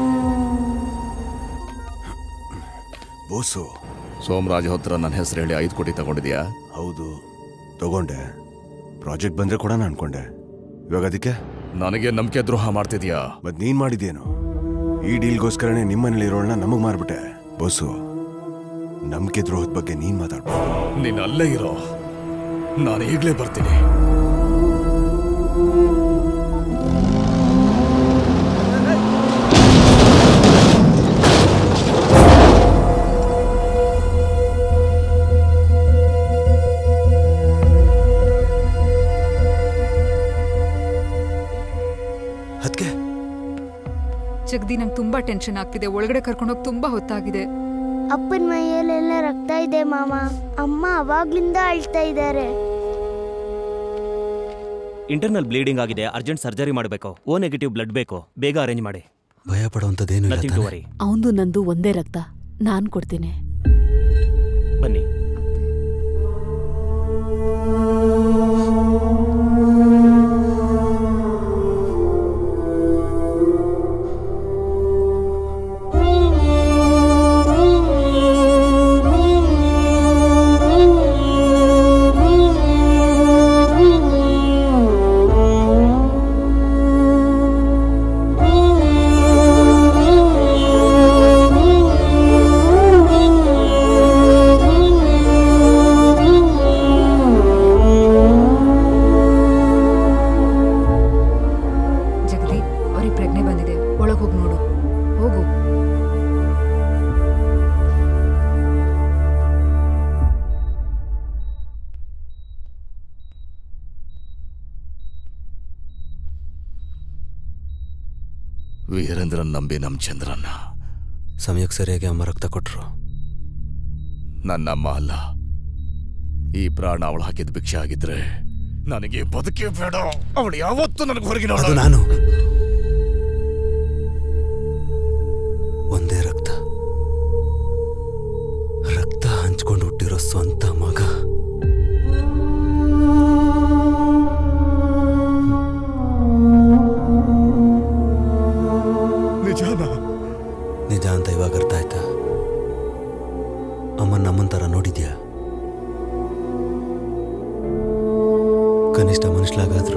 Speaker 14: ಬೋಸು ಸೋಮರಾಜ್ ಹತ್ರ ನನ್ನ ಹೆಸರು ಹೇಳಿ ಐದು ಕೋಟಿ ತಗೊಂಡಿದ್ಯಾ
Speaker 8: ಹೌದು ತಗೊಂಡೆ ಪ್ರಾಜೆಕ್ಟ್ ಬಂದ್ರೆ ಕೊಡೋಣ ಅನ್ಕೊಂಡೆ ಇವಾಗ ಅದಕ್ಕೆ
Speaker 14: ನನಗೆ ನಂಬಿಕೆ ದ್ರೋಹ ಮಾಡ್ತಿದ್ಯಾ
Speaker 8: ಮತ್ ನೀನ್ ಮಾಡಿದೇನು ಈ ಡೀಲ್ಗೋಸ್ಕರನೇ ನಿಮ್ಮನೇಲಿ ಇರೋಳನ್ನ ನಮಗ್ ಮಾರ್ಬಿಟ್ಟೆ ಬಸ್ಸು ನಂಬಿಕೆ ದ್ರೋಹದ ಬಗ್ಗೆ ನೀನ್ ಮಾತಾಡ್ಬೋದು
Speaker 14: ನೀನ್ ಅಲ್ಲೇ ಇರೋ ನಾನು ಈಗಲೇ ಬರ್ತೀನಿ
Speaker 17: ಅದಕ್ಕೆ
Speaker 20: ಜಗದಿ ನಂಗೆ ತುಂಬಾ ಟೆನ್ಷನ್ ಆಗ್ತಿದೆ ಒಳಗಡೆ ಕರ್ಕೊಂಡೋಗಿ ತುಂಬಾ ಹೊತ್ತಾಗಿದೆ
Speaker 11: ಅಪ್ಪನ ಮೈಯಲ್ಲೆಲ್ಲ ರಕ್ತ ಇದೆ ಮಾಮ ಅಮ್ಮ ಅವಾಗ್ಲಿಂದ ಅಳ್ತಾ ಇದ್ದಾರೆ
Speaker 9: ಇಂಟರ್ನಲ್ ಬ್ಲೀಡಿಂಗ್ ಆಗಿದೆ ಅರ್ಜೆಂಟ್ ಸರ್ಜರಿ ಮಾಡಬೇಕು ಓ ನೆಗೆಟಿವ್ ಬ್ಲಡ್ ಬೇಕು ಬೇಗ ಅರೇಂಜ್ ಮಾಡಿ
Speaker 17: ಭಯ ಪಡುವಂಥದ್ದೇನು ಇಲ್ಲ
Speaker 9: Nothing to
Speaker 17: ತಾನೇ?
Speaker 9: worry.
Speaker 12: ಅವಂದು ನಂದು ಒಂದೇ ರಕ್ತ ನಾನ್ ಕೊಡ್ತೀನಿ
Speaker 9: ಬನ್ನಿ
Speaker 20: ಜಗದಿ ಅವ್ರಿಗೆ ಪ್ರಜ್ಞೆ ಬಂದಿದೆ ಒಳಗೆ ಹೋಗಿ ನೋಡು ಹೋಗು
Speaker 14: ವೀರೇಂದ್ರನ್ ನಂಬಿ ನಮ್ ಚಂದ್ರನ್ನ
Speaker 17: ಸಮಯಕ್ಕೆ ಸರಿಯಾಗಿ ಅಮ್ಮ ರಕ್ತ ಕೊಟ್ರು
Speaker 14: ನನ್ನಮ್ಮ ಅಲ್ಲ ಈ ಪ್ರಾಣ ಅವಳು ಹಾಕಿದ ಭಿಕ್ಷೆ ಆಗಿದ್ರೆ ನನಗೆ ಬದುಕೇ ಬೇಡ ಅವಳು ಯಾವತ್ತೂ ನನಗೆ ಹೊರಗಿನ
Speaker 17: ಅದು ನಾನು ಒಂದೇ ರಕ್ತ ರಕ್ತ ಹಂಚ್ಕೊಂಡು ಹುಟ್ಟಿರೋ ಸ್ವಂತ ಮಗ
Speaker 14: ನಿಜಾನ
Speaker 17: ನಿಜ ಅಂತ ಇವಾಗ ಅರ್ಥ ಆಯ್ತಾ ಅಮ್ಮ ನಮ್ಮನ್ ಥರ ನೋಡಿದ್ಯಾ ಕನಿಷ್ಠ ಮನುಷ್ಯಲಾಗಾದ್ರು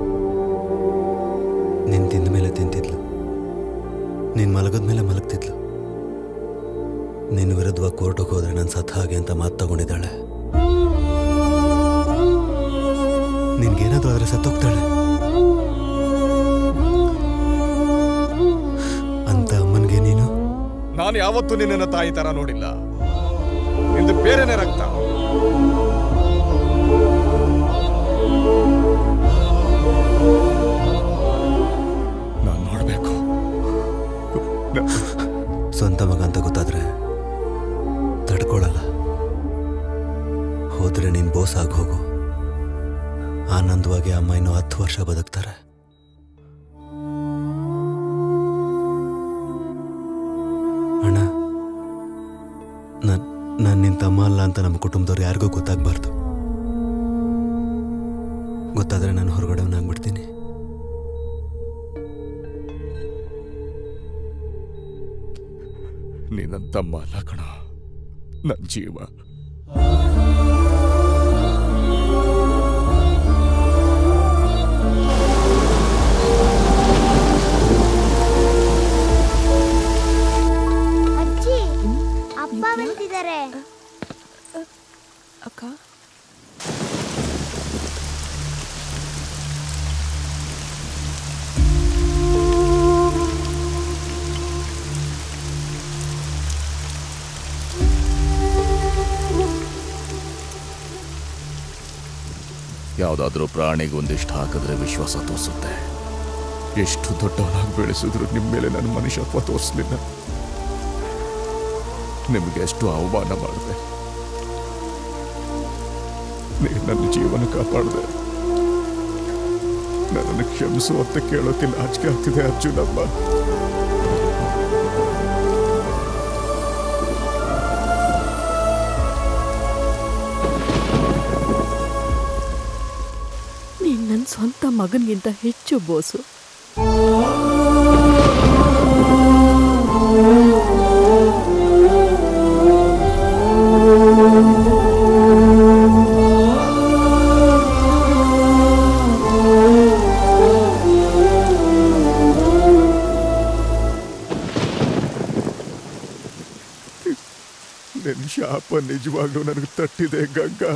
Speaker 17: ನೀನ್ ತಿಂದ ಮೇಲೆ ತಿಂತಿದ್ಲು ನೀನ್ ಮಲಗದ ಮೇಲೆ ಮಲಗ್ತಿದ್ಲು ನಿನ್ನ ವಿರುದ್ಧವಾಗಿ ಕೋರ್ಟಿಗೆ ಹೋದ್ರೆ ನಾನು ಸತ್ತ ಹಾಗೆ ಅಂತ ಮಾತು ತಗೊಂಡಿದ್ದಾಳೆ ನಿನ್ಗೇನಾದ್ರೂ ಆದ್ರೆ ಸತ್ತೋಗ್ತಾಳೆ ಅಂತ ಅಮ್ಮನ್ಗೆ ನೀನು
Speaker 14: ನಾನು ಯಾವತ್ತೂ ನಿನ್ನ ತಾಯಿ ತರ ನೋಡಿಲ್ಲ ನಿಂದು ಬೇರೆನೆ ರಕ್ತ ನಾನು ನೋಡ್ಬೇಕು
Speaker 17: ಸ್ವಂತ ಮಗ ಅಂತ ಗೊತ್ತಾದ್ರೆ ತಡ್ಕೊಳಲ್ಲ ಹೋದ್ರೆ ನೀನ್ ಬೋಸ್ ಆಗಿ ಹೋಗು ಆನಂದವಾಗಿ ಅಮ್ಮ ಇನ್ನೂ ಹತ್ತು ವರ್ಷ ಬದುಕ್ತಾರೆ ಅಣ್ಣ ನಾನ್ ನಾನು ನಿನ್ ತಮ್ಮ ಅಲ್ಲ ಅಂತ ನಮ್ಮ ಕುಟುಂಬದವ್ರು ಯಾರಿಗೂ ಗೊತ್ತಾಗ್ಬಾರ್ದು ಗೊತ್ತಾದ್ರೆ ನಾನು ಹೊರಗಡೆವನಾಗ್ಬಿಡ್ತೀನಿ
Speaker 14: ನೀ ನನ್ನ ತಮ್ಮ ಅಲ್ಲ ಕಣ ನನ್ನ ಜೀವ
Speaker 10: ಅಕ್ಕ
Speaker 14: ಯಾವುದಾದ್ರೂ ಪ್ರಾಣಿಗೆ ಒಂದಿಷ್ಟು ಹಾಕಿದ್ರೆ ವಿಶ್ವಾಸ ತೋರಿಸುತ್ತೆ ಎಷ್ಟು ದೊಡ್ಡವನಾಗಿ ಬೆಳೆಸಿದ್ರು ನಿಮ್ಮ ಮೇಲೆ ನನ್ನ ಮನುಷ್ಯತ್ವ ತೋರಿಸ್ಲಿಲ್ಲ ನಿಮಗೆ ಎಷ್ಟು ಅವಮಾನ ಮಾಡಿದೆ ನೀವು ನನ್ನ ಜೀವನ ಕಾಪಾಡಿದೆ ನನ್ನನ್ನು ಕ್ಷಮಿಸು ಅಂತ ಕೇಳೋಕೆ ನಾಚಿಕೆ ಆಗ್ತಿದೆ ಅರ್ಜುನಮ್ಮ
Speaker 12: ನೀನ್ ನನ್ನ ಸ್ವಂತ ಮಗನಿಗಿಂತ ಹೆಚ್ಚು ಬೋಸು
Speaker 14: ನಿನ್ನ ಶಾಪ ನಿಜವಾಗ್ಲೂ ನನಗೆ ತಟ್ಟಿದೆ ಗಂಗಾ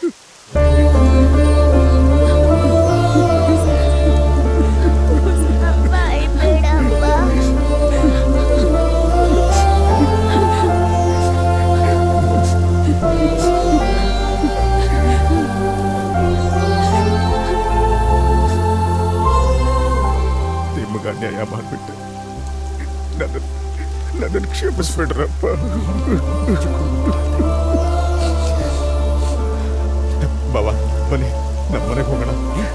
Speaker 14: ನಿಮಗೆ ಅನ್ಯಾಯ ಮಾಡಿಬಿಟ್ಟೆ ನನ್ನ ನನ್ನನ್ನು ಕ್ಷಮಿಸ್ಬಿಡ್ರಪ್ಪ ಬಾವ ಬನ್ನಿ ನಮ್ಮ ಮನೆಗೆ ಹೋಗೋಣ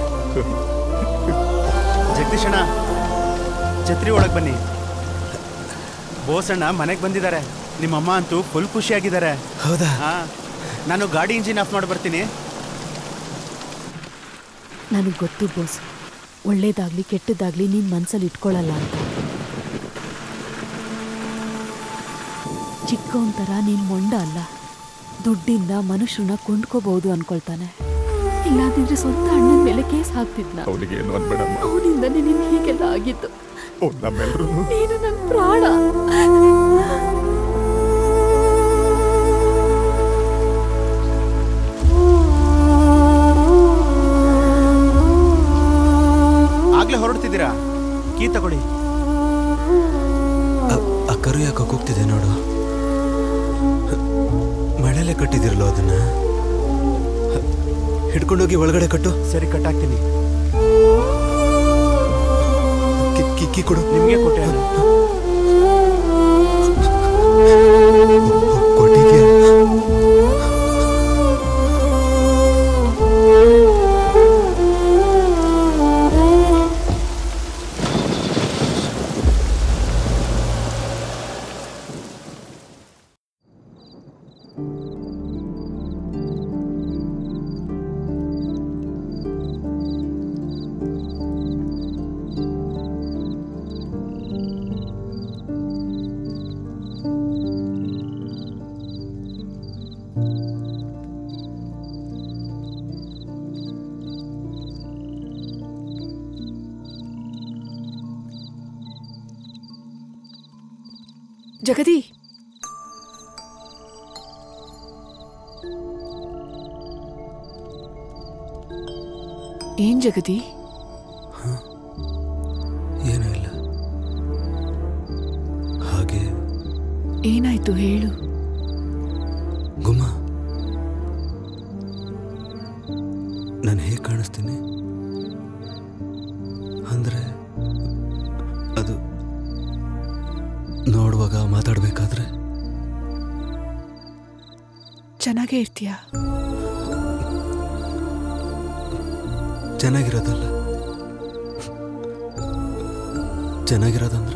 Speaker 7: ಜಗದೀಶಣ್ಣ ಛತ್ರಿ ಒಳಗೆ ಬನ್ನಿ ಬೋಸಣ್ಣ ಮನೆಗೆ ಬಂದಿದ್ದಾರೆ ನಿಮ್ಮಮ್ಮ ಅಂತೂ ಫುಲ್ ಖುಷಿಯಾಗಿದ್ದಾರೆ
Speaker 17: ಹೌದಾ
Speaker 7: ಹಾ ನಾನು ಗಾಡಿ ಇಂಜಿನ್ ಆಫ್ ಮಾಡಿ ಬರ್ತೀನಿ
Speaker 12: ನನಗೆ ಗೊತ್ತು ಬೋಸ್ ಒಳ್ಳೇದಾಗ್ಲಿ ಕೆಟ್ಟದಾಗ್ಲಿ ನೀನ್ ಮನ್ಸಲ್ಲಿ ಇಟ್ಕೊಳ್ಳಲ್ಲ ಅಂತ ಚಿಕ್ಕವನ್ ಥರ ನೀನ್ ಮೊಂಡ ಅಲ್ಲ ದುಡ್ಡಿಂದ ಮನುಷ್ಯನ ಕೊಂಡ್ಕೋಬಹುದು ಅನ್ಕೊಳ್ತಾನೆ ಇಲ್ಲಾದಿದ್ರೆ ಸ್ವಂತ ಅಣ್ಣನ ಮೇಲೆ ಕೇಸ್ ಹಾಕ್ತಿದ್ನ
Speaker 14: ಅವನಿಗೆ ಏನು ಅನ್ಬೇಡಮ್ಮ
Speaker 12: ಅವನಿಂದನೇ ನಿನ್ ಹೀಗೆಲ್ಲ ಆಗಿತ್ತು
Speaker 14: ಓ ನಮ್ಮೆಲ್ಲರೂ
Speaker 12: ನೀನು ನನ್ ಪ್ರಾಣ
Speaker 7: ಆಗ್ಲೇ ಹೊರಡ್ತಿದ್ದೀರಾ ಕೀ ತಗೊಳ್ಳಿ
Speaker 17: ಆ ಕರು ಯಾಕೆ ಹೋಗ್ತಿದೆ ನೋಡು ಮಳೆಲೆ ಕಟ್ಟಿದಿರಲ್ಲ ಅದನ್ನ ಹಿಡ್ಕೊಂಡೋಗಿ ಒಳಗಡೆ ಕಟ್ಟು
Speaker 7: ಸರಿ ಕಟ್ಟಾಕ್ತೀನಿ
Speaker 17: ಕಿಕ್ಕಿ ಕೊಡು
Speaker 7: ನಿಮಗೆ ಕೊಟ್ಟೆ
Speaker 17: ಕೊಟ್ಟಿದ್ಯಾ
Speaker 10: ಜಗದಿ ಏನ್ ಜಗದಿ
Speaker 17: ಏನೂ ಇಲ್ಲ ಹಾಗೆ
Speaker 10: ಏನಾಯ್ತು ಹೇಳು
Speaker 17: ಗುಮ್ಮ ನಾನು ಹೇಗೆ ಕಾಣಿಸ್ತೀನಿ ಅಂದ್ರೆ ಅದು ನೋಡುವಾಗ ಮಾತಾಡ್ಬೇಕಾದ್ರೆ
Speaker 10: ಚೆನ್ನಾಗೇ ಇರ್ತೀಯ
Speaker 17: ಚೆನ್ನಾಗಿರೋದಲ್ಲ ಚೆನ್ನಾಗಿರೋದಂದ್ರೆ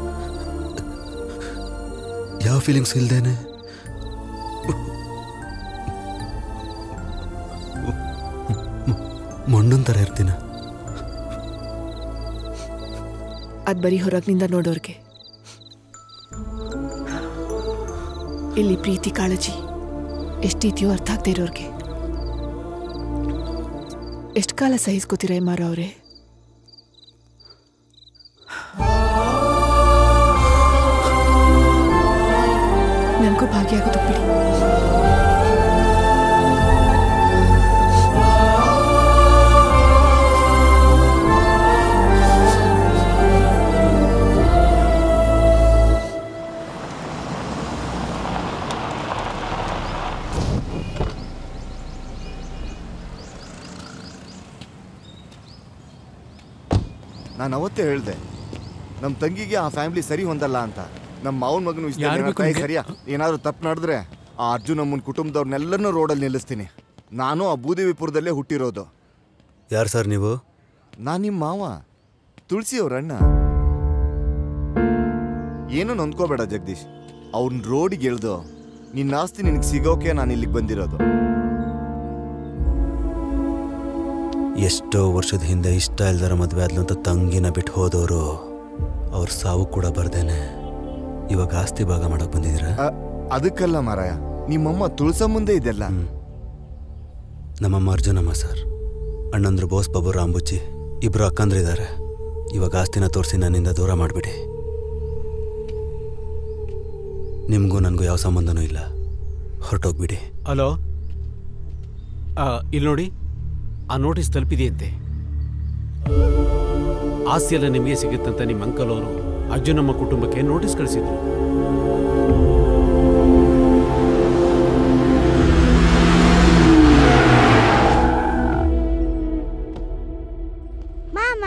Speaker 17: ಯಾವ ಫೀಲಿಂಗ್ಸ್ ಇಲ್ದೇನೆ ಮೊಂಡನ್ ಥರ ಇರ್ತೀನ
Speaker 10: ಅದ್ ಬರೀ ಹೊರಗಿನಿಂದ ನೋಡೋರ್ಗೆ ಇಲ್ಲಿ ಪ್ರೀತಿ ಕಾಳಜಿ ಎಷ್ಟಿದೆಯೋ ಅರ್ಥ ಆಗದೆ ಇರೋರ್ಗೆ ಎಷ್ಟು ಕಾಲ ಸಹಿಸ್ಕೋತೀರ ಎಮ್ ಆರ್ ಅವರೇ ನನಗೂ ಭಾಗಿಯಾಗೋದು ಬಿಡಿ
Speaker 22: ನಾನು ಅವತ್ತೇ ಹೇಳ್ದೆ ನಮ್ಮ ತಂಗಿಗೆ ಆ ಫ್ಯಾಮಿಲಿ ಸರಿ ಹೊಂದಲ್ಲ ಅಂತ ನಮ್ಮ ಮಾವನ ಮಗನ
Speaker 7: ಯಾರ್
Speaker 22: ವಿಷಯದಲ್ಲಿ
Speaker 7: ಬೇಕು
Speaker 22: ತಾಯಿ
Speaker 7: ನಿಮ್ಗೆ?
Speaker 22: ಸರಿಯಾ ಏನಾದರೂ ತಪ್ಪು ನಡೆದ್ರೆ ಆ ಅರ್ಜುನ್ ಅಮ್ಮನ ಕುಟುಂಬದವ್ರನ್ನೆಲ್ಲರನ್ನೂ ರೋಡಲ್ಲಿ ನಿಲ್ಲಿಸ್ತೀನಿ ನಾನು ಆ ಬೂದಿವಿಪುರದಲ್ಲೇ ಹುಟ್ಟಿರೋದು
Speaker 17: ಯಾರು ಸರ್ ನೀವು
Speaker 22: ನಾನು ನಿಮ್ಮ ಮಾವ ತುಳಸಿ ಅವ್ರ ಅಣ್ಣ ಏನು ನೊಂದ್ಕೋಬೇಡ ಜಗದೀಶ್ ಅವ್ರನ್ನ ರೋಡಿಗೆ ಎಳ್ದು ನಿನ್ನ ಆಸ್ತಿ ನಿನಗೆ ಸಿಗೋಕೆ ನಾನು ಇಲ್ಲಿಗೆ ಬಂದಿರೋದು
Speaker 17: ಎಷ್ಟೋ ವರ್ಷದ ಹಿಂದೆ ಇಷ್ಟ ಇಲ್ದರ ಮದುವೆ ಆದ್ಲಂತ ತಂಗಿನ ಬಿಟ್ಟು ಹೋದವರು ಅವ್ರ ಸಾವು ಕೂಡ ಬರ್ದೇನೆ ಇವಾಗ ಆಸ್ತಿ ಭಾಗ ಮಾಡಕ್ ಬಂದಿದ್ದೀರಾ
Speaker 22: ಅ- ಅದಕ್ಕಲ್ಲ ಮಾರಾಯ ನಿಮ್ಮಮ್ಮ ತುಳಸ ಮುಂದೆ ಇದೆಲ್ಲ
Speaker 17: ನಮ್ಮಮ್ಮ ಅರ್ಜುನಮ್ಮ ಸರ್ ಅಣ್ಣಂದ್ರು ಬೋಸ್ ಬಾಬು ರಾಂಬುಚ್ಚಿ ಇಬ್ರು ಅಕ್ಕಂದ್ರಿದ್ದಾರೆ ಇವಾಗ ಆಸ್ತಿನ ತೋರಿಸಿ ನನ್ನಿಂದ ದೂರ ಮಾಡಿಬಿಡಿ ನಿಮಗೂ ನನಗೂ ಯಾವ ಸಂಬಂಧನೂ ಇಲ್ಲ ಹೊರಟೋಗ್ಬಿಡಿ
Speaker 4: ಹಲೋ ಇಲ್ಲಿ ನೋಡಿ ಆ ನೋಟಿಸ್ ತಲುಪಿದೆಯಂತೆ ಆಸ್ತಿ ಎಲ್ಲ ನಿಮಗೆ ಸಿಗುತ್ತಂತ ನಿಮ್ಮ ಅಂಕಲ್ ಅವರು ಅರ್ಜುನಮ್ಮ ಕುಟುಂಬಕ್ಕೆ ನೋಟಿಸ್ ಕಳಿಸಿದ್ರು
Speaker 11: ಮಾಮ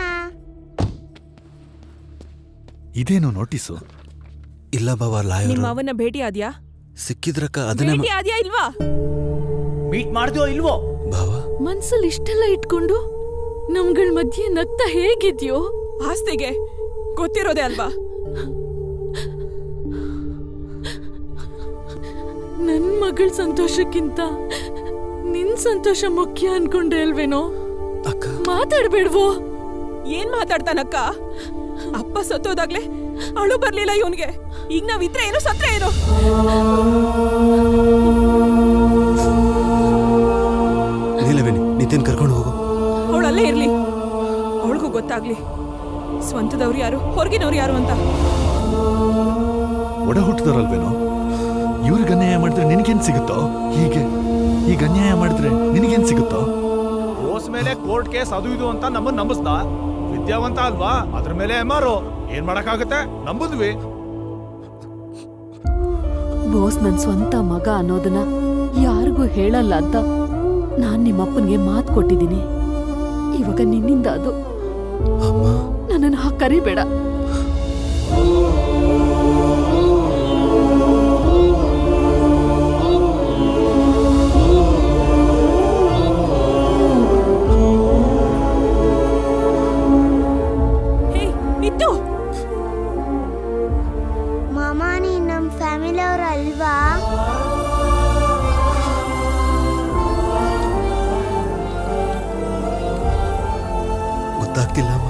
Speaker 18: ಇದೇನು ನೋಟಿಸು
Speaker 17: ಇಲ್ಲ ಬಾವ ಲಾಯರ್
Speaker 10: ನಿಮ್ಮ ಅವನ ಭೇಟಿ ಆದ್ಯಾ
Speaker 17: ಸಿಕ್ಕಿದ್ರಕ್ಕ ಅದನ್ನೇ
Speaker 10: ಭೇಟಿ ಆದ್ಯಾ ಇಲ್ವಾ
Speaker 6: ಮೀಟ್ ಮಾಡ್ದೋ ಇಲ್ವೋ
Speaker 12: ಮನ್ಸಲ್ಲಿ ಇಷ್ಟೆಲ್ಲ ಇಟ್ಕೊಂಡು ನಮ್ಗಳ ಮಧ್ಯೆ ನಗ್ತಾ ಹೇಗಿದ್ಯೋ
Speaker 10: ಆಸ್ತಿಗೆ ಗೊತ್ತಿರೋದೇ ಅಲ್ವಾ
Speaker 12: ನನ್ ಮಗಳ ಸಂತೋಷಕ್ಕಿಂತ ನಿನ್ ಸಂತೋಷ ಮುಖ್ಯ ಅನ್ಕೊಂಡೆ ಅಲ್ವೇನೋ ಮಾತಾಡ್ಬೇಡ್ವೋ
Speaker 10: ಏನ್ ಮಾತಾಡ್ತಾನಕ್ಕ ಅಪ್ಪ ಸತ್ತೋದಾಗ್ಲೇ ಅಳು ಬರ್ಲಿಲ್ಲ ಇವನ್ಗೆ ಈಗ ನಾವಿದ್ರೆ ಏನು ಸತ್ರೆ ಏನು
Speaker 17: ನೀಲವೇಣಿ ನಿತಿನ್ ಕರ್ಕೊಂಡು ಹೋಗು
Speaker 10: ಅವಳಲ್ಲೇ ಇರ್ಲಿ ಅವಳಿಗೂ ಗೊತ್ತಾಗ್ಲಿ ಸ್ವಂತದವ್ರು ಯಾರು ಹೊರಗಿನವ್ರು ಯಾರು ಅಂತ
Speaker 18: ಒಡ ಹುಟ್ಟಿದವರಲ್ವೇನೋ ಇವ್ರಿಗೆ ಅನ್ಯಾಯ ಮಾಡಿದ್ರೆ ನಿನಗೇನ್ ಸಿಗುತ್ತೋ ಹೀಗೆ ಈಗ ಅನ್ಯಾಯ ಮಾಡಿದ್ರೆ ನಿನಗೇನ್ ಸಿಗುತ್ತೋ
Speaker 16: ಬೋಸ್ ಮೇಲೆ ಕೋರ್ಟ್ ಕೇಸ್ ಅದು ಇದು ಅಂತ ನಮ್ಮನ್ನ ನಂಬಿಸ್ದ ವಿದ್ಯಾವಂತ ಅಲ್ವಾ ಅದ್ರ ಮೇಲೆ ಎಮಾರು ಏನ್ ಮಾಡಕ್ಕಾಗತ್ತೆ ನಂಬುದ್ವಿ
Speaker 12: ಬೋಸ್ ನನ್ ಸ್ವಂತ ಮಗ ಅನ್ನೋದನ್ನ ಯಾರಿಗೂ ಹೇಳಲ್ಲ ಅಂತ ನಾನ್ ನಿಮ್ಮಪ್ಪನ್ಗೆ ಮಾತು ಕೊಟ್ಟಿದ್ದೀನಿ ಇವಾಗ ನಿನ್ನಿಂದ ಅದು ನನ್ನನ್ನು ಹಾಗೆ ಕರಿಬೇಡ
Speaker 10: ಹೇ ನಿತ್ತು
Speaker 11: ಮಾಮ ನೀನ್ ನಮ್ಮ ಫ್ಯಾಮಿಲಿ ಅವ್ರ ಅಲ್ವಾ
Speaker 17: ಗೊತ್ತಾಗ್ತಿಲ್ಲ ಅಮ್ಮ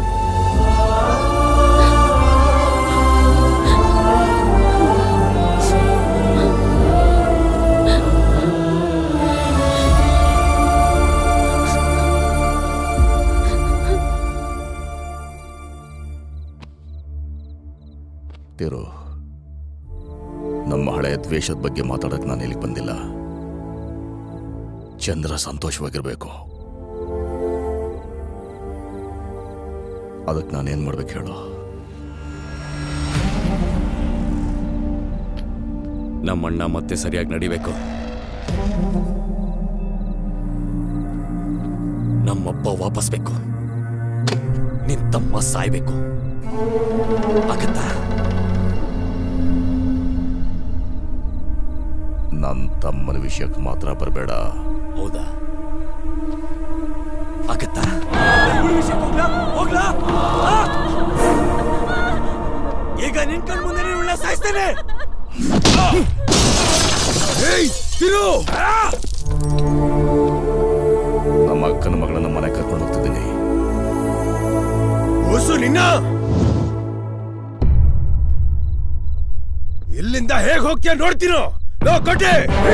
Speaker 14: ತಿರು ನಮ್ಮ ಹಳೆಯ ದ್ವೇಷದ ಬಗ್ಗೆ ಮಾತಾಡಕ್ ನಾನು ಇಲ್ಲಿಗೆ ಬಂದಿಲ್ಲ ಚಂದ್ರ ಸಂತೋಷವಾಗಿರ್ಬೇಕು ಅದಕ್ಕೆ ನಾನೇನ್ ಮಾಡ್ಬೇಕು ಹೇಳು
Speaker 6: ನಮ್ಮಣ್ಣ ಮತ್ತೆ ಸರಿಯಾಗಿ ನಡಿಬೇಕು ನಮ್ಮಪ್ಪ ವಾಪಸ್ ಬೇಕು ನಿನ್ ತಮ್ಮ ಸಾಯ್ಬೇಕು ಆಗತ್ತಾ
Speaker 14: ನನ್ನ ತಮ್ಮನ ವಿಷಯಕ್ಕೆ ಮಾತ್ರ ಬರಬೇಡ
Speaker 6: ಹೌದಾ ಆಗತ್ತಾ ಹೋಗ್ಲಾ ಹೋಗ್ಲಾ ಆ? ಈಗ ನಿನ್ ಕಣ್ ಮುಂದೆ ಉಳ್ಳ ಸಾಯಿಸ್ತೇನೆ ತಿರು
Speaker 14: ನಮ್ಮ ಅಕ್ಕನ ಮಗಳನ್ನ ಮನೆ ಕರ್ಕೊಂಡು ಹೋಗ್ತಿದ್ದೀನಿ
Speaker 6: ಓಸು ನಿನ್ನ ಇಲ್ಲಿಂದ ಹೇಗ್ ಹೋಗ್ತೀಯ ನೋಡ್ತೀನೋ ಲೋ ಕೊಟ್ಟೆ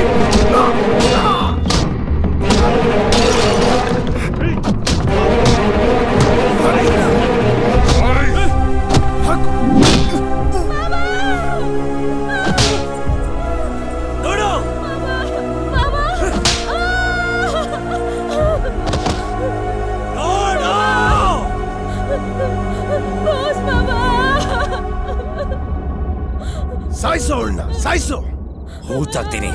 Speaker 6: ನೋಡು ಸಾಯಿಸು ಅವಳನ್ನ ಸಾಯಿಸು ಹೂತಾಗ್ತೀನಿ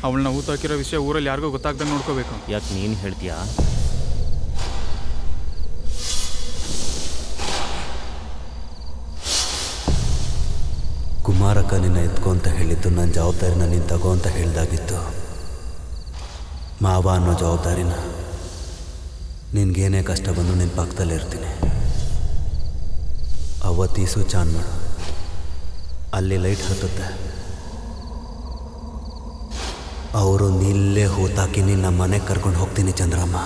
Speaker 23: ಅವಳನ್ನ ಊತಾಕಿರೋ ವಿಷಯ ಊರಲ್ಲಿ ಯಾರಿಗೂ ಗೊತ್ತಾಗ್ದಂಗೆ ನೋಡ್ಕೋಬೇಕು
Speaker 9: ಯಾಕೆ ನೀನು ಹೇಳ್ತೀಯಾ
Speaker 17: ಕುಮಾರಕ್ಕ ನಿನ್ನ ಎತ್ಕೊ ಅಂತ ಹೇಳಿದ್ದು ನನ್ನ ಜವಾಬ್ದಾರಿನ ನೀನು ತಗೋ ಅಂತ ಹೇಳ್ದಾಗಿತ್ತು ಮಾವ ಅನ್ನೋ ಜವಾಬ್ದಾರಿನ ನಿನ್ಗೇನೇ ಕಷ್ಟ ಬಂದರೂ ನಿನ್ನ ಪಕ್ಕದಲ್ಲೇ ಇರ್ತೀನಿ ಅವತ್ತೀಸು ಚಾನ್ ಮಾಡು ಅಲ್ಲಿ ಲೈಟ್ ಹತ್ತುತ್ತೆ ಅವರು ನಿಲ್ಲೇ ಹೂತಾಕಿ ನಿನ್ನ ಮನೆಗೆ ಕರ್ಕೊಂಡು ಹೋಗ್ತೀನಿ ಚಂದ್ರಮ್ಮ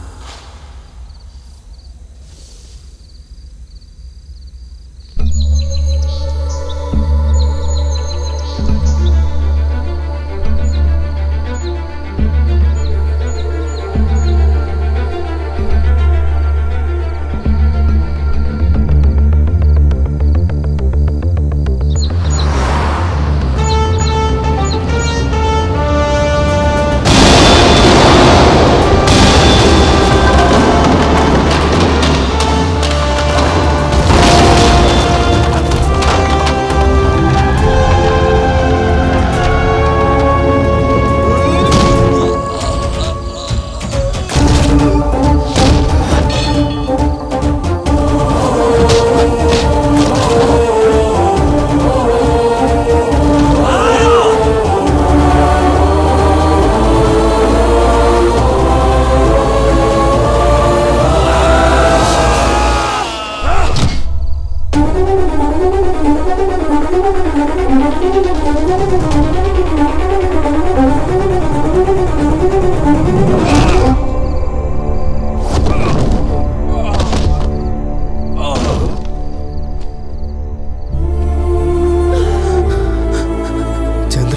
Speaker 17: ಚಂದ್ರ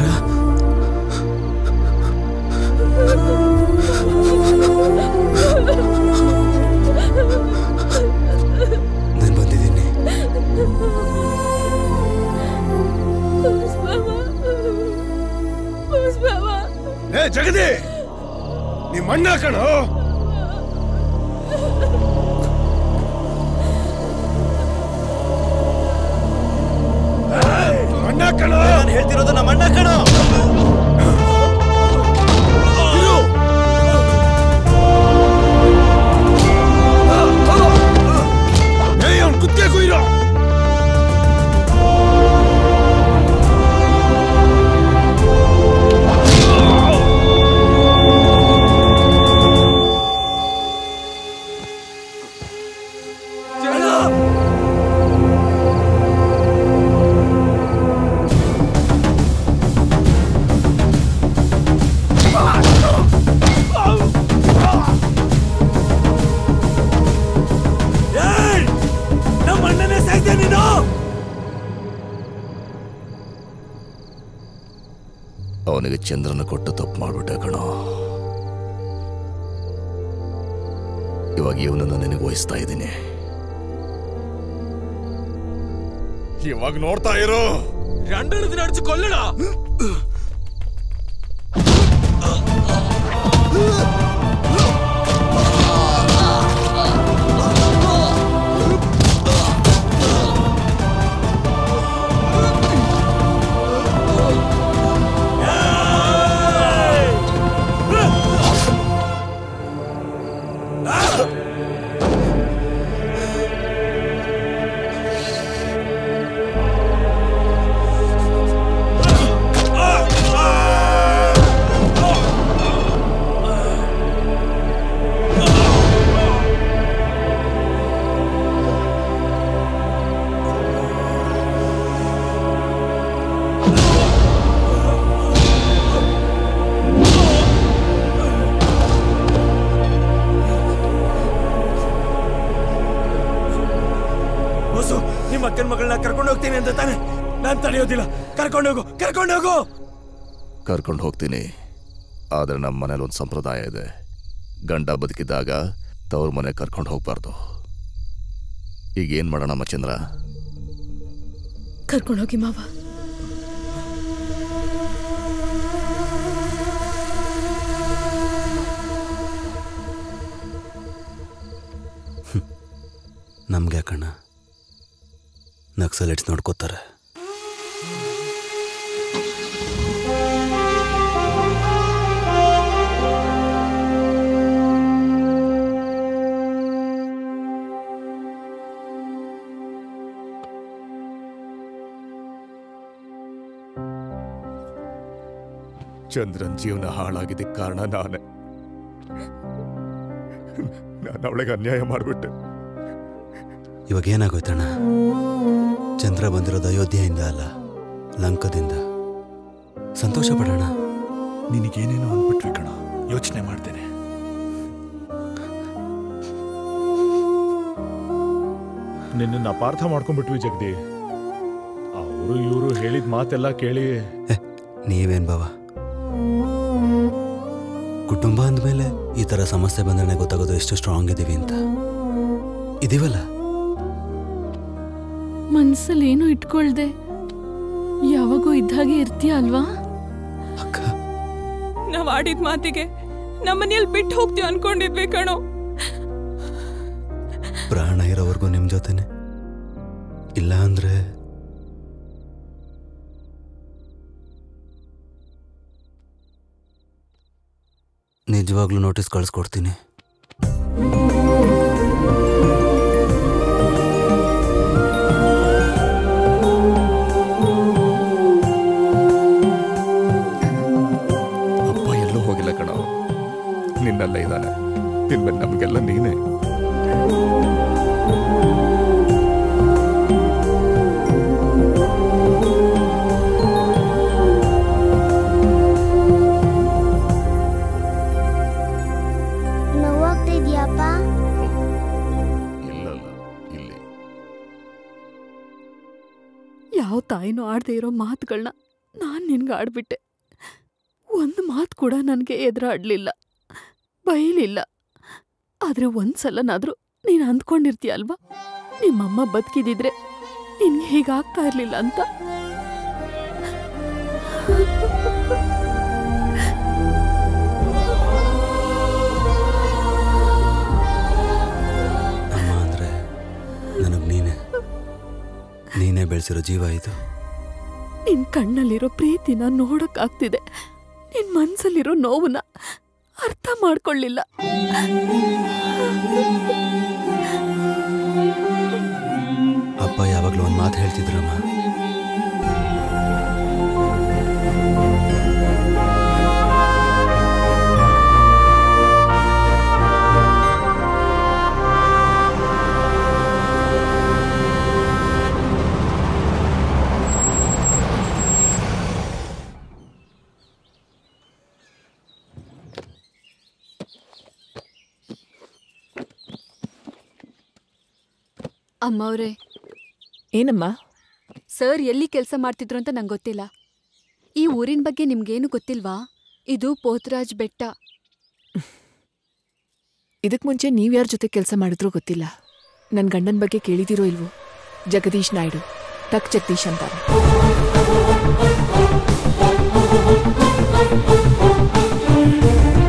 Speaker 17: ನಾನು ಬಂದಿದ್ದೀನಿ
Speaker 6: ಏ ಜಗದಿ ನಿಮ್ಮ ಅಣ್ಣ ಕಣೋ ಏಯ್, ಅಣ್ಣ ಕಣೋ ನಾನು ಹೇಳ್ತಿರೋದು ನಮ್ಮ ಅಣ್ಣ ಕಣೋ ಏಯ್ ಅವ್ನು ಕುತ್ತಿಗೆ ಕುಯ್ರೋ ಏಯ್! ನಮ್ಮ ಅಣ್ಣನೇ ಸಾಯ್ತೆ ನೀನು
Speaker 14: ಅವನಿಗೆ ಚಂದ್ರನ ಕೊಟ್ಟು ತಪ್ಪು ಮಾಡ್ಬಿಟ್ಟೆ ಕಣೋ ಇವಾಗ ಇವನನ್ನು ನಿನಗೆ ವಹಿಸ್ತಾ ಇದ್ದೀನಿ
Speaker 6: ಇವಾಗ ನೋಡ್ತಾ ಇರೋ രണ്ടെണ്ണത്തിന് ದಿನ ಅಡಿச்சு ಕೊಲ್ಲಡ ಬಸ್ಸು ನಿಮ್ಮ ಅಕ್ಕನ ಮಗಳನ್ನ ಕರ್ಕೊಂಡು ಹೋಗ್ತೀನಿ ಅಂತ ತಾನೆ ನಾನ್ ತಡೆಯೋದಿಲ್ಲ ಕರ್ಕೊಂಡು ಹೋಗು ಕರ್ಕೊಂಡು ಹೋಗು
Speaker 14: ಕರ್ಕೊಂಡು ಹೋಗ್ತೀನಿ ಆದರೆ ನಮ್ಮ ಮನೇಲಿ ಒಂದು ಸಂಪ್ರದಾಯ ಇದೆ ಗಂಡ ಬದುಕಿದ್ದಾಗ ತವ್ರ ಮನೆ ಕರ್ಕೊಂಡು ಹೋಗ್ಬಾರ್ದು ಈಗ ಏನು ಮಾಡೋಣ ಮಚಂದ್ರ
Speaker 10: ಕರ್ಕೊಂಡೋಗಿ ಮಾವ
Speaker 17: ನಮ್ಗೆ ಕಣ ನಕ್ಸಲೈಟ್ಸ್ ನೋಡ್ಕೋತಾರೆ
Speaker 14: ಚಂದ್ರನ್ ಜೀವನ ಹಾಳಾಗಿದ್ದಕ್ಕೆ ಕಾರಣ ನಾನೇ ನಾನು ಅವಳಿಗೆ ಅನ್ಯಾಯ ಮಾಡಿಬಿಟ್ಟೆ
Speaker 17: ಇವಾಗ ಏನಾಗೋಯ್ತಣ್ಣ ಚಂದ್ರ ಬಂದಿರೋದು ಅಯೋಧ್ಯೆಯಿಂದ ಅಲ್ಲ ಲಂಕದಿಂದ ಸಂತೋಷ ಪಡೋಣ
Speaker 18: ನಿನಗೇನೇನೋ ಅಂದ್ಬಿಟ್ವಿ ಕಣ ಯೋಚನೆ ಮಾಡ್ತೇನೆ
Speaker 16: ನಿನ್ನನ್ನು ಅಪಾರ್ಥ ಮಾಡ್ಕೊಂಡ್ಬಿಟ್ವಿ ಜಗದಿ ಅವರು ಇವರು ಹೇಳಿದ ಮಾತೆಲ್ಲ ಕೇಳಿ
Speaker 17: ನೀವೇನ್ ಬಾವ ಕುಟುಂಬ ಅಂದಮೇಲೆ ಈ ಥರ ಸಮಸ್ಯೆ ಬಂದ್ರೆ ಗೊತ್ತಾಗೋದು ಎಷ್ಟು ಸ್ಟ್ರಾಂಗ್ ಇದೀವಿ ಅಂತ ಇದೀವಲ್ಲ
Speaker 12: ಮನ್ಸಲ್ಲಿ ಏನೂ ಇಟ್ಕೊಳ್ದೆ ಯಾವಾಗೂ ಇದ್ದಾಗೆ ಇರ್ತೀಯ ಅಲ್ವಾ
Speaker 10: ನಾವ್ ಆಡಿದ ಮಾತಿಗೆ ನಮ್ಮನೆಯಲ್ಲಿ ಬಿಟ್ಟು ಹೋಗ್ತೀವಿ ಅನ್ಕೊಂಡಿದ್ವಿ ಕಣೋ
Speaker 17: ಪ್ರಾಣ ಇರೋವರೆಗೂ ನಿಮ್ ಜೊತೆನೆ ಇಲ್ಲ ಅಂದ್ರೆ ನಿಜವಾಗ್ಲೂ ನೋಟಿಸ್ ಕಳಿಸ್ಕೊಡ್ತೀನಿ
Speaker 14: ಅಪ್ಪ ಎಲ್ಲೂ ಹೋಗಿಲ್ಲ ಕಣ ನಿನ್ನಲ್ಲೇ ಇದ್ದಾನೆ ಇನ್ಮೇಲೆ ನಮಗೆಲ್ಲ ನೀನೇ
Speaker 11: ನೋವಾಗ್ತಾ ಇದೆಯಪ್ಪ
Speaker 14: ಇಲ್ಲಲ್ಲ ಇಲ್ಲಿ
Speaker 12: ಯಾವ ತಾಯಿನೂ ಆಡದೆ ಇರೋ ಮಾತುಗಳನ್ನ ನಾನು ನಿನ್ಗೆ ಆಡ್ಬಿಟ್ಟೆ ಒಂದು ಮಾತು ಕೂಡ ನನಗೆ ಎದುರಾಡ್ಲಿಲ್ಲ ಬೈಲಿಲ್ಲ ಆದರೆ ಒಂದ್ಸಲನಾದ್ರೂ ನೀನು ಅಂದ್ಕೊಂಡಿರ್ತೀಯ ಅಲ್ವಾ ನಿಮ್ಮಮ್ಮ ಬದುಕಿದಿದ್ರೆ ನಿನ್ಗೆ ಹೀಗಾಗ್ತಾ ಇರ್ಲಿಲ್ಲ ಅಂತ
Speaker 17: ಅಮ್ಮ ಅಂದ್ರೆ ನನಗ್ ನೀನೆ ನೀನೇ ಬೆಳೆಸಿರೋ ಜೀವ ಇದು
Speaker 12: ನಿನ್ ಕಣ್ಣಲ್ಲಿರೋ ಪ್ರೀತಿನ ನೋಡಕ್ಕಾಗ್ತಿದೆ ನಿನ್ ಮನ್ಸಲ್ಲಿರೋ ನೋವನ್ನ ಅರ್ಥ ಮಾಡ್ಕೊಳ್ಳಿಲ್ಲ
Speaker 17: ಅಪ್ಪ ಯಾವಾಗಲೂ ಒಂದು ಮಾತು ಹೇಳ್ತಿದ್ರಮ್ಮ
Speaker 1: ಅಮ್ಮವ್ರೆ
Speaker 10: ಏನಮ್ಮ
Speaker 1: ಸರ್ ಎಲ್ಲಿ ಕೆಲಸ ಮಾಡ್ತಿದ್ರು ಅಂತ ನಂಗೆ ಗೊತ್ತಿಲ್ಲ ಈ ಊರಿನ ಬಗ್ಗೆ ನಿಮ್ಗೇನು ಗೊತ್ತಿಲ್ವಾ ಇದು ಪೋತ್ರಾಜ್ ಬೆಟ್ಟ
Speaker 10: ಇದಕ್ ಮುಂಚೆ ನೀವ್ಯಾರ ಜೊತೆ ಕೆಲಸ ಮಾಡಿದ್ರೂ ಗೊತ್ತಿಲ್ಲ ನನ್ನ ಗಂಡನ ಬಗ್ಗೆ ಕೇಳಿದಿರೋ ಇಲ್ವೋ ಜಗದೀಶ್ ನಾಯ್ಡು ಟಕ್ ಜಗದೀಶ್ ಅಂತಾರೆ
Speaker 11: ಆ